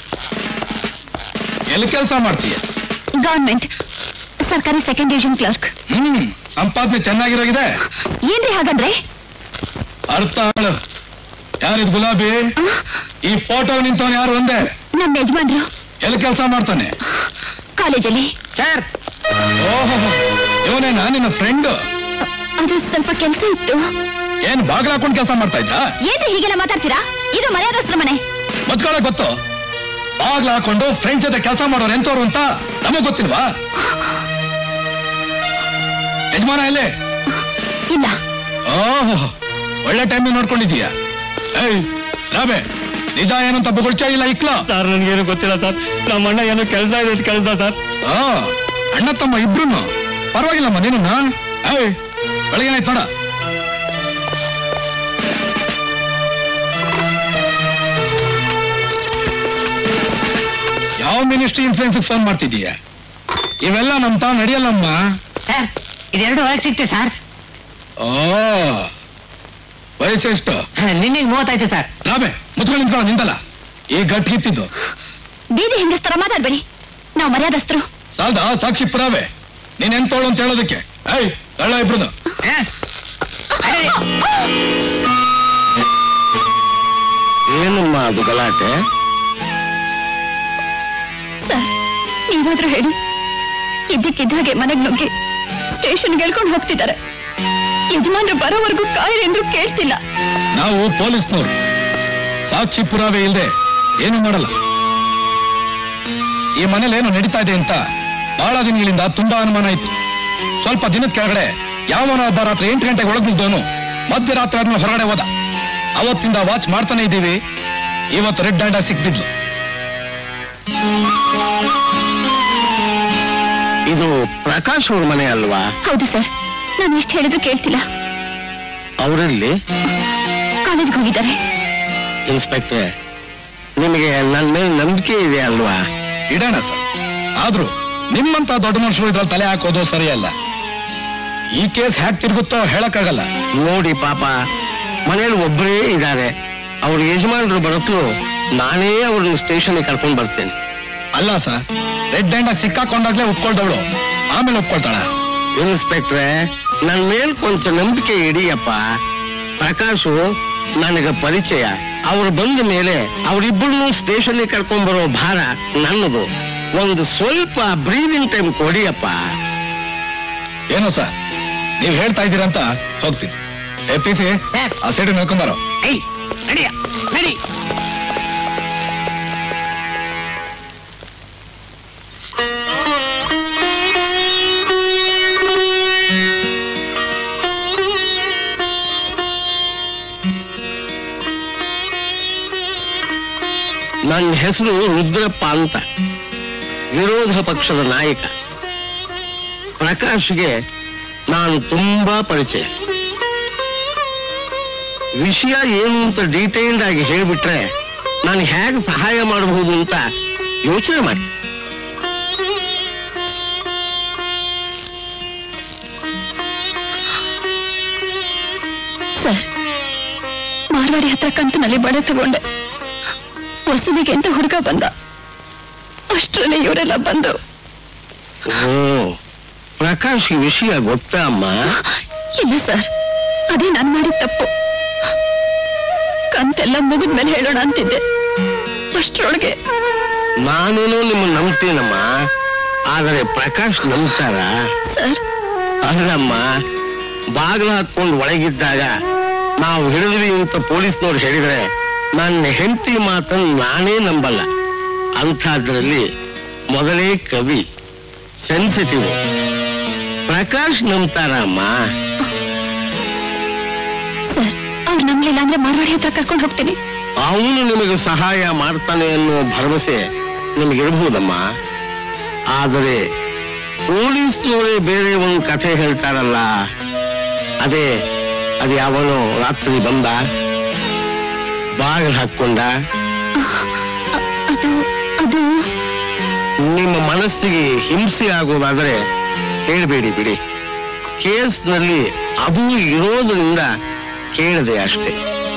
ಎಲ್ಲಿ ಕೆಲಸ ಮಾಡ್ತೀಯ ಗವರ್ಮೆಂಟ್ ಸರ್ಕಾರಿ ಸೆಕೆಂಡ್ ಡಿವಿಷನ್ ಕ್ಲರ್ಕ್ ಹ್ಮ್ ಸಂಪಾದನೆ ಚೆನ್ನಾಗಿರೋಗಿದೆ ಏನ್ರಿ ಹಾಗಂದ್ರೆ ಅರ್ಥ ಆಳು ಯಾರಿದ್ ಗುಲಾಬಿ ಈ ಫೋಟೋ ನಿಂತವನು ಯಾರು ಒಂದೇ ನಮ್ಮ ಯಜಮಾನ್ರು ಎಲ್ಲಿ ಕೆಲಸ ಮಾಡ್ತಾನೆ ಕಾಲೇಜಲ್ಲಿ ಸರ್ ಓಹೋ ಇವನೇ ನಾನಿನ ಫ್ರೆಂಡ್ ಅದು ಸ್ವಲ್ಪ ಕೆಲಸ ಇತ್ತು ಏನ್ ಬಾಗ್ಲ ಹಾಕೊಂಡು ಕೆಲಸ ಮಾಡ್ತಾ ಇದ್ರಾ ಏನ್ರಿ ಹೀಗೆಲ್ಲ ಮಾತಾಡ್ತೀರಾ ಇದು ಮರ್ಯಾದಸ್ತ್ರ ಮನೆ ಮತ್ಕೊಳಕ್ ಗೊತ್ತು ಬಾಗ್ಲ ಹಾಕೊಂಡು ಫ್ರೆಂಡ್ ಜೊತೆ ಕೆಲಸ ಮಾಡೋರು ಎಂತವ್ರು ಅಂತ ನಮಗ್ ಗೊತ್ತಿಲ್ವಾ ಯಜಮಾನ ಎಲ್ಲಿ ಇಲ್ಲ ಓಹೋ ಒಳ್ಳೆ ಟೈಮ್ ನೋಡ್ಕೊಂಡಿದೀಯ ಏಯ್ ರಾಬೆ ನಿಜ ಏನು ಅಂತ ಬುಗುಳ್ಚ ಇಲ್ಲ ಇಕ್ಲ ಸರ್ ನನ್ಗೇನು ಗೊತ್ತಿಲ್ಲ ಸರ್ ನಮ್ಮ ಅಣ್ಣ ಏನೋ ಕೆಲಸ ಇದೆ ಅಂತ ಕಳ್ದ ಸರ್ ಆ ಅಣ್ಣ ತಮ್ಮ ಇಬ್ರು ಪರವಾಗಿಲ್ಲಮ್ಮ ನೀನನ್ನ ಏಯ್ ಬೆಳಗ್ಗೆನಾಯ್ತು ನೋಡ ಯಾವ ಮಿನಿಸ್ಟ್ರಿ ಇನ್ಫ್ಲೂಯೆನ್ಸ್ ಫೋನ್ ಮಾಡ್ತಿದೀಯ ಇವೆಲ್ಲ ನಮ್ ತಾವ್ ನಡೆಯಲ್ಲಮ್ಮ ಸರ್ ಇದೆರಡು ಒಳಗೆ ಸಿಕ್ತೆ ಸರ್ ಓ ವಯಸ್ಸೆಷ್ಟು ನಿನ್ನೆಗೆ ಮೂವತ್ತೈತೆ ಸರ್ ರಾಬೆ ಮುಚ್ಕೊಂಡು ನಿಂತ್ಕೊಳ್ಳೋ ನಿಂತಲ್ಲ ಈ ಗಟ್ಟಿ ಕಿತ್ತಿದ್ದು ಬೀದಿ ಹೆಂಗಸ್ತರ ಮಾತಾಡ್ಬೇಡಿ ನಾವು ಮರ್ಯಾದಸ್ತರು ಸಾಲ್ದ ಸಾಕ್ಷಿ ಪುರಾವೆ ನೀನ್ ಎಂತೋಳು ಅಂತ ಹೇಳೋದಕ್ಕೆ ಏಯ್ ಕಳ್ಳ ಇಬ್ರು ಏನಮ್ಮ ಅದು ಗಲಾಟೆ ಸರ್ ನೀವಾದ್ರೂ ಹೇಳಿ ಇದ್ದಕ್ಕಿದ್ದಾಗೆ ಮನೆಗ್ ನುಗ್ಗಿ ಸ್ಟೇಷನ್ ಗೆಳ್ಕೊಂಡು ಹೋಗ್ತಿದ್ದಾರೆ ಯಜಮಾನ್ರು ಬರೋವರೆಗೂ ಕಾಯಿಲೆ ಎಂದ್ರು ಕೇಳ್ತಿಲ್ಲ ನಾವು ಪೊಲೀಸ್ನವ್ರು ಸಾಕ್ಷಿ ಪುರಾವೆ ಇಲ್ದೆ ಏನು ಮಾಡಲ್ಲ ಈ ಮನೇಲಿ ಏನು ನಡೀತಾ ಇದೆ ಅಂತ ಬಹಳ ದಿನಗಳಿಂದ ತುಂಬಾ ಅನುಮಾನ ಇತ್ತು ಸ್ವಲ್ಪ ದಿನದ ಕೆಳಗಡೆ ಯಾವನ ಒಬ್ಬ ರಾತ್ರಿ ಎಂಟು ಗಂಟೆಗೆ ಒಳಗಿದ್ದವನು ಮಧ್ಯರಾತ್ರಿ ಆದ್ಮೇಲೆ ಹೊರಗಡೆ ಹೋದ ಅವತ್ತಿಂದ ವಾಚ್ ಮಾಡ್ತಾನೆ ಇದ್ದೀವಿ ಇವತ್ತು ರೆಡ್ ಹ್ಯಾಂಡ್ ಆಗಿ ಸಿಕ್ಬಿದ್ಲು ಇದು ಪ್ರಕಾಶ್ ಅವ್ರ ಮನೆ ಅಲ್ವಾ ಹೌದು ಸರ್ ನಾನು ಎಷ್ಟು ಹೇಳಿದ್ರು ಕೇಳ್ತಿಲ್ಲ ಅವರಲ್ಲಿ ಕಾಲೇಜ್ಗೆ ಹೋಗಿದ್ದಾರೆ ಇನ್ಸ್ಪೆಕ್ಟ್ರೆ ನಿಮಗೆ ನನ್ನ ಮೇಲೆ ನಂಬಿಕೆ ಇದೆ ಅಲ್ವಾ ಇಡೋಣ ಸರ್ ಆದ್ರೂ ನಿಮ್ಮಂತ ದೊಡ್ಡ ಮನುಷ್ಯರು ಇದ್ರಲ್ಲಿ ತಲೆ ಹಾಕೋದು ಸರಿಯಲ್ಲ ಈ ಕೇಸ್ ಹ್ಯಾಕ್ ತಿರುಗುತ್ತೋ ಹೇಳಕ್ಕಾಗಲ್ಲ ನೋಡಿ ಪಾಪ ಮನೇಲಿ ಒಬ್ಬರೇ ಇದ್ದಾರೆ ಅವ್ರ ಯಜಮಾನರು ಬರೋತ್ತು ನಾನೇ ಅವ್ರನ್ನ ಸ್ಟೇಷನ್ಗೆ ಕರ್ಕೊಂಡು ಬರ್ತೇನೆ ಅಲ್ಲ ಸರ್ ರೆಡ್ ಹ್ಯಾಂಡ್ ಆಗಿ ಸಿಕ್ಕಾಕೊಂಡಾಗ್ಲೇ ಒಪ್ಕೊಳ್ದವಳು ಆಮೇಲೆ ಒಪ್ಕೊಳ್ತಾಳ ಇನ್ಸ್ಪೆಕ್ಟ್ರೆ ನನ್ನ ಮೇಲ್ ಕೊಂಚ ನಂಬಿಕೆ ಇಡಿಯಪ್ಪ ಪ್ರಕಾಶು ನನಗೆ ಪರಿಚಯ ಅವ್ರು ಬಂದ ಮೇಲೆ ಅವರಿಬ್ಬರು ಸ್ಟೇಷನ್ಗೆ ಕರ್ಕೊಂಡ್ ಬರೋ ಭಾರ ನನ್ನದು ಒಂದು ಸ್ವಲ್ಪ ಬ್ರೀದಿಂಗ್ ಟೈಮ್ ಕೊಡಿಯಪ್ಪ ಏನು ಸರ್ ನೀವ್ ಹೇಳ್ತಾ ಇದ್ದೀರಂತ ಹೋಗ್ತೀನಿ ಎ ಪಿ ಸಿ ಆ ಸೈಡ್ ನೋಡ್ಕೊಂಬಾರೋ ನಡಿಯ ನಡಿ ನನ್ನ ಹೆಸರು ರುದ್ರಪ್ಪ ಅಂತ ವಿರೋಧ ಪಕ್ಷದ ನಾಯಕ ಪ್ರಕಾಶ್ಗೆ ನಾನು ತುಂಬಾ ಪರಿಚಯ ವಿಷಯ ಏನು ಅಂತ ಡೀಟೇಲ್ಡ್ ಆಗಿ ಹೇಳ್ಬಿಟ್ರೆ ನಾನು ಹೇಗೆ ಸಹಾಯ ಮಾಡಬಹುದು ಅಂತ ಯೋಚನೆ ಮಾಡ್ತೀನಿ ಸರ್ ಮಾರ್ವಾಡಿ ಹತ್ರ ಕಂತಿನಲ್ಲಿ ಬಳೆ ತಗೊಂಡೆ ವಸೂಲಿಗೆ ಅಂತ ಹುಡುಗ ಬಂದ ಅಷ್ಟರಲ್ಲಿ ಇವರೆಲ್ಲ ಬಂದು ಓ ಪ್ರಕಾಶ್ ಈ ವಿಷಯ ಗೊತ್ತಾ ಅಮ್ಮ ಇಲ್ಲ ಸರ್ ಅದೇ ನಾನು ಮಾಡಿದ ತಪ್ಪು ಕಂತೆಲ್ಲ ಮುಗಿದ್ಮೇಲೆ ಹೇಳೋಣ ಅಂತಿದ್ದೆ ಅಷ್ಟರೊಳಗೆ ನಾನೇನೋ ನಿಮ್ಮ ನಂಬ್ತೀನಮ್ಮ ಆದರೆ ಪ್ರಕಾಶ್ ನಂಬ್ತಾರ ಸರ್ ಅಲ್ಲಮ್ಮ ಬಾಗಿಲು ಹಾಕೊಂಡು ಒಳಗಿದ್ದಾಗ ನಾವು ಹಿಡಿದ್ವಿ ಅಂತ ಪೊಲೀಸ್ನವ್ರು ಹೇಳಿದ್ರೆ ನನ್ನ ಹೆಂಡತಿ ಮಾತನ್ನು ನಾನೇ ನಂಬಲ್ಲ ಅಂಥದ್ರಲ್ಲಿ ಮೊದಲೇ ಕವಿ ಸೆನ್ಸಿಟಿವ್ ಪ್ರಕಾಶ್ ನಂಬ್ತಾರ ಅಮ್ಮ ಸರ್ ಅವ್ರು ನಂಬ್ಲಿಲ್ಲ ಅಂದ್ರೆ ಮಾರ್ವಾಡಿ ಹತ್ರ ಕರ್ಕೊಂಡು ಹೋಗ್ತೀನಿ ಅವನು ನಿಮಗೆ ಸಹಾಯ ಮಾಡ್ತಾನೆ ಅನ್ನೋ ಭರವಸೆ ನಿಮಗಿರಬಹುದಮ್ಮ ಆದರೆ ಪೊಲೀಸ್ನವರೇ ಬೇರೆ ಒಂದು ಕಥೆ ಹೇಳ್ತಾರಲ್ಲ ಅದೇ ಅದು ಯಾವನೋ ರಾತ್ರಿ ಬಂದ ಬಾಗಿಲು ಹಾಕೊಂಡ ಅದು ಅದು ನಿಮ್ಮ ಮನಸ್ಸಿಗೆ ಹಿಂಸೆ ಆಗೋದಾದರೆ ಹೇಳ್ಬೇಡಿ ಬಿಡಿ ಕೇಸ್ನಲ್ಲಿ ಅದು ಇರೋದ್ರಿಂದ ಕೇಳಿದೆ ಅಷ್ಟೇ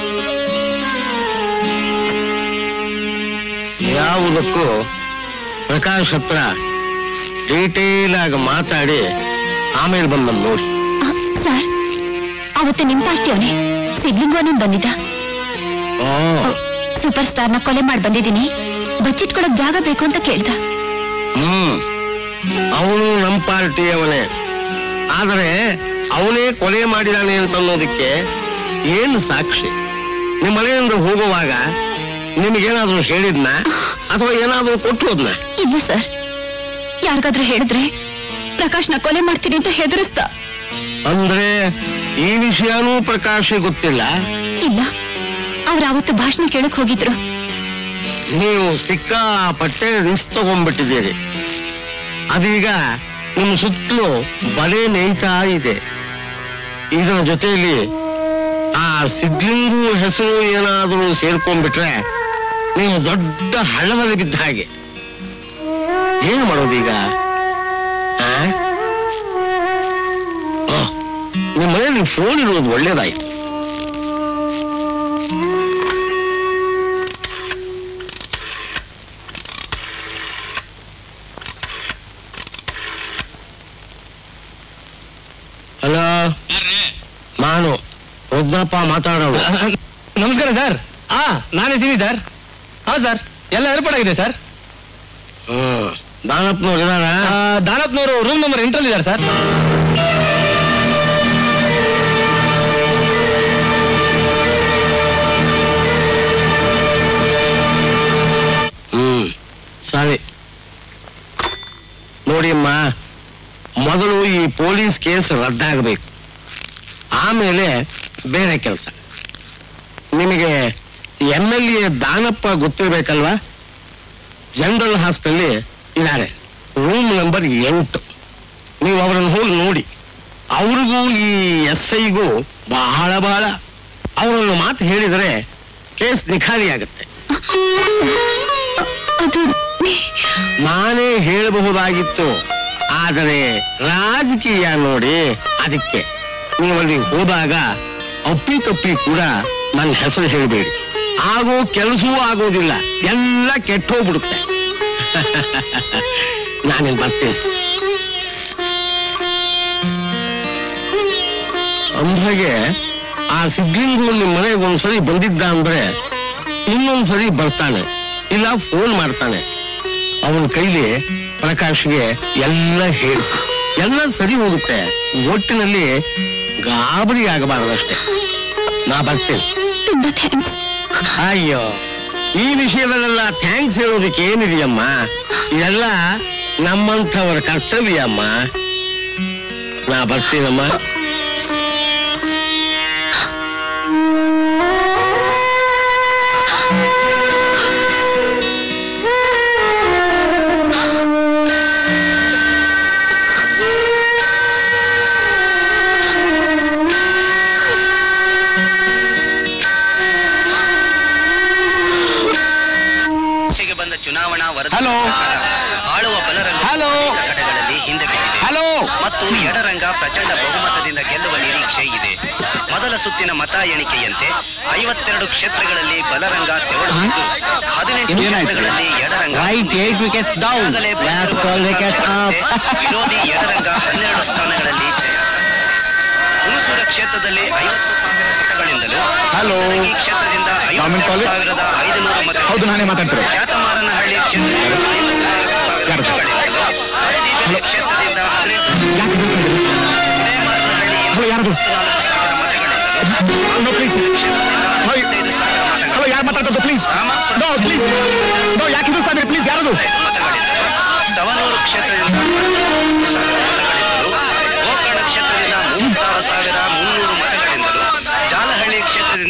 ಯಾವುದಕ್ಕೂ ಪ್ರಕಾಶ್ ಹತ್ರ ಡೀಟೇಲ್ ಆಗಿ ಮಾತಾಡಿ ಆಮೇಲೆ ಬಂದ ನೋಡಿ ಆ, ಸರ್ ಅವತ್ತು ನಿಮ್ ಪಾರ್ಟಿಯವನೇ ಸಿದ್ಲಿಂಗೋನನ್ ಬಂದಿದ್ದ ಓ ಸೂಪರ್ ಸ್ಟಾರ್ ನ ಕೊಲೆ ಮಾಡಿ ಬಂದಿದ್ದೀನಿ ಬಚ್ಚಿಟ್ಕೊಳಕ್ ಜಾಗ ಬೇಕು ಅಂತ ಕೇಳ್ದ ಹ್ಮ್ ಅವನು ನಮ್ಮ ಪಾರ್ಟಿಯವನೇ ಆದರೆ ಅವನೇ ಕೊಲೆ ಮಾಡಿದಾನೆ ಅಂತ ಅನ್ನೋದಕ್ಕೆ ಏನು ಸಾಕ್ಷಿ ನಿಮ್ಮ ಮನೆಯಿಂದ ಹೋಗುವಾಗ ನಿಮಗೇನಾದ್ರೂ ಹೇಳಿದ್ನ ಅಥವಾ ಏನಾದ್ರೂ ಕೊಟ್ಟು ಹೋದ್ನ ಇಲ್ಲ ಸರ್ ಯಾರಿಗಾದ್ರೂ ಹೇಳಿದ್ರೆ ಪ್ರಕಾಶ್ನ ಕೊಲೆ ಮಾಡ್ತೀನಿ ಅಂತ ಹೆದರಿಸ್ದ ಅಂದ್ರೆ ಈ ವಿಷಯನೂ ಪ್ರಕಾಶ್ ಗೊತ್ತಿಲ್ಲ ಇಲ್ಲ ಅವ್ರು ಅವತ್ತು ಭಾಷಣ ಕೇಳಕ್ ಹೋಗಿದ್ರು ನೀವು ಸಿಕ್ಕಾಪಟ್ಟೆ ರಿಸ್ಕ್ ತಗೊಂಡ್ಬಿಟ್ಟಿದ್ದೀರಿ ಅದೀಗ ನಿಮ್ಮ ಸುತ್ತಲೂ ಬಲೆ ನೇಯ್ತಾ ಇದೆ ಇದರ ಜೊತೆಯಲ್ಲಿ ಆ ಸಿದ್ಲಿಂಗು ಹೆಸರು ಏನಾದರೂ ಸೇರ್ಕೊಂಡ್ಬಿಟ್ರೆ ನೀವು ದೊಡ್ಡ ಹಳ್ಳದಲ್ಲಿ ಬಿದ್ದ ಹಾಗೆ ಏನ್ ಮಾಡೋದೀಗ ಆ? ಆ, ನಿಮ್ಮ ಮನೆಯಲ್ಲಿ ಫೋನ್ ಇರೋದು ಒಳ್ಳೇದಾಯ್ತು ಹಲೋ ನಾನು ರುದ್ರಪ್ಪ ಮಾತಾಡೋದು ನಮಸ್ಕಾರ ಸರ್ ಹಾ ನಾನಿದ್ದೀನಿ ಸರ್ ಹಾ ಸರ್ ಎಲ್ಲ ಏರ್ಪಾಡ್ ಆಗಿದೆ ಸರ್ ಹ್ಮ್ ದಾನಪ್ಪನವ್ರು ಇದಾರ ದಾನಪ್ನವರು ರೂಮ್ ನಂಬರ್ ಎಂಟರಲ್ಲಿ ಇದ್ದಾರೆ ಸರ್ ಹ್ಮ್ ಸರಿ ನೋಡಿ ಅಮ್ಮ ಮೊದಲು ಈ ಪೊಲೀಸ್ ಕೇಸ್ ರದ್ದಾಗಬೇಕು ಆಮೇಲೆ ಬೇರೆ ಕೆಲಸ ನಿಮಗೆ ಎಮ್ ಎಲ್ ಎ ದಾನಪ್ಪ ಗೊತ್ತಿರ್ಬೇಕಲ್ವಾ ಜನರಲ್ ಹಾಸ್ಟೆಲ್ಲಿ ಇದ್ದಾರೆ ರೂಮ್ ನಂಬರ್ ಎಂಟು ನೀವು ಅವರನ್ನು ಹೋಗಿ ನೋಡಿ ಅವ್ರಿಗೂ ಈ ಎಸ್ ಐಗೂ ಬಹಳ ಬಹಳ ಅವರನ್ನು ಮಾತು ಹೇಳಿದರೆ ಕೇಸ್ ನಿಖಾಲಿ ಆಗುತ್ತೆ ಅದು ನಾನೇ ಹೇಳಬಹುದಾಗಿತ್ತು ಆದರೆ ರಾಜಕೀಯ ನೋಡಿ ಅದಕ್ಕೆ ನೀವಲ್ಲಿ ಹೋದಾಗ ಅಪ್ಪಿ ತಪ್ಪಿ ಕೂಡ ನನ್ನ ಹೆಸರು ಹೇಳಬೇಡಿ ಆಗೋ ಕೆಲಸವೂ ಆಗೋದಿಲ್ಲ ಎಲ್ಲ ಕೆಟ್ಟ ಹೋಗ್ಬಿಡುತ್ತೆ ನಾನೇನ್ ಬರ್ತೀನಿ ಅಂದ್ಹಾಗೆ ಆ ಸಿದ್ಲಿಂಗು ನಿಮ್ಮ ಮನೆಗೆ ಒಂದ್ಸರಿ ಬಂದಿದ್ದ ಅಂದ್ರೆ ಇನ್ನೊಂದ್ಸರಿ ಬರ್ತಾನೆ ಇಲ್ಲ ಫೋನ್ ಮಾಡ್ತಾನೆ ಅವನ ಕೈಲಿ ಪ್ರಕಾಶ್ಗೆ ಎಲ್ಲ ಹೇಳಿಸಿ ಎಲ್ಲ ಸರಿ ಹೋಗುತ್ತೆ ಒಟ್ಟಿನಲ್ಲಿ ಗಾಬರಿ ಆಗಬಾರದಷ್ಟೇ ನಾ ಬರ್ತೇನೆ ತುಂಬಾ ಥ್ಯಾಂಕ್ಸ್ ಅಯ್ಯೋ ಈ ವಿಷಯದಲ್ಲೆಲ್ಲ ಥ್ಯಾಂಕ್ಸ್ ಹೇಳೋದಕ್ಕೆ ಏನಿದೆಯಮ್ಮ ಇದೆಲ್ಲ ನಮ್ಮಂಥವರ ಕರ್ತವ್ಯ ಅಮ್ಮ ನಾ ಬರ್ತೀನಮ್ಮ ಹಲೋ ಆಳುವ ಬಲರಂಗ ಹಲೋ ಕಡೆಗಳಲ್ಲಿ ಹಿಂದೆ ಬಿದ್ದಿದೆ ಹಲೋ ಮತ್ತು ಎಡರಂಗ ಪ್ರಚಂಡ ಬಹುಮತದಿಂದ ಗೆಲ್ಲುವ ನಿರೀಕ್ಷೆ ಇದೆ ಮೊದಲ ಸುತ್ತಿನ ಮತ ಎಣಿಕೆಯಂತೆ ಐವತ್ತೆರಡು ಕ್ಷೇತ್ರಗಳಲ್ಲಿ ಬಲರಂಗ ತೆವಳುತ್ತಿದ್ದು ಹದಿನೆಂಟು ಕ್ಷೇತ್ರಗಳಲ್ಲಿ ಎಡರಂಗ Right, eight wickets down. ಈಗಾಗಲೇ Left, ಬಂದಿರುವ twelve wickets up. ವಿರೋಧಿ ಎಡರಂಗ ಹನ್ನೆರಡು ಸ್ಥಾನಗಳಲ್ಲಿ ಜಯ ಹುಣಸೂರ ಕ್ಷೇತ್ರದಲ್ಲಿ ಐವತ್ತು ಸಾವಿರ ಮತಗಳಿಂದಲೂ ಹಲೋ ಈ ಕ್ಷೇತ್ರದಿಂದ ಗೌರ್ಮೆಂಟ್ ಐವತ್ತೆರಡು ಕಾಲೇಜ್? ಸಾವಿರದ ಐದುನೂರು ಮತ ಹೌದು ನಾನೇ ಮಾತಾಡ್ತಿರೋದು ಖ್ಯಾತಮಾರನಹಳ್ಳಿ ಕ್ಷೇತ್ರದಿಂದ ಐವತ್ನಾಲ್ಕು ಸಾವಿರ ಮತಗಳಿಂದಲೂ ಹಳದಿಬೆಲೆ ಕ್ಷೇತ್ರದಿಂದ ಹದಿನೆಂಟು ಯಾಕೆ ಎದುರಿಸ್ತಾ ಇದ್ದೀರಿ? ಹಲೋ ಯಾರದು ನೋ ಪ್ಲೀಸ್ ಹಲೋ ಯಾರು ಮಾತಾಡ್ತದ್ದು ಪ್ಲೀಸ್ ನೋ ಪ್ಲೀಸ್ ನೋ ಯಾಕೆ ಎದುರಿಸ್ತಾ ಇದ್ದೀರಿ ಪ್ಲೀಸ್ ಯಾರದು ಸವನೂರು ಕ್ಷೇತ್ರದಿಂದ ಹದಿಮೂರು ಸಾವಿರ ಮತಗಳಿಂದಲೂ ಗೋಕರ್ಣ ಕ್ಷೇತ್ರದಿಂದ ಮೂವತ್ತಾರು ಸಾವಿರ ಮುನ್ನೂರು ಮತಗಳಿಂದಲೂ ಜಾಲಹಳ್ಳಿ ಕ್ಷೇತ್ರದಿಂದ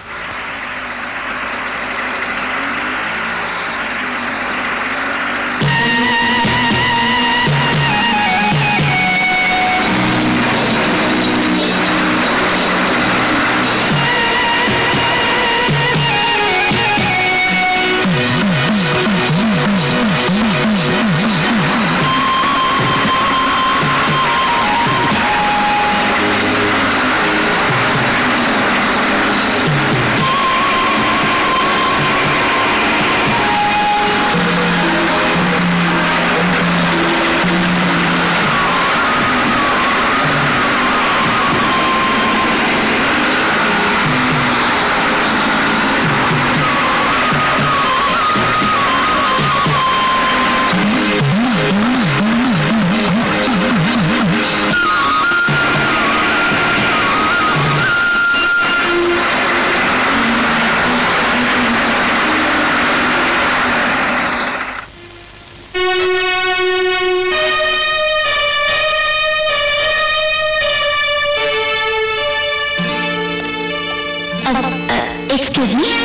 ಎಕ್ಸ್ಕ್ಯೂಸ್ ಮೀ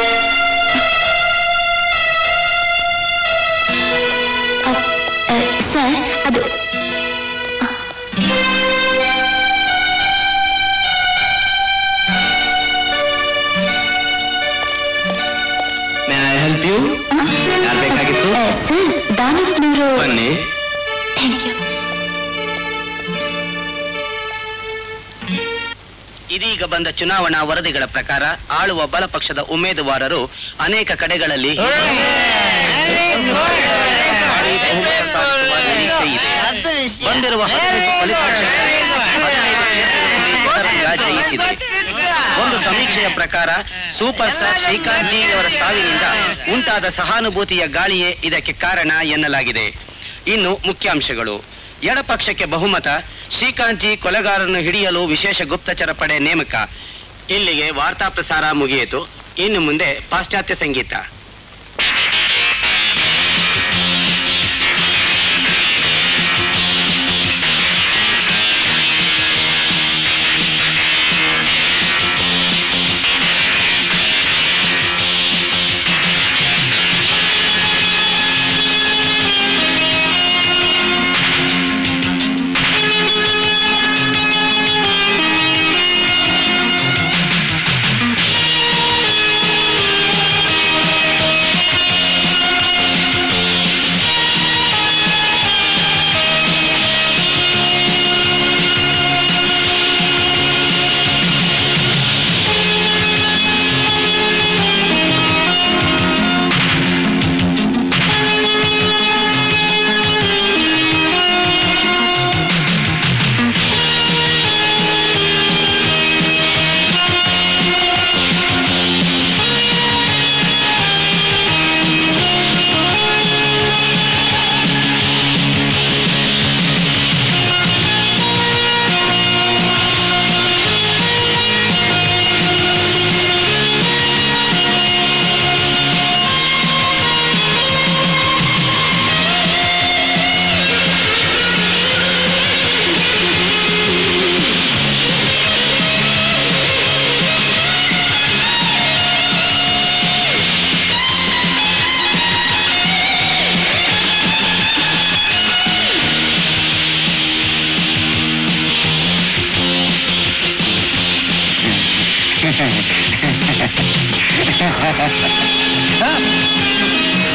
ಸರ್ ಅದು ಮೇ ಐ ಹೆಲ್ಪ್ ಯು ಯಾರು ಬೇಕಾಗಿತ್ತು ಸರ್ ದಾನಪ್ಪನವರು ಬನ್ನಿ ಥ್ಯಾಂಕ್ ಯು ಇದೀಗ ಬಂದ ಚುನಾವಣಾ ವರದಿಗಳ ಪ್ರಕಾರ ಆಳುವ ಬಲಪಕ್ಷದ ಉಮೇದುವಾರರು ಅನೇಕ ಕಡೆಗಳಲ್ಲಿ ಭಾರೀ ಬಹುಮತ ಸಾಧಿಸುವ ನಿರೀಕ್ಷೆ ಇದೆ. ಬಂದಿರುವ ಹದಿನೆಂಟು ಫಲಿತಾಂಶಗಳಲ್ಲಿ ಹದಿನೈದು ಕ್ಷೇತ್ರಗಳಲ್ಲಿ ಎಡರಂಗ ಜಯಿಸಿದೆ ಒಂದು ಸಮೀಕ್ಷೆಯ ಪ್ರಕಾರ ಸೂಪರ್ ಸ್ಟಾರ್ ಶ್ರೀಕಾಂತ್ ಜಿ ಅವರ ಸಾವಿನಿಂದ ಉಂಟಾದ ಸಹಾನುಭೂತಿಯ ಗಾಳಿಯೇ ಇದಕ್ಕೆ ಕಾರಣ ಎನ್ನಲಾಗಿದೆ ಇನ್ನು ಮುಖ್ಯಾಂಶಗಳು ಎಡಪಕ್ಷಕ್ಕೆ ಬಹುಮತ ಶ್ರೀಕಾಂತ್ ಜಿ ಕೊಲೆಗಾರರನ್ನು ಹಿಡಿಯಲು ವಿಶೇಷ ಗುಪ್ತಚರ ಪಡೆ ನೇಮಕ ಇಲ್ಲಿಗೆ ವಾರ್ತಾ ಪ್ರಸಾರ ಮುಗಿಯಿತು ಇನ್ನು ಮುಂದೆ ಪಾಶ್ಚಾತ್ಯ ಸಂಗೀತ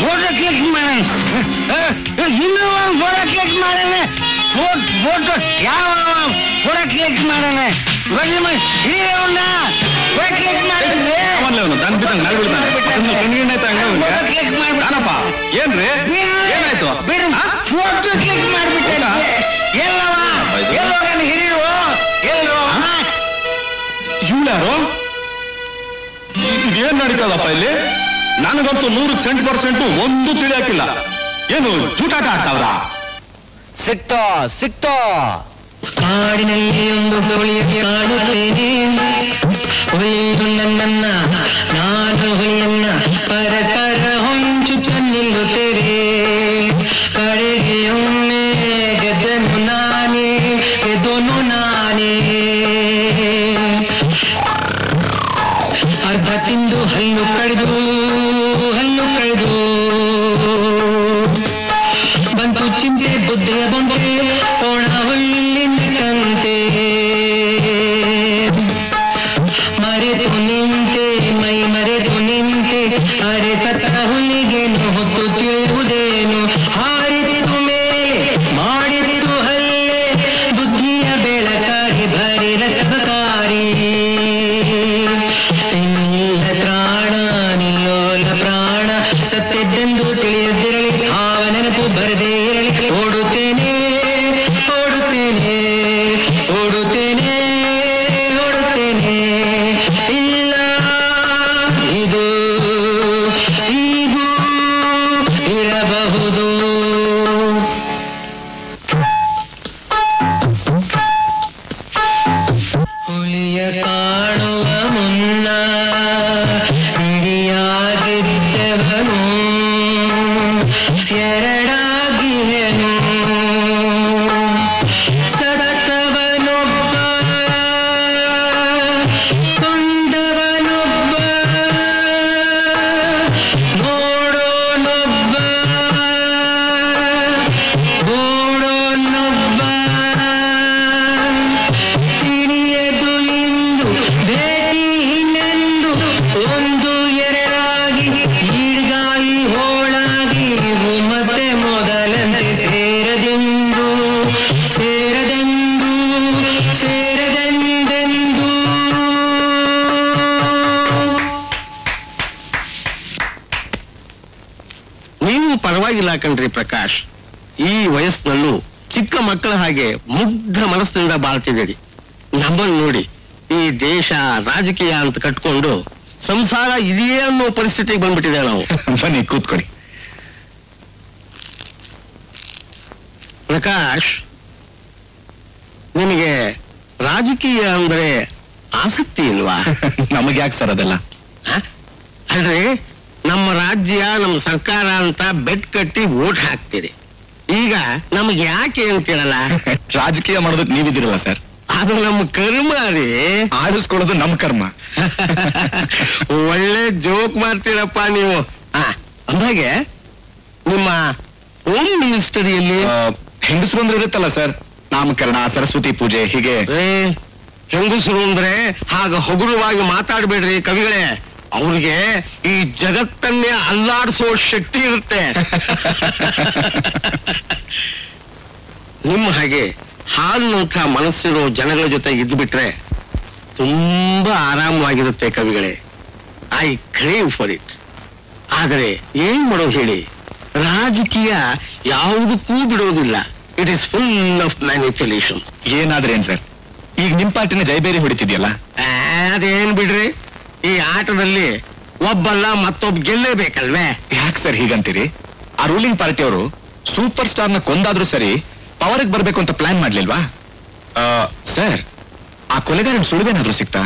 ಫೋಟೋ ಕ್ಲಿಕ್ ಮಾಡೋಣ ಇನ್ನೂ ಒಂದು ಫೋಟೋ ಕ್ಲಿಕ್ ಮಾಡೋಣ ಫೋಟೋ ಯಾವ ಫೋಟೋ ಕ್ಲಿಕ್ ಮಾಡೋಣ ಬನ್ನಿ ಬನ್ನಿ. ಹೀರೋಣ್ಣ ಫೋಟೋ ಕ್ಲಿಕ್ ಮಾಡೋಣ ದನ್ ಬಿದ್ದಂಗ್ ನಡ್ ಬಿಡ್ತಾನೆ ಅದನ್ನ ಕಣ್ಣಿಂದಾಯ್ತು ಹಂಗ ಅವ್ನಿಗೆ. ಫೋಟೋ ಕ್ಲಿಕ್ ಮಾಡ್ಬಿಟ್ಟು ನಾನಪ್ಪ ಏನ್ರಿ ಏನಾಯ್ತು ಫೋಟೋ ಕ್ಲಿಕ್ ಮಾಡ್ಬಿಟ್ಟೆ ಎಲ್ಲವ ಎಲ್ಲೋ ನನ್ನ ಹಿರಿಯರು ಎಲ್ಲೋ ಇವ್ಳ್ಯಾರು ಏನ್ ನಡೀತದಪ್ಪ ಇಲ್ಲಿ ನನಗಂತೂ ನೂರಕ್ಕೆ ಸೆಂಟ್ ಪರ್ಸೆಂಟ್ ಒಂದು ತಿಳಿಯಾಕಿಲ್ಲ ಏನು ಜೂಟಾಟ ಆಡ್ತಾವ್ರ ಸಿಕ್ತೋ ಸಿಕ್ತೋ ಕಾಡಿನಲ್ಲಿ ಒಂದು ಹುಳಿಯನ್ನು ಕಾಣುತ್ತೇನೆ ಹುಲಿಯು ನನ್ನನ್ನ ನಾನು ಹುಲಿಯನ್ನ ಪರಸ್ಪರ ಹೊಂಚುತ್ತ ನಿಲ್ಲುತ್ತೇವೆ ಕಡೆಗೆ ಒಮ್ಮೆ ಗೆದ್ದನು ನಾನೇ ಗೆದ್ದನು ನಾನೇ ಅರ್ಧ ತಿಂದು ಹಲ್ಲು ಕಳೆದು ಹಲ್ಲು ಕಳೆದು ಬಂತು ಚಿಂತೆ ಬುದ್ಧಿಯ ಬಂತೆ ಒಣ ಹುಲ್ಲಿನ ಕಂತೆ ಮರೆತು ನಿಂತೆ ಮೈ ಮರೆತು ನಿಂತೆ ಅರೆ ಸತ್ತ ಹುಲಿಗೇನು ಹೊತ್ತು ತಿಳಿಯುವುದೇನು ಹಾರಿತು ಮೇಲೆ ಮಾಡಿತು ಹಲ್ಲೆ ಬುದ್ಧಿಯ ಬೆಳಕಾರಿ ಭರಿ ರಕ್ತಕಾರಿ ನಿಲ್ಲ ತ್ರಾಣ ನಿಲ್ಲೋಲ ಪ್ರಾಣ ಸತ್ಯದ್ದೆಂದು ತಿಳಿಯದಿರಲಿ ಸಾವ ನೆನಪು ಬರದೇ ಇರಲಿ ಓಡುತ್ತೇನೆ ಓಡುತ್ತೇನೆ ಓಡುತ್ತೇನೆ ಓಡುತ್ತೇನೆ ಇಲ್ಲ ಇದು ಹೀಗೂ ಇರಬಹುದು ಹುಲಿಯ ಕಾಣುವ ಮುನ್ನ ಹಿರಿಯಾಗಿದ್ದವನು ಎರಡಾಗಿವೆನು ಸತ್ತವನೊಬ್ಬ ಕೊಂದವನೊಬ್ಬ ನೋಡೋನೊಬ್ಬ ಓಡೋನೊಬ್ಬ ತಿಳಿಯದು ಇಂದು ಭೇಟಿ ಹಿಂದೆಂದು ಒಂದು ಎರಡಾಗಿ ಈಡ್ಗಾಯಿ ಹೋಳಾಗಿ ಇವು ಮತ್ತೆ ಮೊದಲಂತೆ ಸೇರದೆಂದು ಸೇರದೆಂದು ಸೇರದೆಂದೆಂದು ನೀವು ಪರವಾಗಿಲ್ಲ ಕಣ್ರಿ ಪ್ರಕಾಶ್ ಈ ವಯಸ್ಸಿನಲ್ಲೂ ಚಿಕ್ಕ ಮಕ್ಕಳ ಹಾಗೆ ಮುಗ್ಧ ಮನಸ್ಸಿನಿಂದ ಬಾಳ್ತಿದ್ದೀರಿ ನಮ್ಮನ್ನು ನೋಡಿ ಈ ದೇಶ ರಾಜಕೀಯ ಅಂತ ಕಟ್ಕೊಂಡು ಸಂಸಾರ ಇದೆಯೇ ಅನ್ನೋ ಪರಿಸ್ಥಿತಿಗೆ ಬಂದ್ಬಿಟ್ಟಿದೆ ನಾವು ಬನ್ನಿ ಕೂತ್ಕೊಳ್ಳಿ ಪ್ರಕಾಶ್ ನಿನಗೆ ರಾಜಕೀಯ ಅಂದ್ರೆ ಆಸಕ್ತಿ ಇಲ್ವಾ ನಮಗೆ ಯಾಕೆ ಸರ್ ಅದೆಲ್ಲ ಅಲ್ರಿ ನಮ್ಮ ರಾಜ್ಯ ನಮ್ಮ ಸರ್ಕಾರ ಅಂತ ಬೆಟ್ ಕಟ್ಟಿ ವೋಟ್ ಹಾಕ್ತೀರಿ ಈಗ ನಮ್ಗೆ ಯಾಕೆ ಅಂತೀರಲ್ಲ ರಾಜಕೀಯ ಮಾಡೋದಕ್ಕೆ ನೀವಿದ್ದೀರಲ್ಲ ಸರ್ ಅದು ನಮ್ಮ ಕರ್ಮ ರೀ ಆಡಿಸ್ಕೊಳ್ಳೋದು ನಮ್ಮ ಕರ್ಮ ಒಳ್ಳೆ ಜೋಕ್ ಮಾಡ್ತೀರಪ್ಪ ನೀವು ಆ, ಅಂದಾಗೆ ನಿಮ್ಮ ಹೋಮ್ ಮಿನಿಸ್ಟರ್ ಎಲ್ಲಿ ಹೆಂಗಸರು ಅಂದ್ರೆ ಇರುತ್ತಲ್ಲ ಸರ್ ನಾಮಕರಣ ಸರಸ್ವತಿ ಪೂಜೆ ಹೀಗೆ ಏ, ಹೆಂಗಸರು ಅಂದ್ರೆ ಹಾಗ ಹಗುರವಾಗಿ ಮಾತಾಡ್ಬೇಡ್ರಿ ಕವಿಗಳೇ ಅವ್ರಿಗೆ ಈ ಜಗತ್ತನ್ನೇ ಅಲ್ಲಾಡಿಸೋ ಶಕ್ತಿ ಇರುತ್ತೆ ನಿಮ್ಮ ಹಾಗೆ ಹಾಲಿನಂಥ ಮನಸ್ಸಿರೋ ಜನಗಳ ಜೊತೆ ಇದ್ದು ಬಿಟ್ರೆ ತುಂಬಾ ಆರಾಮವಾಗಿರುತ್ತೆ ಕವಿಗಳೇ ಐ ಕ್ರೇವ್ ಫಾರ್ ಇಟ್ ಆದರೆ ಏನ್ ಮಾಡೋದು ಹೇಳಿ ರಾಜಕೀಯ ಯಾವುದಕ್ಕೂ ಬಿಡೋದಿಲ್ಲ it is full of manipulation ಏನಾದ್ರೆ ಏನ್ ಸರ್ ಈಗ ನಿಮ್ ಪಾರ್ಟಿನ ಜೈಬೇರಿ ಹೊಡಿತಿದ್ಯಲ್ಲ ಅದೇನ್ ಬಿಡ್ರಿ ಈ ಆಟದಲ್ಲಿ ಒಬ್ಬಲ್ಲ ಮತ್ತೊಬ್ಬ ಗೆಲ್ಲೇಬೇಕಲ್ವೇ ಯಾಕೆ ಸರ್ ಹೀಗಂತೀರಿ ಆ ರೂಲಿಂಗ್ ಪಾರ್ಟಿಯವರು ಸೂಪರ್ ಸ್ಟಾರ್ ನ ಕೊಂದಾದ್ರೂ ಸರಿ ಪವರ್ಗೆ ಬರ್ಬೇಕು ಅಂತ ಪ್ಲಾನ್ ಮಾಡ್ಲಿಲ್ವಾ ಆ, ಸರ್ ಆ ಕೊಲೆಗಾರನ ಸುಳಿವೇನಾದ್ರೂ ಸಿಗ್ತಾ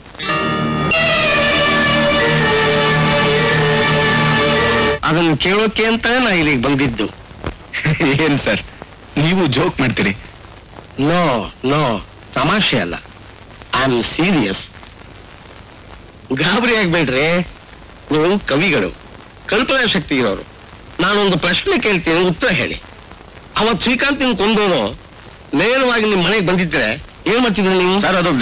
ಅದನ್ನ ಕೇಳೋಕೆ ಅಂತ ನಾ ಇಲ್ಲಿಗೆ ಬಂದಿದ್ದು ಏನ್ ಸರ್ ನೀವು ಜೋಕ್ ಮಾಡ್ತೀರಿ ನೋ ನೋ ತಮಾಷೆ ಅಲ್ಲ ಐ ಆಮ್ ಸೀರಿಯಸ್ ಗಾಬರಿ ಆಗ್ಬೇಡ್ರಿ ನೀವು ಕವಿಗಳು ಕಲ್ಪನಾ ಶಕ್ತಿ ಇರೋರು ನಾನೊಂದು ಪ್ರಶ್ನೆ ಕೇಳ್ತೀನಿ ಉತ್ತರ ಹೇಳಿ ಅವತ್ ಶ್ರೀಕಾಂತ್ ನಿಮ್ ಕೊಂದೋನು ನೇರವಾಗಿ ನಿಮ್ ಮನೆಗೆ ಬಂದಿದ್ರೆ ಏನ್ ಮಾಡ್ತಿದ್ರಿ ನೀವು ಸರ್ ಅದು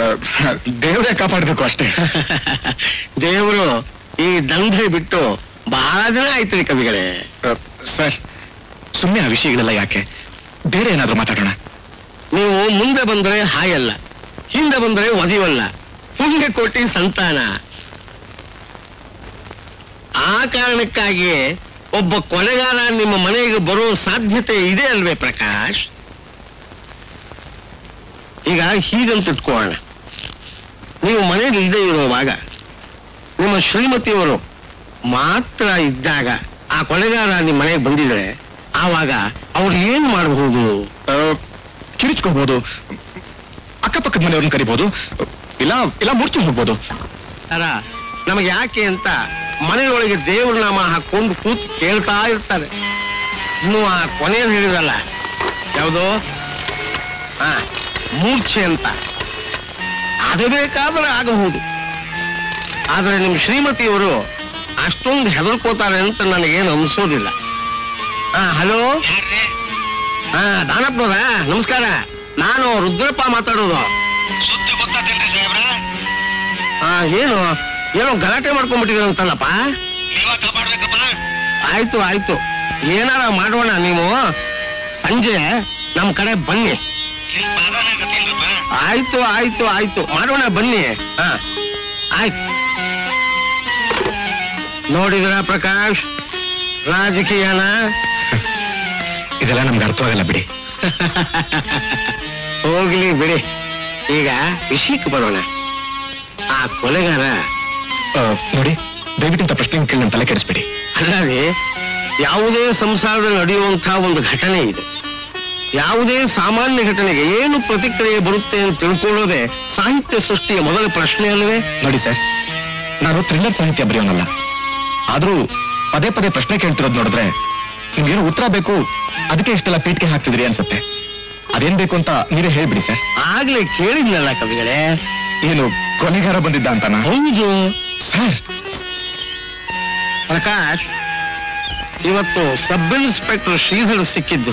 ದೇವರೇ ಕಾಪಾಡ್ಬೇಕು ಅಷ್ಟೇ ದೇವರು ಈ ದಂಧೆ ಬಿಟ್ಟು ಬಹಳ ದಿನ ಆಯ್ತು ರೀ ಕವಿಗಳೇ ಸರ್ ಸುಮ್ಮನೆ ಆ ವಿಷಯಗಳೆಲ್ಲ ಯಾಕೆ ಬೇರೆ ಏನಾದ್ರೂ ಮಾತಾಡೋಣ ನೀವು ಮುಂದೆ ಬಂದ್ರೆ ಹಾಯಲ್ಲ ಹಿಂದೆ ಬಂದ್ರೆ ಒದಿವಲ್ಲ ಪುಣ್ಯ ಕೋಟಿ ಸಂತಾನ ಆ ಕಾರಣಕ್ಕಾಗಿ ಒಬ್ಬ ಕೊಲೆಗಾರ ನಿಮ್ಮ ಮನೆಗೆ ಬರೋ ಸಾಧ್ಯತೆ ಇದೆ ಅಲ್ವೇ ಪ್ರಕಾಶ್ ಈಗ ಹೀಗಂತ ಇಟ್ಕೊಳ್ಳೋಣ ನೀವು ಮನೇಲಿ ಇಲ್ಲದೆ ಇರುವಾಗ ನಿಮ್ಮ ಶ್ರೀಮತಿಯವರು ಮಾತ್ರ ಇದ್ದಾಗ ಆ ಕೊಲೆಗಾರ ನಿಮ್ಮ ಮನೆಗೆ ಬಂದಿದ್ರೆ ಆವಾಗ ಅವ್ರು ಏನ್ ಮಾಡಬಹುದು ಕಿರಿಚ್ಕೋಬಹುದು ಅಕ್ಕಪಕ್ಕದ ಮನೆಯವ್ರನ್ನ ಕರಿಬಹುದು ಇಲ್ಲ ಇಲ್ಲ ಮೂರ್ಛೆ ಹೋಗ್ಬೋದು ಅರ ನಮಗೆ ಯಾಕೆ ಅಂತ ಮನೆಯೊಳಗೆ ದೇವ್ರ ನಾಮ ಹಾಕೊಂಡು ಕೂತ್ ಕೇಳ್ತಾ ಇರ್ತಾರೆ ಇನ್ನು ಆ ಕೊನೆಯಲ್ಲಿ ಹೇಳಿದ್ರಲ್ಲ ಯಾವುದು ಹಾ ಮೂರ್ಛೆ ಅಂತ ಅದು ಬೇಕಾದ್ರೆ ಆಗಬಹುದು ಆದ್ರೆ ನಿಮ್ ಶ್ರೀಮತಿಯವರು ಅಷ್ಟೊಂದು ಹೆದರ್ಕೋತಾರೆ ಅಂತ ನನಗೇನು ಅನ್ಸೋದಿಲ್ಲ ಹಾ ಹಲೋ ಹಾ ದಾನಪ್ಪನವ್ರ ನಮಸ್ಕಾರ ನಾನು ರುದ್ರಪ್ಪ ಮಾತಾಡೋದು ಹಾ ಏನು ಏನೋ ಗಲಾಟೆ ಮಾಡ್ಕೊಂಡ್ಬಿಟ್ಟಿದ್ದೀರಂತಲ್ಲಪ್ಪ ಆಯ್ತು ಆಯ್ತು ಏನಾರ ಮಾಡೋಣ ನೀವು ಸಂಜೆ ನಮ್ ಕಡೆ ಬನ್ನಿ ಆಯ್ತು ಆಯ್ತು ಆಯ್ತು ಮಾಡೋಣ ಬನ್ನಿ ಹಾ ಆಯ್ತು ನೋಡಿದ್ರ ಪ್ರಕಾಶ್ ರಾಜಕೀಯನ ಇದೆಲ್ಲ ನಮ್ಗೆ ಅರ್ಥವಾಗಲ್ಲ ಬಿಡಿ ಹೋಗ್ಲಿ ಬಿಡಿ ಈಗ ವಿಷಯಕ್ಕೆ ಬರೋಣ ಆ ಕೊಲೆಗಾರ ಆ, ನೋಡಿ ದಯವಿಟ್ಟು ಇಂಥ ಪ್ರಶ್ನೆ ಕೇಳಿ ನನ್ನ ತಲೆ ಕೆಡಿಸ್ಬೇಡಿ ಅಲ್ಲದೆ ಯಾವುದೇ ಸಂಸಾರದಲ್ಲಿ ನಡೆಯುವಂತಹ ಒಂದು ಘಟನೆ ಇದೆ ಯಾವುದೇ ಸಾಮಾನ್ಯ ಘಟನೆಗೆ ಏನು ಪ್ರತಿಕ್ರಿಯೆ ಬರುತ್ತೆ ಅಂತ ತಿಳ್ಕೊಳ್ಳೋದೇ ಸಾಹಿತ್ಯ ಸೃಷ್ಟಿಯ ಮೊದಲ ಪ್ರಶ್ನೆ ಅಲ್ವೇ ನೋಡಿ ಸರ್ ನಾನು ಥ್ರಿಲ್ಲರ್ ಸಾಹಿತ್ಯ ಬರೆಯೋನಲ್ಲ ಆದ್ರೂ ಪದೇ ಪದೇ ಪ್ರಶ್ನೆ ಕೇಳ್ತಿರೋದು ನೋಡಿದ್ರೆ ನಿಮ್ಗೇನು ಉತ್ತರ ಬೇಕು ಅದಕ್ಕೆ ಇಷ್ಟೆಲ್ಲ ಪೀಠಿಗೆ ಹಾಕ್ತಿದ್ರಿ ಅನ್ಸುತ್ತೆ ಅದೇನ್ ಬೇಕು ಅಂತ ನೀವೇ ಹೇಳ್ಬಿಡಿ ಸರ್ ಆಗ್ಲೇ ಕೇಳಿದ್ನಲ್ಲ ಕವಿಗಳೇ ಏನು ಕೊನೆಗಾರ ಬಂದಿದ್ದ ಅಂತಾನ ಹೌದು ಸರ್ ಪ್ರಕಾಶ್ ಇವತ್ತು ಸಬ್ ಇನ್ಸ್ಪೆಕ್ಟರ್ ಶ್ರೀಧರ್ ಸಿಕ್ಕಿದ್ದು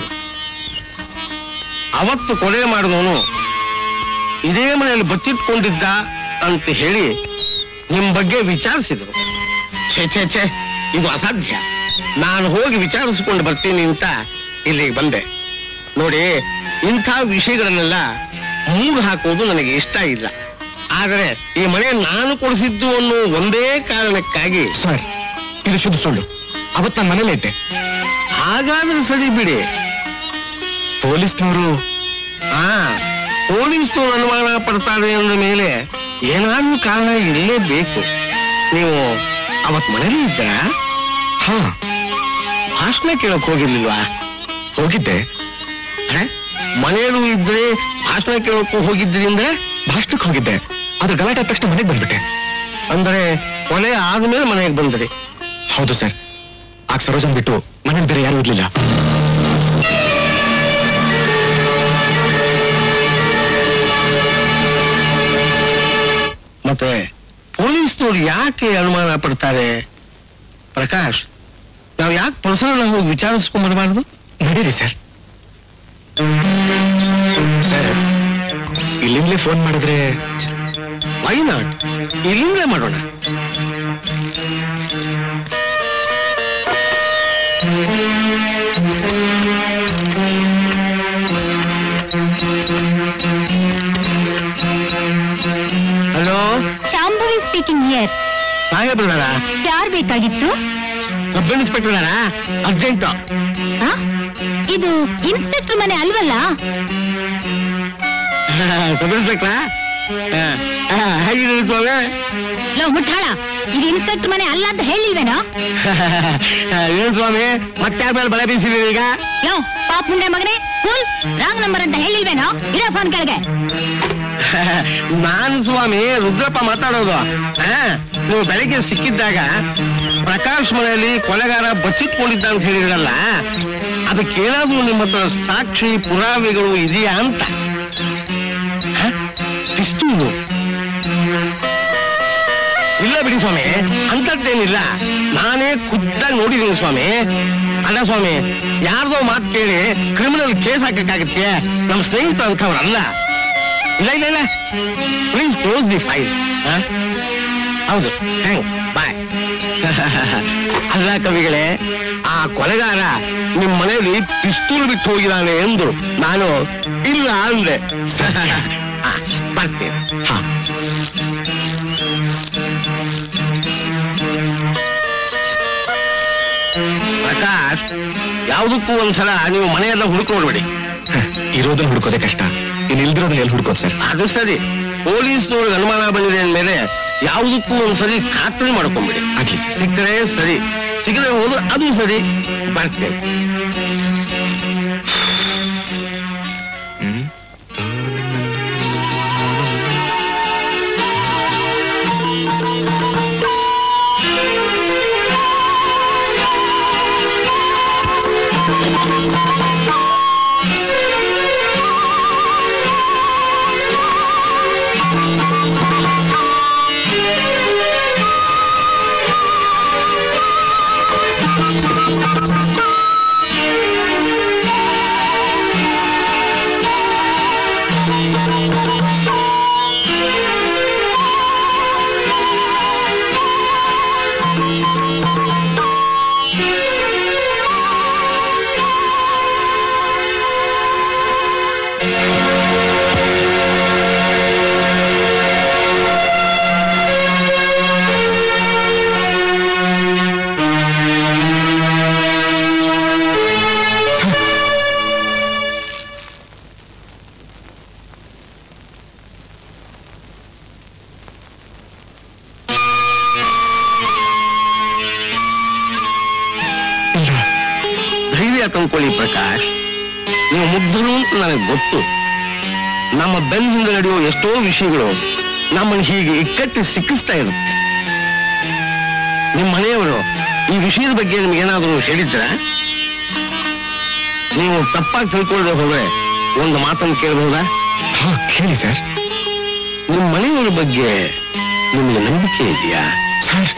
ಅವತ್ತು ಕೊಲೆ ಮಾಡಿದವನು ಇದೇ ಮನೆಯಲ್ಲಿ ಬಚ್ಚಿಟ್ಕೊಂಡಿದ್ದ ಅಂತ ಹೇಳಿ ನಿಮ್ ಬಗ್ಗೆ ವಿಚಾರಿಸಿದ್ರು ಛೇ ಛೇ ಛೇ ಇದು ಅಸಾಧ್ಯ ನಾನು ಹೋಗಿ ವಿಚಾರಿಸಿಕೊಂಡು ಬರ್ತೀನಿ ಅಂತ ಇಲ್ಲಿಗೆ ಬಂದೆ ನೋಡಿ ಇಂಥ ವಿಷಯಗಳನ್ನೆಲ್ಲ ಮೂಗು ಹಾಕುವುದು ನನಗೆ ಇಷ್ಟ ಇಲ್ಲ ಆದರೆ ಈ ಮನೆ ನಾನು ಕೊಡಿಸಿದ್ದು ಅನ್ನೋ ಒಂದೇ ಕಾರಣಕ್ಕಾಗಿ ಸರ್ ಇದು ಶುದ್ಧ ಸುಳ್ಳು ಅವತ್ ನಾನು ಮನೇಲೇ ಇದ್ದೆ ಹಾಗಾದ್ರೆ ಸರಿ ಬಿಡಿ ಪೊಲೀಸ್ನವರು ಹಾ ಪೊಲೀಸ್ನವರು ಅನುಮಾನ ಪಡ್ತಾರೆ ಅಂದ ಮೇಲೆ ಏನಾದ್ರೂ ಕಾರಣ ಇರಲೇಬೇಕು ನೀವು ಅವತ್ ಮನೇಲಿ ಇದ್ದ ಹಾ ಭಾಷಣ ಕೇಳಕ್ ಹೋಗಿರ್ಲಿಲ್ವಾ ಹೋಗಿದ್ದೆ ಹ? ಮನೆಯಲ್ಲೂ ಇದ್ರೆ ಭಾಷಣ ಕೇಳಕ್ಕೂ ಹೋಗಿದ್ರಿ ಅಂದ್ರೆ ಭಾಷಣಕ್ಕೆ ಹೋಗಿದ್ದೆ ಆದ್ರೆ ಗಲಾಟೆ ಆದ ತಕ್ಷಣ ಮನೆಗೆ ಬಂದ್ಬಿಟ್ಟೆ ಅಂದ್ರೆ ಕೊಲೆ ಆದ್ಮೇಲೆ ಮನೆಗೆ ಬಂದ್ರಿ ಹೌದು ಸರ್ ಆಗ ಸರೋಜನ್ ಬಿಟ್ಟು ಮನೇಲಿ ಬೇರೆ ಯಾರು ಇರ್ಲಿಲ್ಲ ಮತ್ತೆ ಪೊಲೀಸ್ನವ್ರು ಯಾಕೆ ಅನುಮಾನ ಪಡ್ತಾರೆ ಪ್ರಕಾಶ್ ನಾವು ಯಾಕೆ ಪರ್ಸನಲ್ ಹೋಗಿ ವಿಚಾರಿಸ್ಕೊಂಡ್ ಬರಬಾರ್ದು ನಡೀರಿ ಸರ್ ಸರ್ ಇಲ್ಲಿಂದಲೇ ಫೋನ್ ಮಾಡಿದ್ರೆ ವೈ ನಾಟ್ ಇಲ್ಲಿಂದಲೇ ಮಾಡೋಣ ಹಲೋ ಶಾಂಭವಿ ಸ್ಪೀಕಿಂಗ್ ಹಿಯರ್ ಸಾಹೇಬ್ರದಾರ ಯಾರ್ ಬೇಕಾಗಿತ್ತು ಸಬ್ ಇನ್ಸ್ಪೆಕ್ಟರ್ ಅರ್ಜೆಂಟ್ ಆ? ಇದು ಇನ್ಸ್ಪೆಕ್ಟರ್ ಮನೆ ಅಲ್ವಲ್ಲ ಸಬ್ ಇನ್ಸ್ಪೆಕ್ಟ್ರಾ ಹೇಗಿದ್ದೀರಿ ಸ್ವಾಮಿ ಲೋ ಮುಟ್ಟಾಳ ಇದು ಇನ್ಸ್ಪೆಕ್ಟರ್ ಮನೆ ಅಲ್ಲ ಅಂತ ಹೇಳಿಲ್ವೇನೋ ಏನ್ ಸ್ವಾಮಿ ಮತ್ತೆ ಮೇಲೆ ಬಳೆ ಬೀಸಿದೀರಿ ಈಗ ಲೋ ಪಾಪ ಮುಂಡೆ ಮಗನೇ ಫುಲ್ ರಾಂಗ್ ನಂಬರ್ ಅಂತ ಹೇಳಿಲ್ವೇನೋ ಇರೋ ಫೋನ್ ಕೆಳಗೆ ನಾನ್ ಸ್ವಾಮಿ ರುದ್ರಪ್ಪ ಮಾತಾಡೋದು ಆ, ನೀವು ಬೆಳಿಗ್ಗೆ ಸಿಕ್ಕಿದ್ದಾಗ ಪ್ರಕಾಶ್ ಮನೆಯಲ್ಲಿ ಕೊಲೆಗಾರ ಬಚ್ಚಿಟ್ಕೊಂಡಿದ್ದ ಅಂತ ಹೇಳಿದ್ರಲ್ಲ ಅದಕ್ಕೇನಾದ್ರೂ ನಿಮ್ಮ ಹತ್ರ ಸಾಕ್ಷಿ ಪುರಾವೆಗಳು ಇದೆಯಾ ಅಂತ ಹ? ಇಷ್ಟು ಇಲ್ಲ ಬಿಡಿ ಸ್ವಾಮಿ ಅಂತದ್ದೇನಿಲ್ಲ ನಾನೇ ಖುದ್ದಾಗಿ ನೋಡಿದ್ದೀನಿ ಸ್ವಾಮಿ ಅಲ್ಲ ಸ್ವಾಮಿ ಯಾರ್ದೋ ಮಾತು ಕೇಳಿ ಕ್ರಿಮಿನಲ್ ಕೇಸ್ ಹಾಕಕ್ಕಾಗತ್ತೆ ನಮ್ಮ ಸ್ನೇಹಿತ ಅಂತವ್ರಲ್ಲ ಇಲ್ಲ ಇಲ್ಲ ಇಲ್ಲ ಪ್ಲೀಸ್ ಕ್ಲೋಸ್ ದಿ ಫೈಲ್ ಹೌದು ಥ್ಯಾಂಕ್ಸ್ ಬಾಯ್ ಅಲ್ಲ ಕವಿಗಳೇ ಆ ಕೊಲೆಗಾರ ನಿಮ್ ಮನೆಯಲ್ಲಿ ಪಿಸ್ತೂಲ್ ಬಿಟ್ಟು ಹೋಗಿದ್ದಾನೆ ಎಂದ್ರು ನಾನು ಇಲ್ಲ ಅಂದೆ ಆ, ಬರ್ತೀನಿ ಹಾ ಪ್ರಕಾಶ್ ಯಾವುದಕ್ಕೂ ಒಂದ್ಸಲ ನೀವು ಮನೆಯೆಲ್ಲ ಹುಡುಕ್ ನೋಡ್ಬೇಡಿ ಇರೋದನ್ನ ಹುಡ್ಕೋದೇ ಕಷ್ಟ ಇನ್ ಇಲ್ದಿರೋದನ್ನ ಎಲ್ಲಿ ಹುಡ್ಕೋದು ಸರ್ ಅದು ಸರಿ ಪೊಲೀಸ್ನವ್ರಿಗೆ ಅನುಮಾನ ಬಂದಿದೆ ಅಂದ್ಮೇಲೆ ಯಾವುದಕ್ಕೂ ಒಂದ್ಸರಿ ಖಾತ್ರಿ ಮಾಡ್ಕೊಂಬಿಡಿ ಆಗ್ಲಿ ಸಿಕ್ಕರೆ ಸರಿ ಸಿಗದೆ ಹೋದ್ರೆ ಅದು ಸರಿ ಬರ್ತೇನೆ ಧೈರ್ಯ ತಂದ್ಕೊಳ್ಳಿ ಪ್ರಕಾಶ್ ನೀವು ಮುಗ್ಧರು ಅಂತ ನನಗೆ ಗೊತ್ತು ನಮ್ಮ ಬೆನ್ನ ಹಿಂದೆ ನಡೆಯೋ ಎಷ್ಟೋ ವಿಷಯಗಳು ನಮ್ಮನ್ನು ಹೀಗೆ ಇಕ್ಕಟ್ಟಿ ಸಿಕ್ಕಿಸ್ತಾ ಇರುತ್ತೆ ನಿಮ್ಮ ಮನೆಯವರು ಈ ವಿಷಯದ ಬಗ್ಗೆ ನಿಮ್ಗೆ ಏನಾದರೂ ಹೇಳಿದ್ರ ನೀವು ತಪ್ಪಾಗಿ ತಿಳ್ಕೊಳ್ಳದೆ ಹೋದ್ರೆ ಒಂದು ಮಾತನ್ನು ಕೇಳಬಹುದಾ ಹೇಳಿ ಸರ್ ನಿಮ್ಮ ಮನೆಯವರ ಬಗ್ಗೆ ನಿಮಗೆ ನಂಬಿಕೆ ಇದೆಯಾ ಸರ್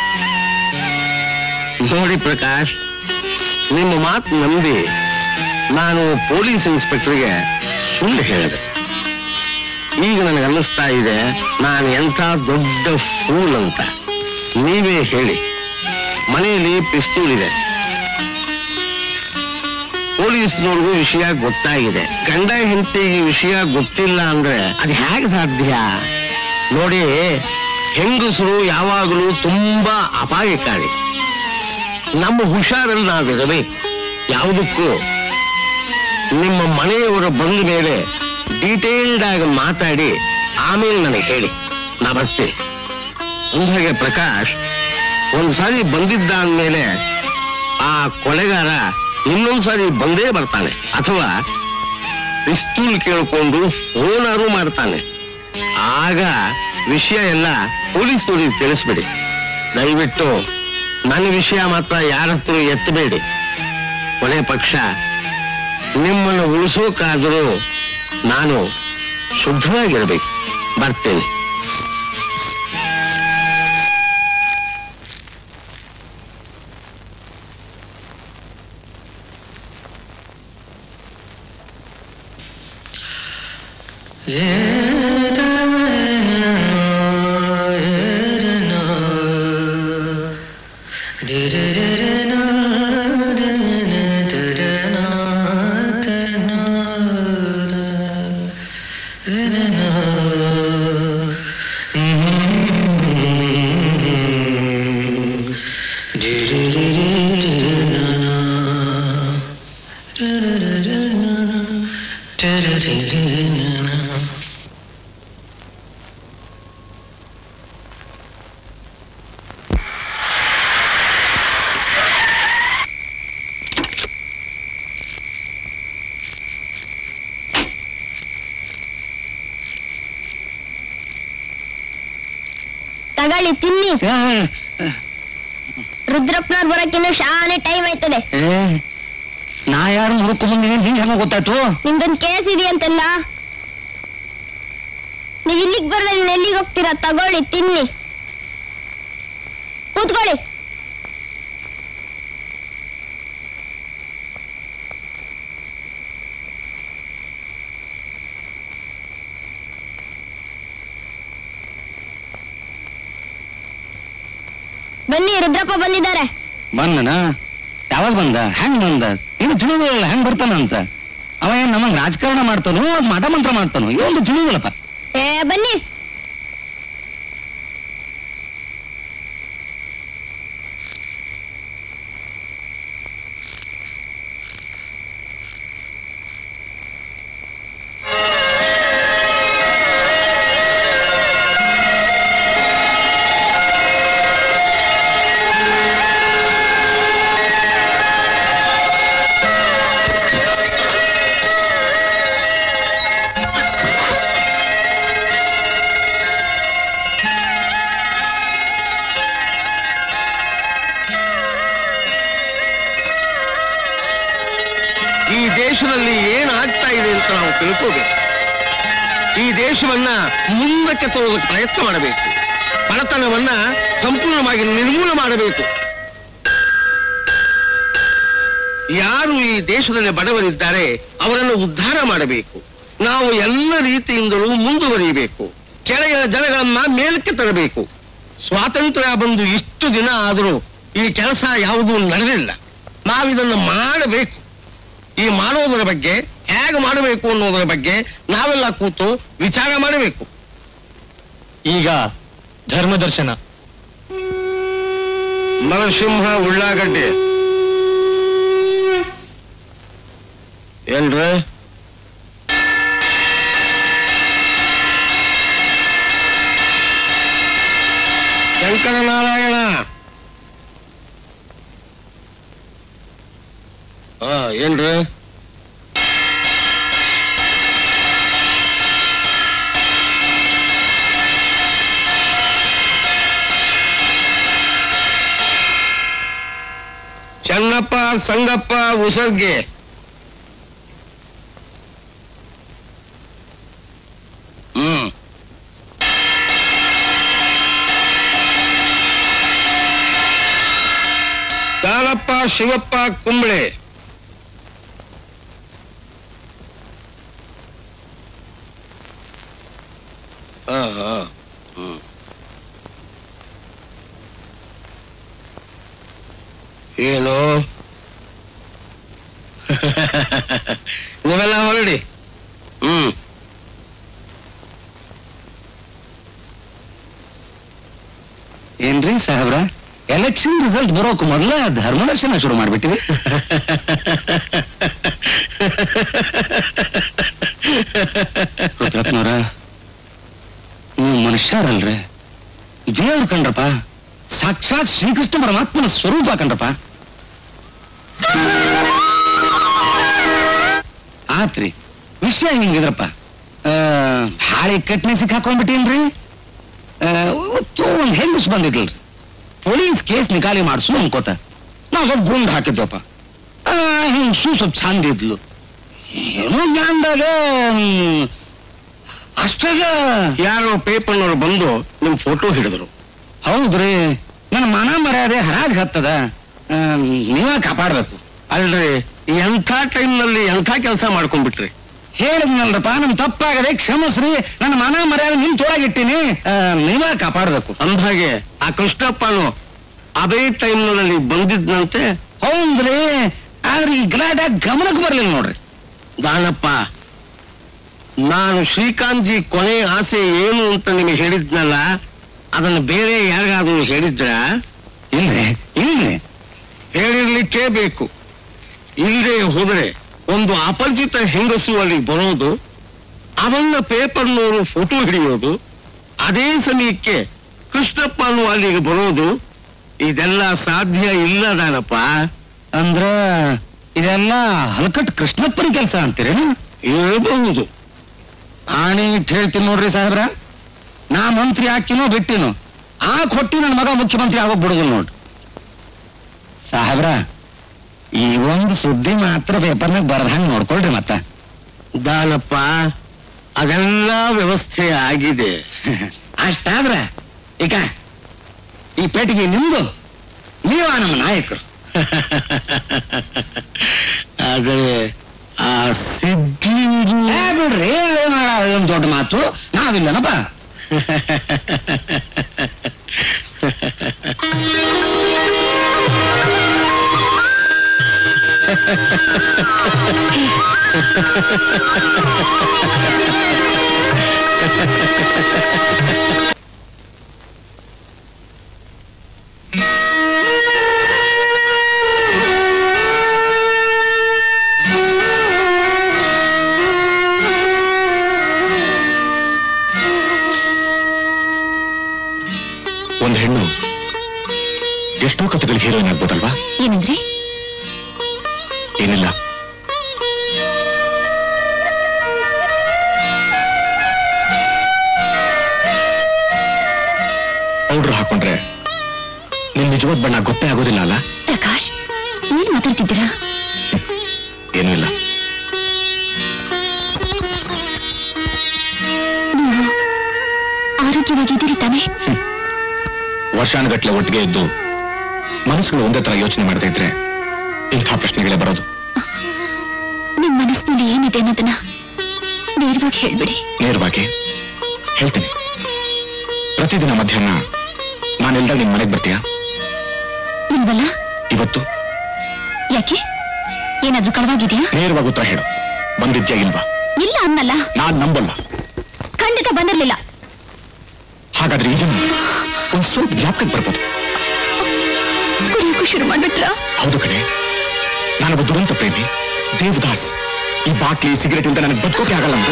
ನೋಡಿ ಪ್ರಕಾಶ್ ನಿಮ್ಮ ಮಾತು ನಂಬಿ ನಾನು ಪೊಲೀಸ್ ಇನ್ಸ್ಪೆಕ್ಟರ್ಗೆ ಸುಳ್ಳು ಹೇಳಿದೆ ಈಗ ನನಗೆ ಅನ್ನಿಸ್ತಾ ಇದೆ ನಾನು ಎಂಥ ದೊಡ್ಡ ಫೂಲ್ ಅಂತ ನೀವೇ ಹೇಳಿ ಮನೆಯಲ್ಲಿ ಪಿಸ್ತೂಲ್ ಇದೆ ಪೊಲೀಸ್ನವ್ರಿಗೂ ವಿಷಯ ಗೊತ್ತಾಗಿದೆ ಗಂಡ ಹೆಂಡತಿಗೆ ಈ ವಿಷಯ ಗೊತ್ತಿಲ್ಲ ಅಂದ್ರೆ ಅದು ಹೇಗೆ ಸಾಧ್ಯ ನೋಡಿ ಹೆಂಗಸರು ಯಾವಾಗಲೂ ತುಂಬಾ ಅಪಾಯಕಾರಿ ನಮ್ಮ ಹುಷಾರಲ್ಲಿ ನಾವಿರಬೇಕು ಯಾವುದಕ್ಕೂ ನಿಮ್ಮ ಮನೆಯವರ ಬಂದ ಮೇಲೆ ಡೀಟೇಲ್ಡ್ ಆಗಿ ಮಾತಾಡಿ ಆಮೇಲೆ ನನಗೆ ಹೇಳಿ ನಾ ಬರ್ತೀನಿ ಅಂದಾಗೆ ಪ್ರಕಾಶ್ ಒಂದ್ಸಾರಿ ಬಂದಿದ್ದ ಅಂದ್ಮೇಲೆ ಆ ಕೊಲೆಗಾರ ಇನ್ನೊಂದ್ಸಾರಿ ಬಂದೇ ಬರ್ತಾನೆ ಅಥವಾ ಪಿಸ್ತೂಲ್ ಕೇಳ್ಕೊಂಡು ಓನಾರು ಮಾಡ್ತಾನೆ ಆಗ ವಿಷಯ ಎಲ್ಲ ಪೊಲೀಸ್ನವ್ರಿಗೆ ತಿಳಿಸ್ಬಿಡಿ ದಯವಿಟ್ಟು ನನ್ನ ವಿಷಯ ಮಾತ್ರ ಯಾರ ಹತ್ರ ಎತ್ತಬೇಡಿ ಕೊನೆ ಪಕ್ಷ ನಿಮ್ಮನ್ನು ಉಳಿಸೋಕಾದರೂ ನಾನು ಶುದ್ಧವಾಗಿರ್ಬೇಕು ಬರ್ತೇನೆ ತಗೊಳ್ಳಿ ತಿನ್ನಿ ರುದ್ರಪ್ಪನವ್ರು ಬರಕ್ಕಿನ್ನು ಶಾನೆ ಟೈಮ್ ಆಯ್ತದೆ ನಾ ಯಾರು ಹುಡುಕೊಂಡ್ ಬಂದಿದ್ದೀನಿ ನಿಂಗೆ ಹೆಂಗ ಗೊತ್ತಾಯ್ತು ನಿಮ್ದೊಂದ್ ಕೇಸ್ ಇದೆಯಂತೆಲ್ಲ ನೀವ್ ಇಲ್ಲಿಗ್ ಬರ್ದೆ ನೀನ್ ಎಲ್ಲಿಗೆ ಹೋಗ್ತೀರಾ ತಗೊಳ್ಳಿ ತಿನ್ನಿ ಕೂತ್ಕೊಳ್ಳಿ ಬನ್ನಿ ರುದ್ರಪ್ಪ ಬಂದಿದ್ದಾರೆ ಬಂದನ ಯಾವಾಗ ಬಂದ ಹೆಂಗ್ ಬಂದ ಏನು ತಿಳಿದಿಲ್ಲ ಹೆಂಗ್ ಬರ್ತಾನ ಅಂತ ಅವ ಏನ್ ನಮಗ್ ರಾಜಕಾರಣ ಮಾಡ್ತಾನೋ ಅದ್ ಮಠ ಮಂತ್ರ ಮಾಡ್ತಾನೋ ಇವೊಂದು ತಿಳಿದಿಲ್ಲಪ್ಪ ಏ ಬನ್ನಿ ಈ ದೇಶದಲ್ಲಿ ಏನಾಗ್ತಾ ಇದೆ ಅಂತ ನಾವು ತಿಳ್ಕೋಬೇಕು ಈ ದೇಶವನ್ನ ಮುಂದಕ್ಕೆ ತರೋದಕ್ಕೆ ಪ್ರಯತ್ನ ಮಾಡಬೇಕು ಬಡತನವನ್ನ ಸಂಪೂರ್ಣವಾಗಿ ನಿರ್ಮೂಲ ಮಾಡಬೇಕು ಯಾರು ಈ ದೇಶದಲ್ಲಿ ಬಡವರಿದ್ದಾರೆ ಅವರನ್ನು ಉದ್ಧಾರ ಮಾಡಬೇಕು ನಾವು ಎಲ್ಲ ರೀತಿಯಿಂದಲೂ ಮುಂದುವರಿಯಬೇಕು ಕೆಳಗಿನ ಜನಗಳನ್ನ ಮೇಲಕ್ಕೆ ತರಬೇಕು ಸ್ವಾತಂತ್ರ್ಯ ಬಂದು ಇಷ್ಟು ದಿನ ಆದರೂ ಈ ಕೆಲಸ ಯಾವುದೂ ನಡೆದಿಲ್ಲ ನಾವಿದನ್ನು ಮಾಡಬೇಕು ಈ ಮಾಡೋದರ ಬಗ್ಗೆ ಹೇಗೆ ಮಾಡಬೇಕು ಅನ್ನೋದರ ಬಗ್ಗೆ ನಾವೆಲ್ಲ ಕೂತು ವಿಚಾರ ಮಾಡಬೇಕು ಈಗ ಧರ್ಮದರ್ಶನ ನರಸಿಂಹ ಉಳ್ಳಾಗಡ್ಡೆ ಏನ್ರ ಶಂಕರನಾರಾಯಣ ಹಾ ಏನ್ರಿ ಚೆನ್ನಪ್ಪ ಸಂಗಪ್ಪ ಉಸರ್ಗೆ ಹ್ಮ್ ದಾನಪ್ಪ ಶಿವಪ್ಪ ಕುಂಬಳೆ ಹಾ ಹಾ ಹ್ಮ್ ಏನು ನೀವೆಲ್ಲ ಹೊರಡಿ ಹ್ಮ್ ಏನ್ರಿ ಸಾಹೇಬ್ರ ಎಲೆಕ್ಷನ್ ರಿಸಲ್ಟ್ ಬರೋಕ್ ಮೊದಲ ಧರ್ಮದರ್ಶನ ಶುರು ಮಾಡ್ಬಿಟ್ಟಿವಿ ರುದ್ರಪ್ಪನವ್ರ ನೀವು ಮನುಷ್ಯರಲ್ರಿ ದೇವ್ರ ಕಂಡ್ರಪ್ಪ ಸಾಕ್ಷಾತ್ ಶ್ರೀಕೃಷ್ಣ ಪರಮಾತ್ಮನ ಸ್ವರೂಪ ಕಂಡ್ರಪ್ಪ ಆತ್ರಿ ವಿಷಯ ಹಿಂಗಿದ್ರಪ್ಪ ಆ, ಹಾಳಿ ಕಟ್ನೆ ಸಿಕ್ಕಾಕೊಂಡ್ಬಿಟ್ಟೇನ್ರಿ ಆ, ಇವತ್ತು ಒಂದ್ ಹೆಂಗಸ್ ಬಂದಿದ್ಲ್ರಿ ಪೊಲೀಸ್ ಕೇಸ್ ನಿಕಾಲಿ ಮಾಡಿಸು ಅನ್ಕೋತ ನಾವು ಸ್ವಲ್ಪ ಗುಂಡ್ ಹಾಕಿದ್ವಪ್ಪ ಆ, ಹೆಂಗ್ಸು ಸ್ವಲ್ಪ ಚಂದ ಇದ್ಲು ಏನೋ ಜ್ಞಾನದಾಗ ಹ್ಮ್, ಅಷ್ಟಾಗ ಯಾರೋ ಪೇಪರ್ನವ್ರು ಬಂದು ನಿಮ್ ಫೋಟೋ ಹಿಡಿದ್ರು ಹೌದ್ರಿ ನನ್ನ ಮನ ಮರ್ಯಾದೆ ಹರಾಜ್ ಹತ್ತದ ಆ, ನೀವೇ ಕಾಪಾಡ್ಬೇಕು ಅಲ್ರಿ ಎಂಥ ಟೈಮ್ನಲ್ಲಿ ಎಂಥ ಕೆಲಸ ಮಾಡ್ಕೊಂಡ್ಬಿಟ್ರಿ ಹೇಳಿದ್ನಲ್ರಪ್ಪ ನಮ್ ತಪ್ಪಾಗದೆ ಕ್ಷಮಿಸ್ರಿ ನನ್ನ ಮನ ಮರ್ಯಾದೆ ನಿಮ್ ತೊಳಗಿಟ್ಟಿನಿ ಆ, ನೀವೇ ಕಾಪಾಡ್ಬೇಕು ಅಂದ್ಹಾಗೆ ಆ ಕೃಷ್ಣಪ್ಪನು ಅದೇ ಟೈಮ್ನಲ್ಲಿ ಬಂದಿದ್ನಂತೆ ಹೌದ್ರಿ ಆದ್ರೆ ಈ ಗಲಾಟ ಗಮನಕ್ಕೆ ಬರ್ಲಿಲ್ಲ ನೋಡ್ರಿ ದಾನಪ್ಪ ನಾನು ಶ್ರೀಕಾಂತ್ ಜಿ ಕೊನೆ ಆಸೆ ಏನು ಅಂತ ನಿಮಗೆ ಹೇಳಿದ್ನಲ್ಲ ಅದನ್ನು ಬೇರೆ ಯಾರಿಗಾದ್ರೂ ಹೇಳಿದ್ರ ಇಲ್ರಿ ಇಲ್ರಿ ಹೇಳಿರ್ಲಿಕ್ಕೇ ಬೇಕು ಇಲ್ಲದೆ ಹೋದರೆ ಒಂದು ಅಪರಿಚಿತ ಹೆಂಗಸು ಅಲ್ಲಿ ಬರೋದು ಅವನ್ನ ಪೇಪರ್ನವರು ಫೋಟೋ ಹಿಡಿಯೋದು ಅದೇ ಸಮಯಕ್ಕೆ ಕೃಷ್ಣಪ್ಪನು ಅಲ್ಲಿಗೆ ಬರೋದು ಇದೆಲ್ಲ ಸಾಧ್ಯ ಇಲ್ಲ ದಾನಪ್ಪ ಅಂದ್ರ ಇದೆಲ್ಲ ಹಲಕಟ್ ಕೃಷ್ಣಪ್ಪನ ಕೆಲಸ ಅಂತೀರೇನು ಇರಬಹುದು ಆಣಿ ಇಟ್ಟು ಹೇಳ್ತೀನಿ ನೋಡ್ರಿ ಸಾಹೇಬ್ರ ನಾ ಮಂತ್ರಿ ಹಾಕಿನೋ ಬಿಟ್ಟಿನೋ ಆ ಕೊಟ್ಟಿ ನನ್ನ ಮಗ ಮುಖ್ಯಮಂತ್ರಿ ಆಗೋಗ್ ಬಿಡುದಿಲ್ಲ ನೋಡ್ರಿ ಸಾಹೇಬ್ರ ಈ ಒಂದು ಸುದ್ದಿ ಮಾತ್ರ ಪೇಪರ್ನಾಗ ಬರ್ದಂಗ್ ನೋಡ್ಕೊಳ್ರಿ ಮತ್ತ ದಾನಪ್ಪ ಅದೆಲ್ಲ ವ್ಯವಸ್ಥೆ ಆಗಿದೆ ಅಷ್ಟಾದ್ರ ಈಗ ಈ ಪೇಟಿಗೆ ನಿಮ್ದು ನೀವ ನಮ್ಮ ನಾಯಕರು ಆದರೆ ಆ ಸಿದ್ಧಿಂದು ಏ ಬಿಡ್ರಿ ಅದೇನ್ ದೊಡ್ಡ ಮಾತು ನಾವಿಲ್ಲನಪ್ಪ ಒಂದು ಹೆಣ್ಣು ಎಷ್ಟೋ ಕಥೆಗಳಿಗೆ ಹೀರೋಯಿನ್ ಆಗ್ಬೋದಲ್ವಾ ಏನಂದ್ರೆ ಏನಿಲ್ಲ ಪೌಡರ್ ಹಾಕೊಂಡ್ರೆ ನಿನ್ ನಿಜವಾದ ಬಣ್ಣ ಗೊತ್ತೇ ಆಗೋದಿಲ್ಲ ಅಲ್ಲ ಪ್ರಕಾಶ್ ಏನ್ ಮಾತಾಡ್ತಿದ್ದೀರಾ ಏನೂ ಇಲ್ಲ ನೀವು ಆರೋಗ್ಯವಾಗಿದ್ದೀರಿ ತಾನೇ ವರ್ಷಾನುಗಟ್ಲೆ ಒಟ್ಟಿಗೆ ಇದ್ದು ಮನಸ್ಸುಗಳು ಒಂದೇ ತರ ಯೋಚನೆ ಮಾಡದೇ ಇದ್ರೆ ಇಂಥ ಪ್ರಶ್ನೆಗಳೇ ಬರೋದು ನಿಮ್ ಮನಸ್ಸಿನಲ್ಲಿ ಏನಿದೆ ಅನ್ನೋದನ್ನ ನೇರವಾಗಿ ಹೇಳ್ಬಿಡಿ ನೇರವಾಗಿ ಹೇಳ್ತೀನಿ ಪ್ರತಿದಿನ ಮಧ್ಯಾಹ್ನ ನಾನೆಲ್ದಾಗ ನಿನ್ ಮನೆಗೆ ಬರ್ತೀಯಾ ಇಲ್ವಲ್ಲ ಇವತ್ತು ಯಾಕೆ ಏನಾದ್ರೂ ಕಳವಾಗಿದೆಯಾ ನೇರವಾಗಿ ಉತ್ತರ ಹೇಳು ಬಂದಿದ್ಯಾ ಇಲ್ವಾ ಇಲ್ಲ ಅನ್ನಲ್ಲ ನಾನ್ ನಂಬಲ್ಲ ಖಂಡಿತ ಬಂದಿರ್ಲಿಲ್ಲ ಹಾಗಾದ್ರೆ ಈಗ ಒಂದ್ ಸ್ವಲ್ಪ ಜ್ಞಾಪಕಕ್ಕೆ ಬರ್ಬೋದು ಕುಡಿಯೋಕು ಶುರು ಮಾಡ್ಬಿಟ್ರ ಹೌದು ಕಣೆ ನಾನೊಬ್ಬ ದುರಂತ ಪ್ರೇಮಿ ದೇವದಾಸ್ ಈ ಬಾಟ್ಲಿ ಸಿಗರೇಟ್ ಇಲ್ದ ನನಗೆ ಬದುಕೋಕೆ ಆಗಲ್ಲ ಅಂದು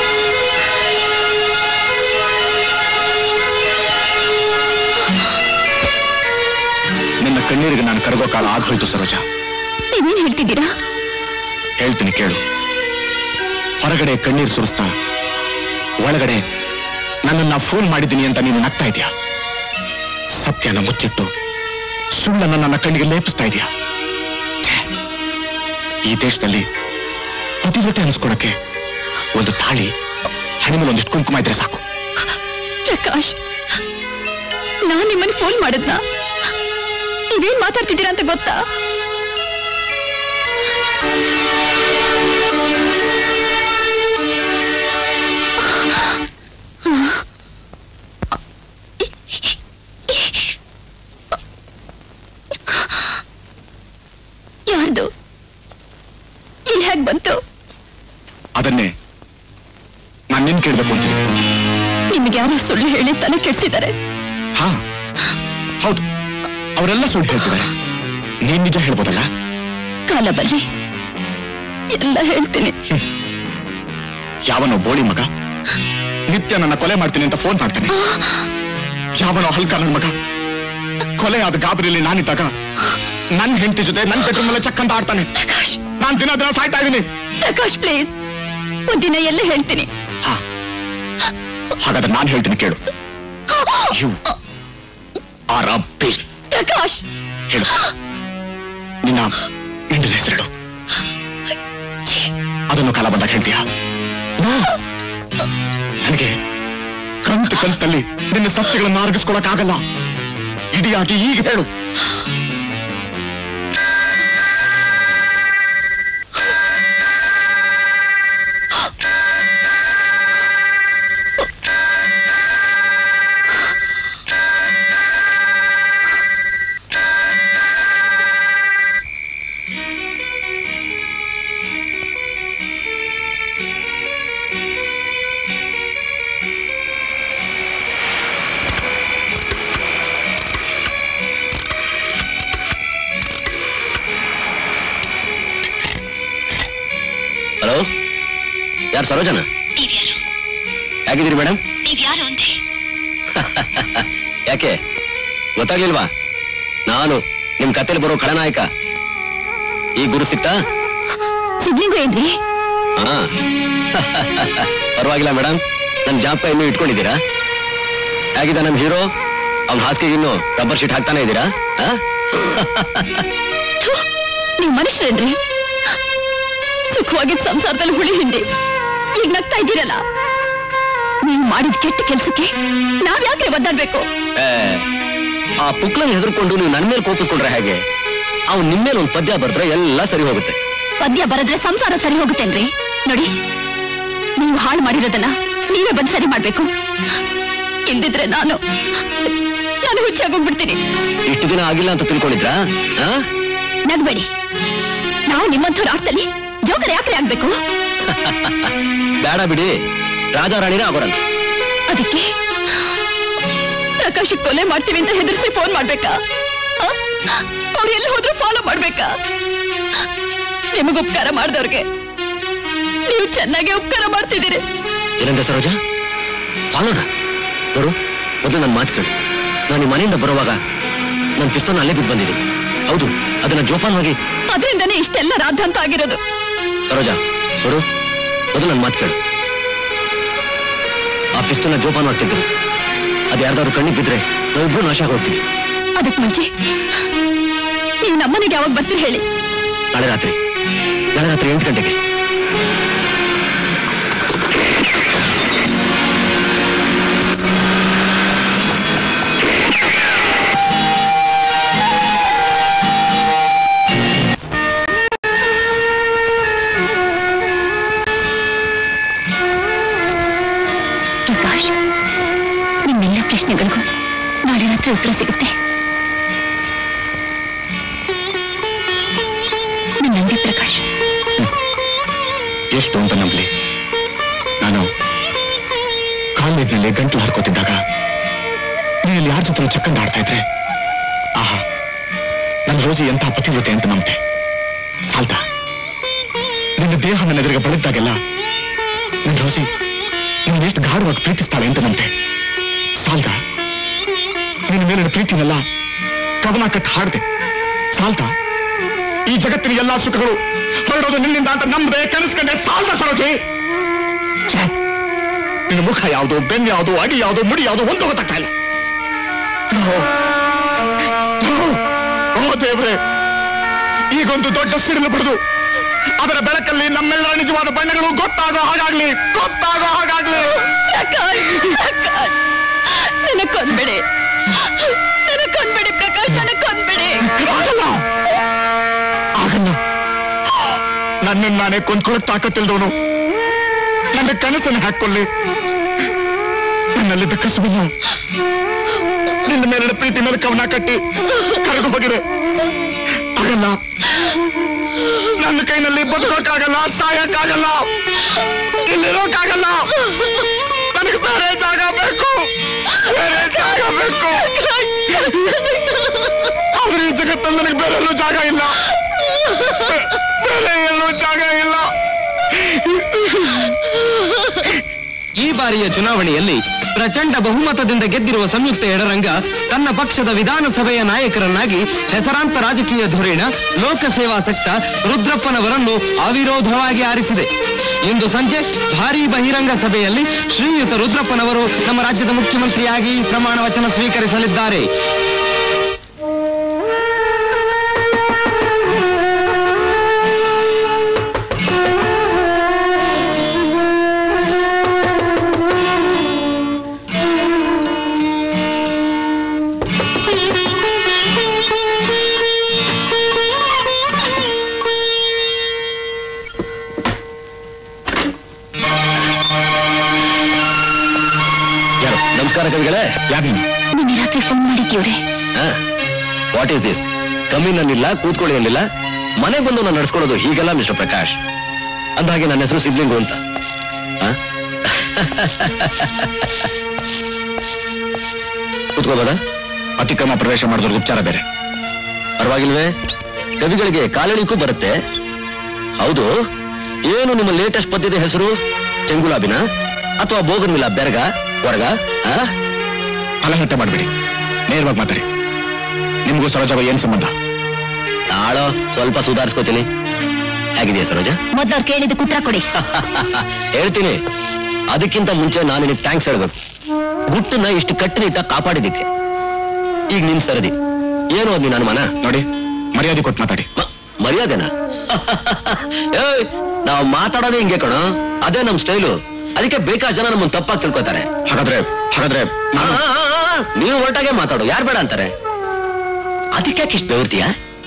ನಿನ್ನ ಕಣ್ಣೀರಿಗೆ ನಾನು ಕರಗೋ ಕಾಲ ಆಗೋಯ್ತು ಸರೋಜ ನೀವೇನ್ ಹೇಳ್ತಿದ್ದೀರಾ ಹೇಳ್ತೀನಿ ಕೇಳು ಹೊರಗಡೆ ಕಣ್ಣೀರು ಸುರಿಸ್ತಾ ಒಳಗಡೆ ನನ್ನನ್ನ ಫೋನ್ ಮಾಡಿದ್ದೀನಿ ಅಂತ ನೀನು ನಗ್ತಾ ಇದೀಯಾ ಸತ್ಯನ ಮುಚ್ಚಿಟ್ಟು ಸುಳ್ಳನ್ನ ನನ್ನ ಕಣ್ಣಿಗೆ ಲೇಪಿಸ್ತಾ ಇದೀಯಾ ಛೇ, ಈ ದೇಶದಲ್ಲಿ ಪತಿವ್ರತೆ ಅನಿಸ್ಕೊಳಕ್ಕೆ ಒಂದು ತಾಳಿ ಹಣಿಮೇಲೆ ಒಂದಿಷ್ಟು ಕುಂಕುಮ ಇದ್ರೆ ಸಾಕು ಪ್ರಕಾಶ್ ನಾನ್ ನಿಮ್ಮನ್ನ ಫೋನ್ ಮಾಡಿದ್ನ ನೀವೇನ್ ಮಾತಾಡ್ತಿದ್ದೀರಾ ಅಂತ ಗೊತ್ತಾ ಯಾರ್ದು ಇಲ್ಲಿ ಹೇಗ್ ಬಂತು ಅದನ್ನೇ ನಾನು ನಿನ್ ಕೇಳ್ಬೇಕು ಅಂತೀನಿ ನಿಮ್ಗೆ ಯಾರೋ ಸುಳ್ಳು ಹೇಳಿ ತಲೆ ಕೆಡ್ಸಿದ್ದಾರೆ ಹಾ ಹೌದು ಅವರೆಲ್ಲ ಸುಳ್ಳು ಹೇಳ್ತಿದ್ದಾರೆ ನೀನ್ ನಿಜ ಹೇಳ್ಬೋದಲ್ಲ ಕಾಲ ಬಲ್ಲಿ ಎಲ್ಲ ಹೇಳ್ತೀನಿ ಯಾವನೋ ಬೋಳಿ ಮಗ ನಿತ್ಯ ನನ್ನ ಕೊಲೆ ಮಾಡ್ತೀನಿ ಅಂತ ಫೋನ್ ಮಾಡ್ತಾನೆ ಯಾವನೋ ಹಲ್ಕ ನನ್ನ ಮಗ ಕೊಲೆ ಆದ ಗಾಬರಿಯಲ್ಲಿ ನಾನಿದ್ದಾಗ ನನ್ನ ಹೆಂಡತಿ ಜೊತೆ ನನ್ನ ಬೆಡ್ರೂಮ್ ಮೇಲೆ ಚಕ್ ಅಂತ ಆಡ್ತಾನೆ ನಾನ್ ದಿನ ದಿನ ಸಾಯ್ತಾ ಇದ್ದೀನಿ ಪ್ರಕಾಶ್ ಪ್ಲೀಸ್ ಒಂದಿನ ಎಲ್ಲ ಹೇಳ್ತೀನಿ ಹಾಗಾದ್ರೆ ನಾನು ಹೇಳ್ತೀನಿ ಕೇಳು you are a big Prakash ಹೇಳು ನಿನ್ನ ಹೆಂಡನ ಹೆಸರು ಅದನ್ನು ಕಾಲ ಬಂದಾಗ ಹೇಳ್ತೀಯಾ ನನಗೆ ಕಂತು ಕಂತಲ್ಲಿ ನಿನ್ನ ಸತ್ಯಗಳನ್ನು ಅರ್ಗಿಸ್ಕೊಳಕ್ಕಾಗಲ್ಲ ಇಡಿಯಾಗಿ ಈಗ ಹೇಳು ಹಲೋ ಯಾರು ಸರೋಜನ ಹೇಗಿದ್ದೀರಿ ಮೇಡಮ್ ನೀವ್ಯಾರು ಅಂತೆ ಯಾಕೆ ಗೊತ್ತಾಗ್ಲಿಲ್ವಾ ನಾನು ನಿಮ್ ಕತೆಲಿ ಬರೋ ಖಳನಾಯಕ ಈ ಗುರು ಸಿಕ್ತಾ ಸಿಗ್ಲಿಂಗು ಏನ್ರಿ ಹಾ ಪರವಾಗಿಲ್ಲ ಮೇಡಮ್ ನನ್ ಜಾಬ್ ಇನ್ನೂ ಇಟ್ಕೊಂಡಿದ್ದೀರಾ ಹೇಗಿದೆ ನಮ್ ಹೀರೋ ಅವ್ನ ಹಾಸಿಗೆಗೆ ಇನ್ನು ರಬ್ಬರ್ ಶೀಟ್ ಹಾಕ್ತಾನೆ ಇದ್ದೀರಾ ಆ? ನೀವ್ ಮನುಷ್ಯರೇನ್ರಿ ಸುಖವಾಗಿದ್ದ ಸಂಸಾರದಲ್ಲಿ ಹುಳಿ ಹಿಂದೆ ಈಗ ನಗ್ತಾ ಇದ್ದೀರಲ್ಲ ನೀವು ಮಾಡಿದ ಕೆಟ್ಟ ಕೆಲ್ಸಕ್ಕೆ ನಾವ್ ಯಾಕ್ರೆ ಒದ್ದಾಡ್ಬೇಕು ಏ, ಆ ಪುಕ್ಲನ್ ಹೆದರ್ಕೊಂಡು ನೀವು ನನ್ ಮೇಲೆ ಕೋಪಿಸ್ಕೊಂಡ್ರೆ ಹೇಗೆ ಅವ್ನು ನಿಮ್ ಮೇಲೆ ಒಂದು ಪದ್ಯ ಬರ್ದ್ರೆ ಎಲ್ಲ ಸರಿ ಹೋಗುತ್ತೆ ಪದ್ಯ ಬರದ್ರೆ ಸಂಸಾರ ಸರಿ ಹೋಗುತ್ತೇನ್ರಿ ನೋಡಿ ನೀವು ಹಾಳು ಮಾಡಿರೋದನ್ನ ನೀವೇ ಬಂದ್ ಸರಿ ಮಾಡ್ಬೇಕು ಇಲ್ದಿದ್ರೆ ನಾನು ನಾನು ಹುಚ್ಚಾಗೋಗ್ಬಿಡ್ತೀನಿ ಇಷ್ಟು ದಿನ ಆಗಿಲ್ಲ ಅಂತ ತಿಳ್ಕೊಂಡಿದ್ರಾ ಆ? ನಗ್ಬೇಡಿ ನಾವು ನಿಮ್ಮಂಥವ್ರ ಆಟದಲ್ಲಿ ಜೋಕರ್ ಯಾಕ್ರೆ ಆಗ್ಬೇಕು ಬೇಡ ಬಿಡಿ ರಾಜಾರಾಣಿನೇ ಆಗೋರಂತ ಅದಕ್ಕೆ ಪ್ರಕಾಶ್ ಕೊಲೆ ಮಾಡ್ತೀವಿ ಅಂತ ಹೆದರ್ಸಿ ಫೋನ್ ಮಾಡ್ಬೇಕಾ ಅವ್ರು ಎಲ್ಲಿ ಹೋದ್ರು ಫಾಲೋ ಮಾಡ್ಬೇಕಾ ನಿಮಗ್ ಉಪಕಾರ ಮಾಡ್ದವ್ರಿಗೆ ನೀವು ಚೆನ್ನಾಗಿ ಉಪಕಾರ ಮಾಡ್ತಿದ್ದೀರಿ ಏನಂದ ಸರೋಜ ಫಾಲೋಣ ನೋಡು ಮೊದಲು ನನ್ನ ಮಾತು ಕೇಳು ನಾನು ಈ ಮನೆಯಿಂದ ಬರುವಾಗ ನನ್ನ ಪಿಸ್ತೂಲ್ ಅಲ್ಲೇ ಬಿದ್ದು ಬಂದಿದ್ದೀನಿ ಹೌದು ಅದನ್ನ ಜೋಪಾನವಾಗಿ ಅದರಿಂದನೇ ಇಷ್ಟೆಲ್ಲ ರಾದ್ಧಾಂತ ಆಗಿರೋದು ಸರೋಜ ನೋಡು ಮೊದಲು ನನ್ನ ಮಾತು ಕೇಳು ಆ ಪಿಸ್ತೂಲ್ನ ಜೋಪಾನವಾಗಿ ತೆಗೆದು ಅದು ಯಾರ್ದಾದ್ರು ಕಣ್ಣಿಗೆ ಬಿದ್ರೆ ನಾವಿಬ್ರು ನಾಶ ಹೋಗ್ತೀವಿ ಅದಕ್ ಮುಂಚೆ ನೀವು ನಮ್ಮನೆಗೆ ಯಾವಾಗ ಬರ್ತೀರಿ ಹೇಳಿ ನಾಳೆ ರಾತ್ರಿ ನಾಳೆ ರಾತ್ರಿ ಎಂಟು ಗಂಟೆಗೆ ಪ್ರಕಾಶ್ ನಿಮ್ಮೆಲ್ಲ ಪ್ರಶ್ನೆಗಳಿಗೂ ನಾಳೆ ರಾತ್ರಿ ಉತ್ತರ ಸಿಗುತ್ತೆ ನೀನ್ ನಂಬಿ ಪ್ರಕಾಶ್ ಎಷ್ಟು ಅಂತ ನಂಬಲಿ ನಾನು ಕಾಲೇಜ್ನಲ್ಲಿ ಗಂಟಲು ಹರ್ಕೋತಿದ್ದಾಗ ನೀನು ಯಾರ ಜೊತೆ ಚಕ್ಕಂದ ಆಡ್ತಾ ಇದ್ರೆ ಆಹಾ ನನ್ನ ರೋಜಿ ಎಂಥ ಪತಿವ್ರತೆ ಅಂತ ನಂಬ್ತೆ ಸಾಲ್ತಾ ನಿನ್ನ ದೇಹ ನನ್ನ ಎದುರಿಗೆ ಬಳದ್ದಾಗೆಲ್ಲ ನನ್ನ ರೋಜಿ ನಿನ್ನ ಎಷ್ಟು ಗಾಢವಾಗಿ ಪ್ರೀತಿಸ್ತಾಳೆ ಅಂತ ನಂತೆ ಸಾಲ್ದ ನಿನ್ನ ಮೇಲಿನ ಪ್ರೀತಿನೆಲ್ಲ ಕವನ ಕಟ್ಟು ಹಾಡ್ದೆ ಸಾಲ್ತಾ ಈ ಜಗತ್ತಿನ ಎಲ್ಲಾ ಸುಖಗಳು ಹೊರಡೋದು ನಿನ್ನಿಂದ ಅಂತ ನಂಬದೆ ಕನಸ್ಕಂಡೆ ಸಾಲ್ದ ಸರೋಜಿ ಛೆ, ನಿನ್ನ ಮುಖ ಯಾವುದು ಬೆನ್ನು ಯಾವುದು ಅಡಿ ಯಾವುದು ಮುಡಿ ಯಾವುದು ಒಂದು ಗೊತ್ತಾಗ್ತಾ ಇಲ್ಲ ಓ, ಓ, ಓ ದೇವ್ರೆ ಈಗೊಂದು ದೊಡ್ಡ ಸಿಡಿಲು ಬಿಡುದು ಅದರ ಬೆಳಕಲ್ಲಿ ನಮ್ಮೆಲ್ಲರ ನಿಜವಾದ ಬಣ್ಣಗಳು ಗೊತ್ತಾಗೋ ಹಾಗಾಗ್ಲಿ ಗೊತ್ತಾಗೋ ಹಾಗಾಗ್ಲಿ ಪ್ರಕಾಶ್ ಪ್ರಕಾಶ್ ನನ್ನ ಕೊಂದ್ಬಿಡಿ ನನ್ನ ಕೊಂದ್ಬಿಡಿ ಪ್ರಕಾಶ್ ನನ್ನ ಕೊಂದ್ಬಿಡಿ ಆಗಲ್ಲ ಆಗಲ್ಲ ನನ್ನನ್ನು ನಾನೇ ಕೊಂದ್ಕೊಳ್ಳೋ ತಾಕತ್ತಿಲ್ದವನು ನನ್ನ ಕನಸನ್ನು ಹಾಕೊಳ್ಳಿ ನನ್ನಲ್ಲಿದ್ದ ಕಸುಬನ್ನು ನಿನ್ನ ಮೇಲಿನ ಪ್ರೀತಿ ಮೇಲೆ ಕವನ ಕಟ್ಟಿ ಕರೆದು ಹೋಗಿದೆ ಆಗಲ್ಲ ನನ್ನ ಕೈನಲ್ಲಿ ಬದುಕೋಕ್ಕಾಗಲ್ಲ ಸಾಯಕ್ಕಾಗಲ್ಲ ಇಲ್ಲಿರೋಕ್ಕಾಗಲ್ಲ ನನಗೆ ಬೇರೆ ಜಾಗ ಬೇಕು ಬೇರೆ ಜಾಗ ಬೇಕು ಆದ್ರೆ ಈ ಜಗತ್ತಲ್ಲಿ ನನಗೆ ಬೇರೆ ಎಲ್ಲೂ ಜಾಗ ಇಲ್ಲ ಬೇರೆ ಎಲ್ಲೂ ಜಾಗ ಇಲ್ಲ ಈ ಬಾರಿಯ ಚುನಾವಣೆಯಲ್ಲಿ ಪ್ರಚಂಡ ಬಹುಮತದಿಂದ ಗೆದ್ದಿರುವ ಸಂಯುಕ್ತ ಎಡರಂಗ ತನ್ನ ಪಕ್ಷದ ವಿಧಾನಸಭೆಯ ನಾಯಕರನ್ನಾಗಿ ಹೆಸರಾಂತ ರಾಜಕೀಯ ಧುರೀಣ ಲೋಕಸೇವಾಸಕ್ತ ರುದ್ರಪ್ಪನವರನ್ನು ಅವಿರೋಧವಾಗಿ ಆರಿಸಿದೆ ಇಂದು ಸಂಜೆ ಭಾರೀ ಬಹಿರಂಗ ಸಭೆಯಲ್ಲಿ ಶ್ರೀಯುತ ರುದ್ರಪ್ಪನವರು ನಮ್ಮ ರಾಜ್ಯದ ಮುಖ್ಯಮಂತ್ರಿಯಾಗಿ ಪ್ರಮಾಣ ವಚನ ಸ್ವೀಕರಿಸಲಿದ್ದಾರೆ ಯಾರು ನಮಸ್ಕಾರ ಕವಿಗಳೇ ಯಾರು ನೀನು ನಿನ್ನೆ ರಾತ್ರಿ ಫೋನ್ ಮಾಡಿದ್ದೀವ್ರೆ ವಾಟ್ ಈಸ್ ದಿಸ್ ಕಮ್ಮಿ ನನ್ನಿಲ್ಲ ಕೂತ್ಕೊಳ್ಳಿ ಅನ್ನಿಲ್ಲ ಮನೆಗೆ ಬಂದು ನಾನು ನಡ್ಸ್ಕೊಳ್ಳೋದು ಹೀಗೆಲ್ಲ ಮಿಸ್ಟರ್ ಪ್ರಕಾಶ್ ಅಂದಹಾಗೆ ನನ್ನ ಹೆಸರು ಸಿದ್ಲಿಂಗು ಅಂತ ಆ? ಕೂತ್ಕೋಬೋದಾ ಅತಿಕ್ರಮ ಪ್ರವೇಶ ಮಾಡಿದವ್ರಿಗೆ ಉಪಚಾರ ಬೇರೆ ಪರವಾಗಿಲ್ವೇ ಕವಿಗಳಿಗೆ ಕಾಲಳಿಕೂ ಬರುತ್ತೆ ಹೌದು ಏನು ನಿಮ್ಮ ಲೇಟೆಸ್ಟ್ ಪದ್ಯದ ಹೆಸರು ಚೆಂಗುಲಾಬಿನ ಅಥವಾ ಬೋಗನ್ವಿಲ ಬೆರಗ ಹೊರಗ ಆ? ಅಲಹಟ್ಟೆ ಮಾಡಬೇಡಿ ನೇರವಾಗಿ ಮಾತಾಡಿ ನಿಮಗೂ ಸರೋಜಾಗ ಏನ್ ಸಂಬಂಧ ತಾಳೋ ಸ್ವಲ್ಪ ಸುಧಾರಿಸ್ಕೋತೀನಿ ಹೇಗಿದೆಯಾ ಸರೋಜ ಮೊದ್ಲವ್ರು ಕೇಳಿದ ಕುತ್ರ ಕೊಡಿ ಹೇಳ್ತೀನಿ ಅದಕ್ಕಿಂತ ಮುಂಚೆ ನಾನು ನಿನಗೆ ಥ್ಯಾಂಕ್ಸ್ ಹೇಳ್ಬೇಕು ಗುಟ್ಟನ್ನ ಇಷ್ಟು ಕಟ್ಟುನಿಟ್ಟ ಕಾಪಾಡಿದ್ದಕ್ಕೆ ಈಗ ನಿನ್ ಸರದಿ ಏನು ಅದ್ ನನ್ನ ಮನ ನೋಡಿ ಮರ್ಯಾದೆ ಕೊಟ್ಟು ಮಾತಾಡಿ ಮರ್ಯಾದೆನಾ ಏಯ್ ನಾವು ಮಾತಾಡೋದೇ ಹಿಂಗೆ ಕಣೋ ಅದೇ ನಮ್ ಸ್ಟೈಲು ಅದಕ್ಕೆ ಬೇಕಾದ ಜನ ನಮ್ಮನ್ನ ತಪ್ಪಾಗಿ ತಿಳ್ಕೊತಾರೆ ಹಾಗಾದ್ರೆ ಹಾಗಾದ್ರೆ ಆ, ಆ, ಆ, ಆ, ನೀವು ಹೊರಟಾಗೆ ಮಾತಾಡು ಯಾರು ಬೇಡ ಅಂತಾರೆ ಅದಕ್ಕೆ ಇಷ್ಟು ಬೆವರ್ತೀಯ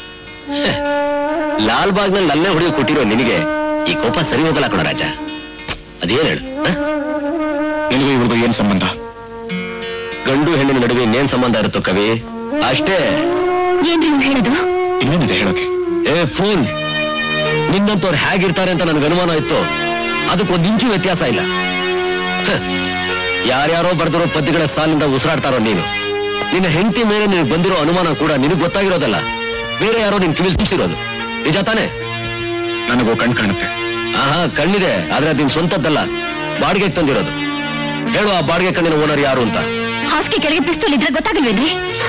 ಲಾಲ್ ಬಾಗ್ನಲ್ಲಿ ಅಲ್ಲೇ ಹೊಡೆಯೋ ಕೊಟ್ಟಿರೋ ನಿನಗೆ ಈ ಕೋಪ ಸರಿ ಹೋಗಲ್ಲ ಕಣ ರಾಜ ಅದೇನ್ ಹೇಳು ಆ? ನಿನಗೂ ಇವ್ರಿಗೂ ಏನ್ ಸಂಬಂಧ ಗಂಡು ಹೆಣ್ಣಿನ ನಡುವೆ ಇನ್ನೇನ್ ಸಂಬಂಧ ಇರುತ್ತೋ ಕವಿ ಅಷ್ಟೇ ಏನ್ರಿ ನೀವು ಹೇಳೋದು ಇನ್ನೇನಿದೆ ಹೇಳೋಕೆ ಏ ಫೂಲ್ ನಿನ್ನಂತವ್ರು ಹೇಗಿರ್ತಾರೆ ಅಂತ ನನಗೆ ಅನುಮಾನ ಇತ್ತು ಅದಕ್ಕೊಂದು ಇಂಚು ವ್ಯತ್ಯಾಸ ಇಲ್ಲ ಹ. ಯಾರ್ಯಾರೋ ಬರೆದಿರೋ ಪದ್ಯಗಳ ಸಾಲಿಂದ ಉಸಿರಾಡ್ತಾರೋ ನೀನು ನಿನ್ನ ಹೆಂಡತಿ ಮೇಲೆ ನಿನಗೆ ಬಂದಿರೋ ಅನುಮಾನ ಕೂಡ ನಿನಗೆ ಗೊತ್ತಾಗಿರೋದಲ್ಲ ಬೇರೆ ಯಾರೋ ನಿನ್ ಕಿವಿಲ್ ತುಂಬಿಸಿರೋದು ನಿಜ ತಾನೇ ನನಗೂ ಕಣ್ ಕಾಣುತ್ತೆ ಆಹಾ ಕಣ್ಣಿದೆ ಆದ್ರೆ ಅದ್ ನಿನ್ ಸ್ವಂತದ್ದಲ್ಲ ಬಾಡಿಗೆಗೆ ತಂದಿರೋದು ಹೇಳು ಆ ಬಾಡಿಗೆ ಕಣ್ಣಿನ ಓನರ್ ಯಾರು ಅಂತ ಹಾಸಿಗೆ ಕೆಳಗೆ ಪಿಸ್ತೂಲ್ ಇದ್ರೆ ಗೊತ್ತಾಗಲ್ವೇನ್ರಿ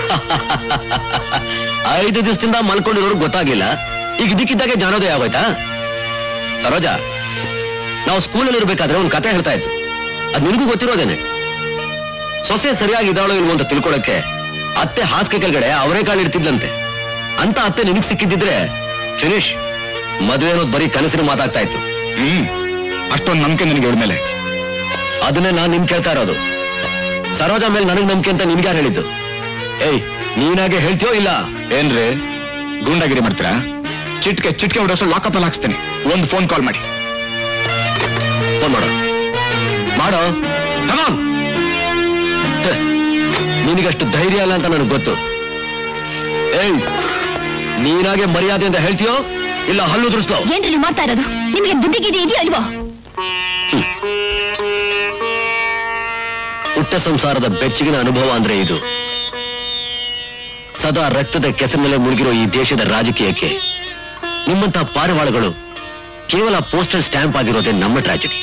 ಐದು ದಿವಸದಿಂದ ಮಲ್ಕೊಂಡಿರೋರು ಗೊತ್ತಾಗ್ಲಿಲ್ಲ ಈಗ ದಿಕ್ಕಿದ್ದಾಗೆ ಜ್ಞಾನೋದಯ ಆಗೋಯ್ತಾ ಸರೋಜ ನಾವು ಸ್ಕೂಲಲ್ಲಿ ಇರ್ಬೇಕಾದ್ರೆ ಒಂದು ಕತೆ ಹೇಳ್ತಾ ಇತ್ತು ಅದ್ ನಿನಗೂ ಗೊತ್ತಿರೋದೇನೆ ಸೊಸೆ ಸರಿಯಾಗಿ ಇದ್ದಾಳೋ ಇಲ್ವೋ ಅಂತ ತಿಳ್ಕೊಳಕ್ಕೆ ಅತ್ತೆ ಹಾಸಿಗೆ ಕೆಳಗಡೆ ಅವರೇ ಕಾಳು ಇಡ್ತಿದ್ಲಂತೆ ಅಂತ ಅತ್ತೆ ನಿನಗ್ ಸಿಕ್ಕಿದ್ದಿದ್ರೆ ಫಿನಿಶ್ ಮದುವೆ ಅನ್ನೋದು ಬರೀ ಕನಸಿನ ಮಾತಾಗ್ತಾ ಇತ್ತು ಹ್ಮ್ ಅಷ್ಟೊಂದು ನಂಬಿಕೆ ನನಗೆ ಇವಳ ಮೇಲೆ ಅದನ್ನೇ ನಾನ್ ನಿನ್ ಕೇಳ್ತಾ ಇರೋದು ಸರೋಜ ಮೇಲೆ ನನಗ್ ನಂಬಿಕೆ ಅಂತ ನಿನ್ಗೆ ಯಾರು ಹೇಳಿದ್ದು ಏಯ್ ನೀನಾಗೆ ಹೇಳ್ತೀಯೋ ಇಲ್ಲ ಏನ್ರಿ ಗೂಂಡಾಗಿರಿ ಮಾಡ್ತೀರಾ ಚಿಟ್ಕೆ ಚಿಟ್ಕೆ ಹೊಡೋಷ್ಟು ಲಾಕಪ್ ಅಲ್ಲಿ ಹಾಕ್ಸ್ತೀನಿ ಒಂದು ಫೋನ್ ಕಾಲ್ ಮಾಡಿ ಫೋನ್ ಮಾಡೋ ಮಾಡೋ ಕಮಾನ್ ನಿನಗಷ್ಟು ಧೈರ್ಯ ಇಲ್ಲ ಅಂತ ನನಗೆ ಗೊತ್ತು ಏಯ್ ನೀನಾಗೆ ಮರ್ಯಾದೆಯಿಂದ ಹೇಳ್ತೀಯೋ ಇಲ್ಲ ಹಲ್ಲು ಉದುರಿಸ್ತೋ ಏನ್ರಿ ನೀವು ಮಾಡ್ತಾ ಇರೋದು ನಿಮಗೆ ಬುದ್ಧಿಗಿರಿ ಇದೆಯೋ ಇಲ್ವೋ ಹುಟ್ಟ ಸಂಸಾರದ ಬೆಚ್ಚಗಿನ ಅನುಭವ ಅಂದ್ರೆ ಇದು ಸದಾ ರಕ್ತದ ಕೆಸರಿನಲ್ಲೇ ಮುಳುಗಿರೋ ಈ ದೇಶದ ರಾಜಕೀಯಕ್ಕೆ ನಿಮ್ಮಂತ ಪಾರಿವಾಳಗಳು ಕೇವಲ ಪೋಸ್ಟಲ್ ಸ್ಟ್ಯಾಂಪ್ ಆಗಿರೋದೇ ನಮ್ಮ ಟ್ರಾಜಿಡಿ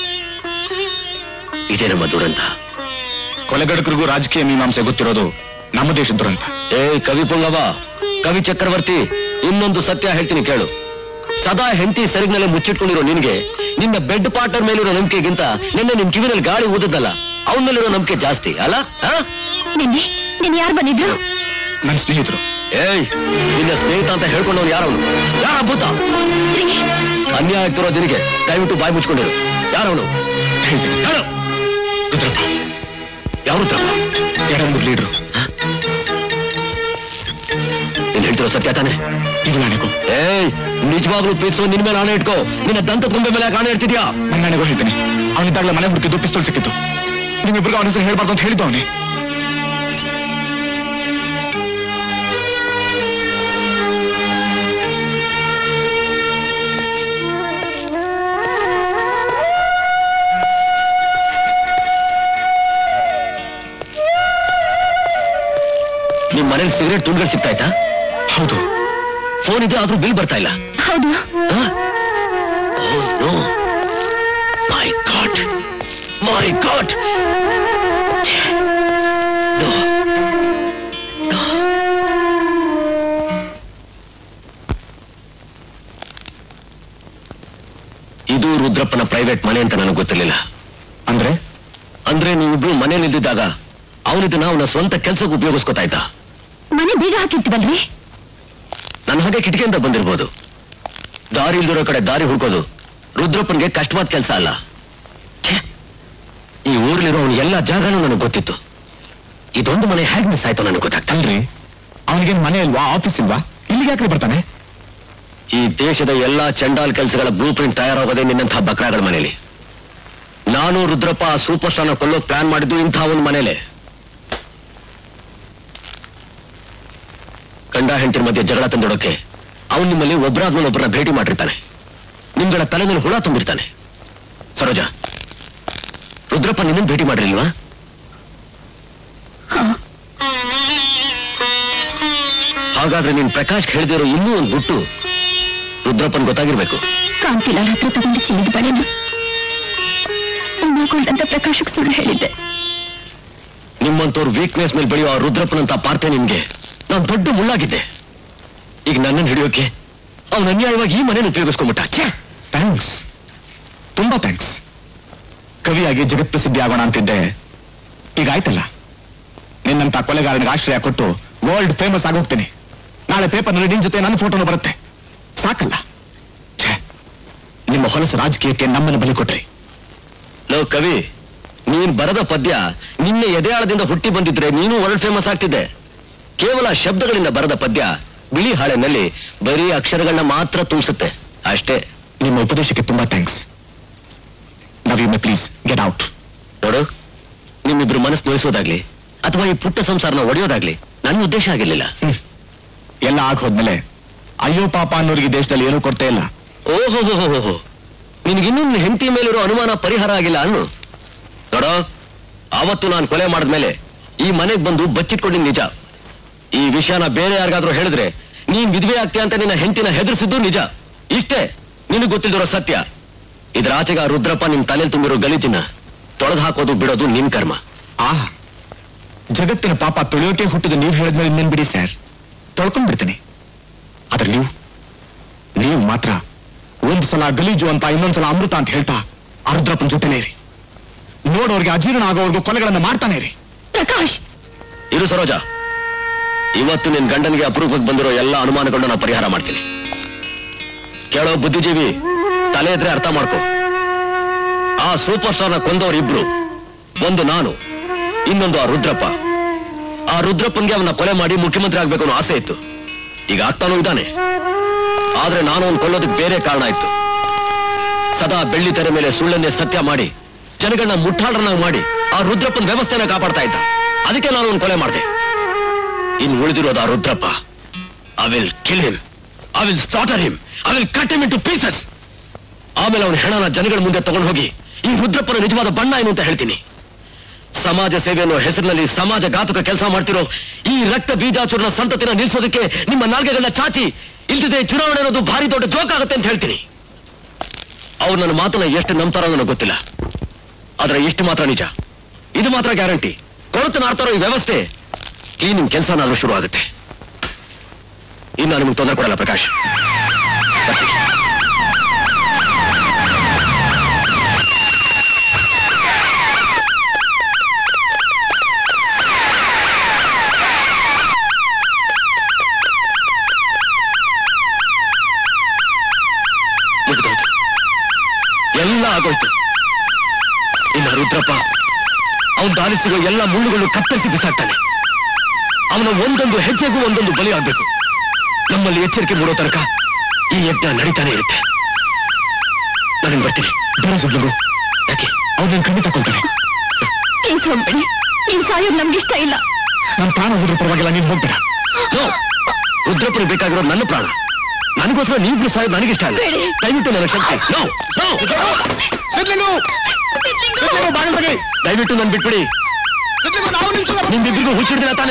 ಇದೇ ನಮ್ಮ ದುರಂತ ಕೊಲೆಗಡಕರಿಗೂ ರಾಜಕೀಯ ಮೀಮಾಂಸೆ ಗೊತ್ತಿರೋದು ನಮ್ಮ ದೇಶದ ದುರಂತ ಏ ಕವಿ ಪುಂಗವ ಕವಿ ಚಕ್ರವರ್ತಿ ಇನ್ನೊಂದು ಸತ್ಯ ಹೇಳ್ತೀನಿ ಕೇಳು ಸದಾ ಹೆಂಡತಿ ಸೆರಗಿನಲ್ಲೇ ಮುಚ್ಚಿಟ್ಕೊಂಡಿರೋ ನಿನ್ಗೆ ನಿನ್ನ ಬೆಡ್ ಪಾರ್ಟ್ನರ್ ಮೇಲಿರೋ ನಂಬಿಕೆಗಿಂತ ನಿನ್ನೆ ನಿನ್ ಕಿವಿನಲ್ಲಿ ಗಾಳಿ ಊದದ್ದಲ್ಲ ಅವನಲ್ಲಿರೋ ನಂಬಿಕೆ ಜಾಸ್ತಿ ಅಲ್ಲ ಆ? ನಿನ್ನೆ ನಿನ್ ಯಾರು ಬಂದಿದ್ರು ನನ್ನ ಸ್ನೇಹಿತರು ಏಯ್ ನಿನ್ನ ಸ್ನೇಹಿತ ಅಂತ ಹೇಳ್ಕೊಂಡವನು ಯಾರವನು ಯಾರ ಭೂತ ಅನ್ಯಾಯ ಆಗ್ತಿರೋ ದಿನಿಗೆ ದಯವಿಟ್ಟು ಬಾಯಿ ಮುಚ್ಕೊಂಡಿರು ಯಾರವನು ಹೇಳ್ತೀನಿ ಹೇಳು ರುದ್ರಪ್ಪ ಯಾವ ರುದ್ರಪ್ಪ ಎಡಂಬುಡ್ ಲೀಡ್ರು ನೀನ್ ಹೇಳ್ತಿರೋ ಸತ್ಯ ತಾನೆ ಇವಳಾಣೆಗೂ ಏಯ್ ನಿಜವಾಗ್ಲೂ ಪ್ರೀತಿಸೋ ನಿನ್ ಮೇಲೆ ಆಣೆ ಇಟ್ಕೋ ನಿನ್ನ ದಂತ ಕೊಂಬೆ ಮೇಲೆ ಯಾಕೆ ಆಣೆ ಇಡ್ತಿದ್ಯಾ ನನ್ನ ನನಗೂ ಹೇಳ್ತೀನಿ ಅವನಿದ್ದಾಗಲೇ ಮನೆ ಹುಡುಕಿದ್ದು ಪಿಸ್ತೂಲ್ ಸಿಕ್ಕಿತ್ತು ನಿಮ್ಮಿಬ್ರಿಗೆ ಅವನ ಹೆಸರು ಹೇಳ್ಬಾರ್ದು ಅಂತ ಹೇಳಿದ್ದು ಅವನೇ ನಿಮ್ ಮನೇಲಿ ಸಿಗರೇಟ್ ತುಂಡುಗಳು ಸಿಗ್ತಾ ಇತ್ತಾ ಹೌದು ಫೋನ್ ಇದೆ ಆದ್ರೂ ಬಿಲ್ ಬರ್ತಾ ಇಲ್ಲ ಹೌದು no my god my god ಇದು ರುದ್ರಪ್ಪನ ಪ್ರೈವೇಟ್ ಮನೆ ಅಂತ ನನಗೆ ಗೊತ್ತಿರಲಿಲ್ಲ ಅಂದ್ರೆ ಅಂದ್ರೆ ನೀವಿಬ್ರು ಮನೇಲಿದ್ದಾಗ ಅವನಿದ್ದನ್ನ ಅವನ ಸ್ವಂತ ಕೆಲ್ಸಕ್ಕೆ ಉಪಯೋಗಿಸ್ಕೊತಾ ಇದ್ದ ಮನೆ ಬೀಗ ಹಾಕಿರ್ತೀವಲ್ರಿ ನನ್ನ ಹಾಗೆ ಕಿಟಕಿಯಿಂದ ಬಂದಿರ್ಬೋದು ದಾರಿ ಇಲ್ದಿರೋ ಕಡೆ ದಾರಿ ಹುಡ್ಕೋದು ರುದ್ರಪ್ಪನ್ಗೆ ಕಷ್ಟವಾದ ಕೆಲಸ ಅಲ್ಲ ಛೆ! ಈ ಊರ್ಲಿರೋ ಅವನ ಎಲ್ಲ ಜಾಗನೂ ನನಗೆ ಗೊತ್ತಿತ್ತು ಇದೊಂದು ಮನೆ ಹೇಗೆ ಮಿಸ್ ಆಯ್ತು ನನಗೆ ಗೊತ್ತಾಗ್ತಾ ಅಲ್ರಿ ಅವನಿಗೇನ್ ಮನೆ ಇಲ್ವಾ ಆಫೀಸ್ ಇಲ್ವಾ ಇಲ್ಲಿಗೆ ಯಾಕ್ರಿ ಬರ್ತಾನೆ ಈ ದೇಶದ ಎಲ್ಲಾ ಚಂಡಾಲ್ ಕೆಲಸಗಳ ಬ್ಲೂ ಪ್ರಿಂಟ್ ತಯಾರಾಗೋದೇ ನಿನ್ನಂಥ ಬಕ್ರಾಗಳ ಮನೇಲಿ ನಾನು ರುದ್ರಪ್ಪ ಆ ಸೂಪರ್ ಸ್ಟಾರ್ನ ಕೊಲ್ಲೋಕ್ ಪ್ಲಾನ್ ಮಾಡಿದ್ದು ಇಂಥ ಒಂದು ಮನೇಲೆ ಗಂಡ ಹೆಂಡತಿರ ಮಧ್ಯೆ ಜಗಳ ತಂದೊಡಕ್ಕೆ ಅವನು ನಿಮ್ಮಲ್ಲಿ ಒಬ್ಬರಾದ್ಮೇಲೆ ಒಬ್ಬರನ್ನ ಭೇಟಿ ಮಾಡಿರ್ತಾನೆ ನಿಮ್ಗಳ ತಲೆ ಮೇಲೆ ಹುಳ ತುಂಬಿರ್ತಾನೆ ಸರೋಜ ರುದ್ರಪ್ಪ ನಿನ್ನನ್ನು ಭೇಟಿ ಮಾಡಿರ್ಲಿಲ್ವಾ ಹಾಗಾದ್ರೆ ನೀನ್ ಪ್ರಕಾಶ್ ಹೇಳ್ದಿರೋ ಇನ್ನೂ ಒಂದು ಗುಟ್ಟು ರುದ್ರಪ್ಪನ್ ಗೊತ್ತಾಗಿರ್ಬೇಕು ಕಾಂತಿಲಾಲ್ ಹತ್ರ ತಗೊಂಡು ಚಿನ್ನದ ಬಳೆನ ಉಣ್ಣಾಕೊಂಡಂತ ಪ್ರಕಾಶಕ್ಕೆ ಸುಳ್ಳು ಹೇಳಿದ್ದೆ ನಿಮ್ಮಂತವ್ರ ವೀಕ್ನೆಸ್ ಮೇಲೆ ಬೆಳೆಯೋ ಆ ರುದ್ರಪ್ಪನಂತ ಪಾರ್ತೆ ನಿಮ್ಗೆ ನಾನ್ ದೊಡ್ಡ ಮುಳ್ಳಾಗಿದ್ದೆ ಈಗ ನನ್ನನ್ನು ಹಿಡಿಯೋಕೆ ಅವನ ಅನ್ಯಾಯವಾಗಿ ಈ ಮನೇನ ಉಪಯೋಗಿಸ್ಕೊಂಡ್ಬಿಟ್ಟ ಛೇ ಥ್ಯಾಂಕ್ಸ್ ತುಂಬಾ ಥ್ಯಾಂಕ್ಸ್ ಕವಿಯಾಗಿ ಜಗತ್ ಪ್ರಸಿದ್ಧಿ ಆಗೋಣ ಅಂತಿದ್ದೆ ಈಗ ಆಯ್ತಲ್ಲ ನಿನ್ನಂತ ಕೊಲೆಗಾರನಿಗೆ ಆಶ್ರಯ ಕೊಟ್ಟು ವರ್ಲ್ಡ್ ಫೇಮಸ್ ಆಗೋಗ್ತೀನಿ ನಾಳೆ ಪೇಪರ್ನಲ್ಲಿ ನಿನ್ ಜೊತೆ ನನ್ನ ಫೋಟೋನು ಬರುತ್ತೆ ಸಾಕಲ್ಲ ಛೇ ನಿಮ್ಮ ಹೊಲಸು ರಾಜಕೀಯಕ್ಕೆ ನಮ್ಮನ್ನು ಬಲಿ ಕೊಟ್ರಿ ಲೋ ಕವಿ ನೀನ್ ಬರದ ಪದ್ಯ ನಿನ್ನೆ ಎದೆಯಾಳದಿಂದ ಹುಟ್ಟಿ ಬಂದಿದ್ರೆ ನೀನು ವರ್ಲ್ಡ್ ಫೇಮಸ್ ಆಗ್ತಿದ್ದೆ ಕೇವಲ ಶಬ್ದಗಳಿಂದ ಬರದ ಪದ್ಯ ಬಿಳಿ ಹಾಳೆನಲ್ಲಿ ಬರೀ ಅಕ್ಷರಗಳನ್ನ ಮಾತ್ರ ತುಂಬಿಸುತ್ತೆ ಅಷ್ಟೇ ನಿಮ್ಮ ಉಪದೇಶಕ್ಕೆ ತುಂಬಾ thanks now you may please get out ನೋಡು ನಿಮ್ಮಿಬ್ರು ಮನಸ್ಸು ನೋಯಿಸೋದಾಗ್ಲಿ ಅಥವಾ ಈ ಪುಟ್ಟ ಸಂಸಾರನ ಒಡೆಯೋದಾಗ್ಲಿ ನನ್ನ ಉದ್ದೇಶ ಆಗಿರ್ಲಿಲ್ಲ ಎಲ್ಲ ಆಗ್ ಹೋದ್ಮೇಲೆ ಅಯ್ಯೋ ಪಾಪ ಅನ್ನೋರಿಗೆ ದೇಶದಲ್ಲಿ ಏನೂ ಕೊರತೆ ಇಲ್ಲ ಓಹೋ ಹೋ ಹೋ ಹೋ ನಿನ್ಗಿನ್ನೂ ನಿನ್ನ ಹೆಂಡತಿ ಮೇಲಿರೋ ಅನುಮಾನ ಪರಿಹಾರ ಆಗಿಲ್ಲ ಅನ್ನು ನೋಡೋ ಆವತ್ತು ನಾನು ಕೊಲೆ ಮಾಡಿದ್ಮೇಲೆ ಈ ಮನೆಗ್ ಬಂದು ಬಚ್ಚಿಟ್ಕೊಂಡಿದ್ ನಿಜ ಈ ವಿಷಯನ ಬೇರೆ ಯಾರಿಗಾದ್ರೂ ಹೇಳಿದ್ರೆ ನೀನ್ ವಿಧವೆ ಆಗ್ತೀಯ ಅಂತ ನಿನ್ನ ಹೆಂಡತಿನ ಹೆದರ್ಸಿದ್ದು ನಿಜ ಇಷ್ಟೇ ನಿನಗ್ ಗೊತ್ತಿದಿರೋ ಸತ್ಯ ಇದ್ರ ಆಚೆಗ ಆ ರುದ್ರಪ್ಪ ನಿನ್ ತಲೆಯಲ್ಲಿ ತುಂಬಿರೋ ಗಲೀಜಿನ ತೊಳೆದು ಹಾಕೋದು ಬಿಡೋದು ನಿನ್ ಕರ್ಮ ಆ ಜಗತ್ತಿನ ಪಾಪ ತೊಳೆಯೋಕೆ ಹುಟ್ಟಿದ ನೀವು ಹೇಳಿದ್ಮೇಲೆ ಇನ್ನೇನ್ ಬಿಡಿ ಸರ್ ತೊಳ್ಕೊಂಡ್ ಬಿಡ್ತೀನಿ ಆದ್ರೆ ನೀವು ನೀವು ಮಾತ್ರ ಒಂದ್ ಸಲ ಗಲೀಜು ಅಂತ ಇನ್ನೊಂದ್ಸಲ ಅಮೃತ ಅಂತ ಹೇಳ್ತಾ ಆ ರುದ್ರಪ್ಪನ ಜೊತೆನೇ ಇರಿ ನೋಡೋರ್ಗೆ ಅಜೀರ್ಣ ಆಗೋವರೆಗೂ ಕೊಲೆಗಳನ್ನ ಮಾಡ್ತಾನೆ ಇರಿ ಪ್ರಕಾಶ್ ಇರು ಸರೋಜ ಇವತ್ತು ನಿನ್ ಗಂಡನಿಗೆ ಅಪರೂಪಕ್ಕೆ ಬಂದಿರೋ ಎಲ್ಲ ಅನುಮಾನಗಳನ್ನ ನಾನು ಪರಿಹಾರ ಮಾಡ್ತೀನಿ ಕೇಳೋ ಬುದ್ಧಿಜೀವಿ ತಲೆ ಇದ್ರೆ ಅರ್ಥ ಮಾಡ್ಕೋ ಆ ಸೂಪರ್ ಸ್ಟಾರ್ನ ಕೊಂದವರು ಇಬ್ರು ಒಂದು ನಾನು ಇನ್ನೊಂದು ಆ ರುದ್ರಪ್ಪ ಆ ರುದ್ರಪ್ಪನ್ಗೆ ಅವನ್ನ ಕೊಲೆ ಮಾಡಿ ಮುಖ್ಯಮಂತ್ರಿ ಆಗ್ಬೇಕು ಅನ್ನೋ ಆಸೆ ಇತ್ತು ಈಗ ಆಗ್ತಾನೂ ಇದ್ದಾನೆ ಆದ್ರೆ ನಾನು ಅವ್ನು ಕೊಲ್ಲೋದಕ್ಕೆ ಬೇರೆ ಕಾರಣ ಇತ್ತು ಸದಾ ಬೆಳ್ಳಿ ತೆರೆ ಮೇಲೆ ಸುಳ್ಳನ್ನೇ ಸತ್ಯ ಮಾಡಿ ಜನಗಳನ್ನ ಮುಟ್ಟಾಳರನ್ನಾಗಿ ಮಾಡಿ ಆ ರುದ್ರಪ್ಪನ ವ್ಯವಸ್ಥೆನ ಕಾಪಾಡ್ತಾ ಇದ್ದ ಅದಕ್ಕೆ ನಾನು ಅವ್ನು ಕೊಲೆ ಮಾಡಿದೆ ಇನ್ ಉಳಿದಿರೋದು ಆ Rudrappa I will kill him I will starter him I will cut him into pieces ಆಮೇಲೆ ಅವನ ಹೆಣನ ಜನಗಳ ಮುಂದೆ ತಗೊಂಡು ಹೋಗಿ ಈ ರುದ್ರಪ್ಪನ ನಿಜವಾದ ಬಣ್ಣ ಏನು ಅಂತ ಹೇಳ್ತೀನಿ ಸಮಾಜ ಸೇವೆ ಅನ್ನೋ ಹೆಸರಿನಲ್ಲಿ ಸಮಾಜ ಘಾತಕ ಕೆಲಸ ಮಾಡ್ತಿರೋ ಈ ರಕ್ತ ಬೀಜಾಚೂರ್ಣ ಸಂತತಿನ ನಿಲ್ಸೋದಕ್ಕೆ ನಿಮ್ಮ ನಾಲ್ಗೆಗಳನ್ನ ಚಾಚಿ ಇಲ್ದಿದೆ ಚುನಾವಣೆ ಅನ್ನೋದು ಭಾರಿ ದೊಡ್ಡ ಜೋಕ್ ಆಗುತ್ತೆ ಅಂತ ಹೇಳ್ತೀನಿ ಅವ್ರು ನನ್ನ ಮಾತನ್ನ ಎಷ್ಟು ನಂಬ್ತಾರೋ ನನಗೆ ಗೊತ್ತಿಲ್ಲ ಆದ್ರೆ ಇಷ್ಟು ಮಾತ್ರ ನಿಜ ಇದು ಮಾತ್ರ ಗ್ಯಾರಂಟಿ ಕೊರತೆ ನಾಡ್ತಾರೋ ಈ ವ್ಯವಸ್ಥೆ ಈ ನಿಮ್ ಕೆಲಸ ನಾಳೆ ಶುರು ಆಗುತ್ತೆ ಇನ್ನು ನಿಮ್ಗೆ ತೊಂದರೆ ಕೊಡಲ್ಲ ಪ್ರಕಾಶ್ ಬರ್ತೀನಿ. ಮುಗ್ದೋಯ್ತು ಎಲ್ಲ ಆಗೋಯ್ತು ಇನ್ನು ರುದ್ರಪ್ಪ ಅವನ್ ದಾರಿ ಸಿಗೋ ಎಲ್ಲ ಮುಳ್ಳುಗಳು ಕತ್ತರಿಸಿ ಬಿಸಾಕ್ತಾನೆ ಅವನ ಒಂದೊಂದು ಹೆಜ್ಜೆಗೂ ಒಂದೊಂದು ಬಲಿ ಆಗ್ಬೇಕು ನಮ್ಮಲ್ಲಿ ಎಚ್ಚರಿಕೆ ಮೂಡೋ ತನಕ ಈ ಯಜ್ಞ ನಡೀತಾನೆ ಇರುತ್ತೆ ನಾನು ಬರ್ತೀನಿ ಬೇರೆ ಸುದ್ದಿಗೂ ಯಾಕೆ ಅವ್ರನ್ನ ಖಂಡಿತ ಕೊಲ್ತಾನೆ ಪ್ಲೀಸ್ ಹೋಗ್ಬೇಡಿ ನೀವು ಸಾಯೋದು ನಮ್ಗೆ ಇಷ್ಟ ಇಲ್ಲ ನನ್ನ ಪ್ರಾಣ ಹೋದ್ರ ಪರವಾಗಿಲ್ಲ ನೀನ್ ಹೋಗ್ಬೇಡ ನೋ ರುದ್ರಪ್ಪನ ಬೇಕಾಗಿರೋದು ನನ್ನ ಪ್ರಾಣ ನನಗೋಸ್ಕರ ನೀವಿಬ್ರು ಸಾಯೋದು ನನಗಿಷ್ಟ ಇಲ್ಲ ಬೇಡಿ. ದಯವಿಟ್ಟು ನನ್ನ ಶಕ್ತಿ ನೋ ನೋ ಸಿದ್ಲಿಂಗು ಸಿದ್ಲಿಂಗು ಬಾಗಿಲು ತೆಗಿ ದಯವಿಟ್ಟು ನನ್ ಬಿಟ್ಬಿಡಿ ಸಿದ್ಲಿಂಗು ನಾವು ನಿಂತಿಲ್ಲ ನಿಮ್ಮಿಬ್ರಿಗೂ ಹುಚ್ಚಿಡ್ದಿಲ್ಲ ತಾನೆ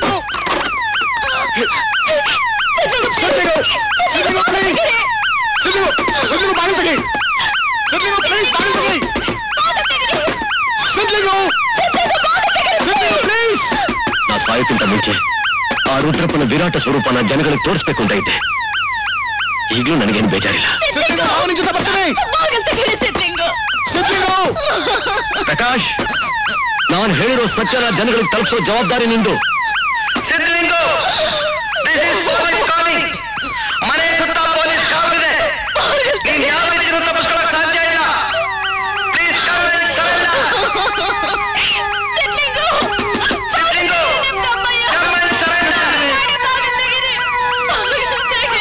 ಸಿದ್ಲಿಂಗು ಸಿದ್ಲಿಂಗು ಪ್ಲೀಸ್ ಸಿದ್ಲಿಂಗು ಸಿದ್ಲಿಂಗು ಬಾಗಿಲು ತೆಗಿ ಸಿದ್ಲಿಂಗು ಪ್ಲೀಸ್ ಬಾಗಿಲು ತೆಗಿ ಸಿದ್ಲಿಂಗು ಸಿದ್ಲಿಂಗು ಪ್ಲೀಸ್ ನಾ ಸಾಯೋಕ್ಕಿಂತ ಮುಂಚೆ ಆ ರುದ್ರಪ್ಪನ ವಿರಾಟ ಸ್ವರೂಪನ ಜನಗಳಿಗೆ ತೋರಿಸ್ಬೇಕು ಅಂತ ಇದ್ದೆ ಈಗಲೂ ನನಗೇನು ಬೇಜಾರಿಲ್ಲ ಸಿದ್ಲಿಂಗು ನಾವು ನಿನ್ ಜೊತೆ ಬರ್ತೀವಿ ಬಾಗಿಲು ತೆಗೀರಿ ಸಿದ್ಲಿಂಗು ಸಿದ್ಲಿಂಗು ಪ್ರಕಾಶ್ ನಾನು ಹೇಳಿರೋ ಸತ್ಯನ ಜನಗಳಿಗೆ ತಲುಪಿಸೋ ಜವಾಬ್ದಾರಿ ನಿಂದು ಸಿದ್ಧಲಿಂಗು this is police calling. ಮನೆ ಸುತ್ತ ಪೊಲೀಸ್ ಕಾವಲಿದೆ ನೀನ್ ಯಾವ ರೀತಿಯೂ ತಪ್ಪಿಸ್ಕೊಳಕ್ ಸಾಧ್ಯ ಇಲ್ಲ please come and surrender Sidlingu Siddalingu ನಿಮ್ ತಮ್ಮಯ್ಯ. ಕಮ್ ಅಂಡ್ ಸರೆಂಡರ್ ಗಾಡಿ ಬಾಗಿಲು ತೆಗೀರಿ. ಬಾಗಿಲು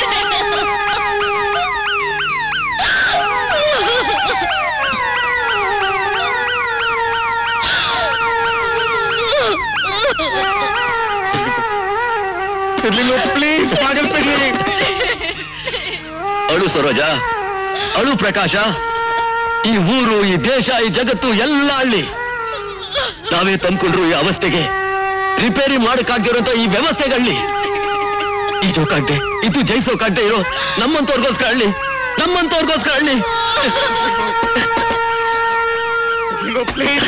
ಸಿದ್ಲಿಂಗು ಪ್ಲೀಸ್ ಬಾಗಿಲು ತೆಗಿ ಅಳು ಸರೋಜ ಅಳು ಪ್ರಕಾಶ ಈ ಊರು ಈ ದೇಶ ಈ ಜಗತ್ತು ಎಲ್ಲ ಹಳ್ಳಿ ನಾವೇ ತಂದ್ಕೊಂಡ್ರು ಈ ಅವಸ್ಥೆಗೆ ರಿಪೇರಿ ಮಾಡಕ್ಕಾಗಿರೋಂತ ಈ ವ್ಯವಸ್ಥೆಗಳ್ಳಿ ಈ ಜೋಕಾಗ್ದೆ ಇದು ಜಯಿಸೋಕಾಗ್ದೆ ಇರೋ ನಮ್ಮಂತವ್ರಿಗೋಸ್ಕರ ಹಳ್ಳಿ ನಮ್ಮಂತವ್ರಿಗೋಸ್ಕರ ಹಳ್ಳಿ ಸಿದ್ಲಿಂಗು ಪ್ಲೀಸ್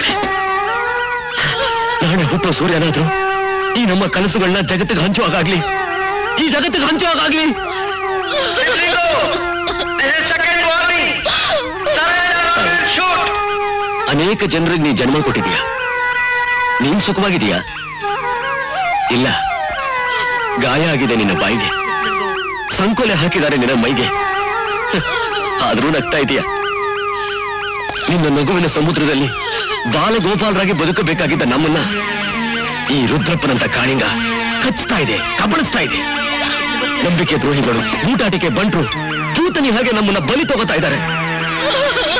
ನಾಳೆ ಹುಟ್ಟೋ ಸೂರ್ಯನಾದ್ರು ಈ ನಮ್ಮ ಕನಸುಗಳನ್ನ ಜಗತ್ತಿಗೆ ಹಂಚುವಾಗ್ಲಿ ಈ ಜಗತ್ತಿಗೆ ಹಂಚುವಾಗ್ಲಿ ಸಿದ್ಧಲಿಂಗು this is second warning surrender or we'll shoot ಅನೇಕ ಜನರಿಗೆ ನೀ ಜನ್ಮ ಕೊಟ್ಟಿದೀಯ ನೀನ್ ಸುಖವಾಗಿದೀಯಾ ಇಲ್ಲ ಗಾಯ ಆಗಿದೆ ನಿನ್ನ ಬಾಯಿಗೆ ಸಂಕೋಲೆ ಹಾಕಿದ್ದಾರೆ ನಿನ್ನ ಮೈಗೆ ಹ, ಆದ್ರೂ ನಗ್ತಾ ಇದೀಯ ನಿನ್ನ ನಗುವಿನ ಸಮುದ್ರದಲ್ಲಿ ಬಾಲಗೋಪಾಲರಾಗಿ ಬದುಕಬೇಕಾಗಿದ್ದ ನಮ್ಮನ್ನ ಈ ರುದ್ರಪ್ಪನಂತ ಕಾಳಿಂಗ ಕಚ್ತಾ ಇದೆ ಕಬಳಿಸ್ತಾ ಇದೆ ನಂಬಿಕೆ ದ್ರೋಹಿಗಳು ಊಟಾಟಿಕೆ ಬಂಟ್ರು ತೂತನಿ ಹಾಗೆ ನಮ್ಮನ್ನ ಬಲಿ ತಗೋತಾ ಇದ್ದಾರೆ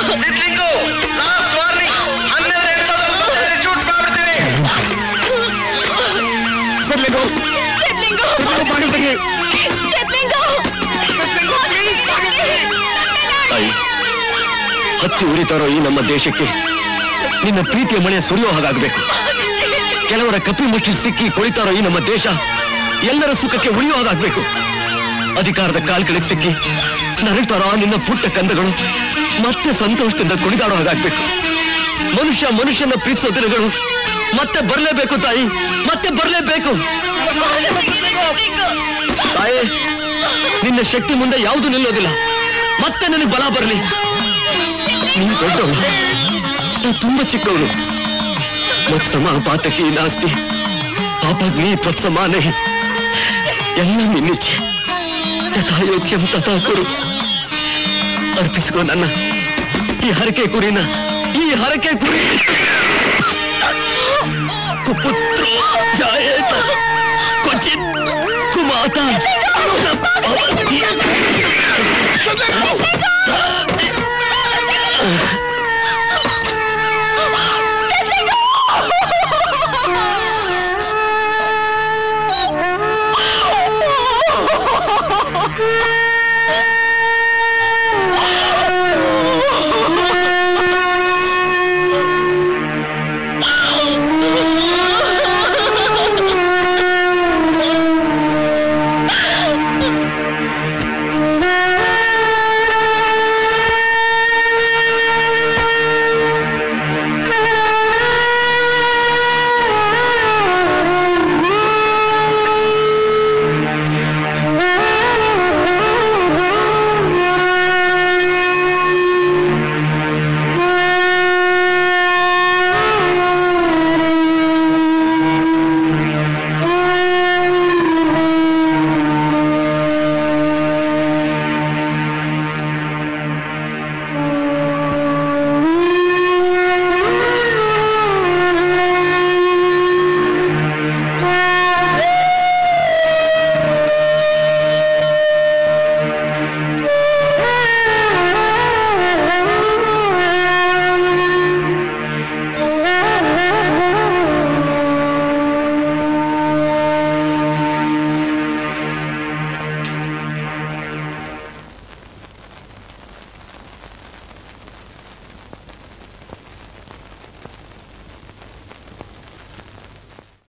ಸಿದ್ಧಲಿಂಗು ಲಾಸ್ಟ್ ವಾರ್ನಿಂಗ್ ಹನ್ನೆರಡು ಎಂಟು ಶೂಟ್ ಮಾಡ್ಬಿಡ್ತೀವಿ ತಾಯಿ ತಾಯಿ ಹತ್ತಿ ಉರಿತಾರೋ ಈ ನಮ್ಮ ದೇಶಕ್ಕೆ ನಿನ್ನ ಪ್ರೀತಿಯ ಮಳೆಯ ಸುರಿಯೋ ಹಾಗಾಗಬೇಕು ಕೆಲವರ ಕಪ್ಪಿ ಮುಚ್ಚಿ ಸಿಕ್ಕಿ ಕೊಳಿತಾರೋ ಈ ನಮ್ಮ ದೇಶ ಎಲ್ಲರ ಸುಖಕ್ಕೆ ಉಳಿಯೋ ಹಾಗಾಗ್ಬೇಕು ಅಧಿಕಾರದ ಕಾಲ್ಗಳಿಗೆ ಸಿಕ್ಕಿ ನರಳ್ತಾರೋ ನಿನ್ನ ಪುಟ್ಟ ಕಂದಗಳು ಮತ್ತೆ ಸಂತೋಷದಿಂದ ಕುಣಿದಾಡೋ ಹಾಗಾಗ್ಬೇಕು ಮನುಷ್ಯ ಮನುಷ್ಯನ ಪ್ರೀತಿಸೋ ದಿನಗಳು ಮತ್ತೆ ಬರಲೇಬೇಕು ತಾಯಿ ಮತ್ತೆ ಬರಲೇಬೇಕು ತಾಯಿ ನಿನ್ನ ಶಕ್ತಿ ಮುಂದೆ ಯಾವುದು ನಿಲ್ಲೋದಿಲ್ಲ ಮತ್ತೆ ನನಗೆ ಬಲ ಬರಲಿ ನೀನು ದೊಡ್ಡವಳು ನಾನು ತುಂಬಾ ಚಿಕ್ಕವಳು ಮತ್ಸಮ ಪಾತಕಿ ನಾಸ್ತಿ ಪಾಪಗ್ನಿ ತ್ವತ್ಸಮಾನೆ ಎಲ್ಲ ನಿನ್ನಿಚ್ಛೆ ಯಥಾಯೋಗ್ಯಂ ತಥಾ ಕುರು ಅರ್ಪಿಸಿಕೋ ನನ್ನ ಈ ಹರಕೆ ಕುರಿನ ಈ ಹರಕೆ ಕುರಿ ಕುಪುತ್ರ ಜಾಯೇತ ಕ್ವಚಿತ್ ಕುಮಾತ ಭವತಿ.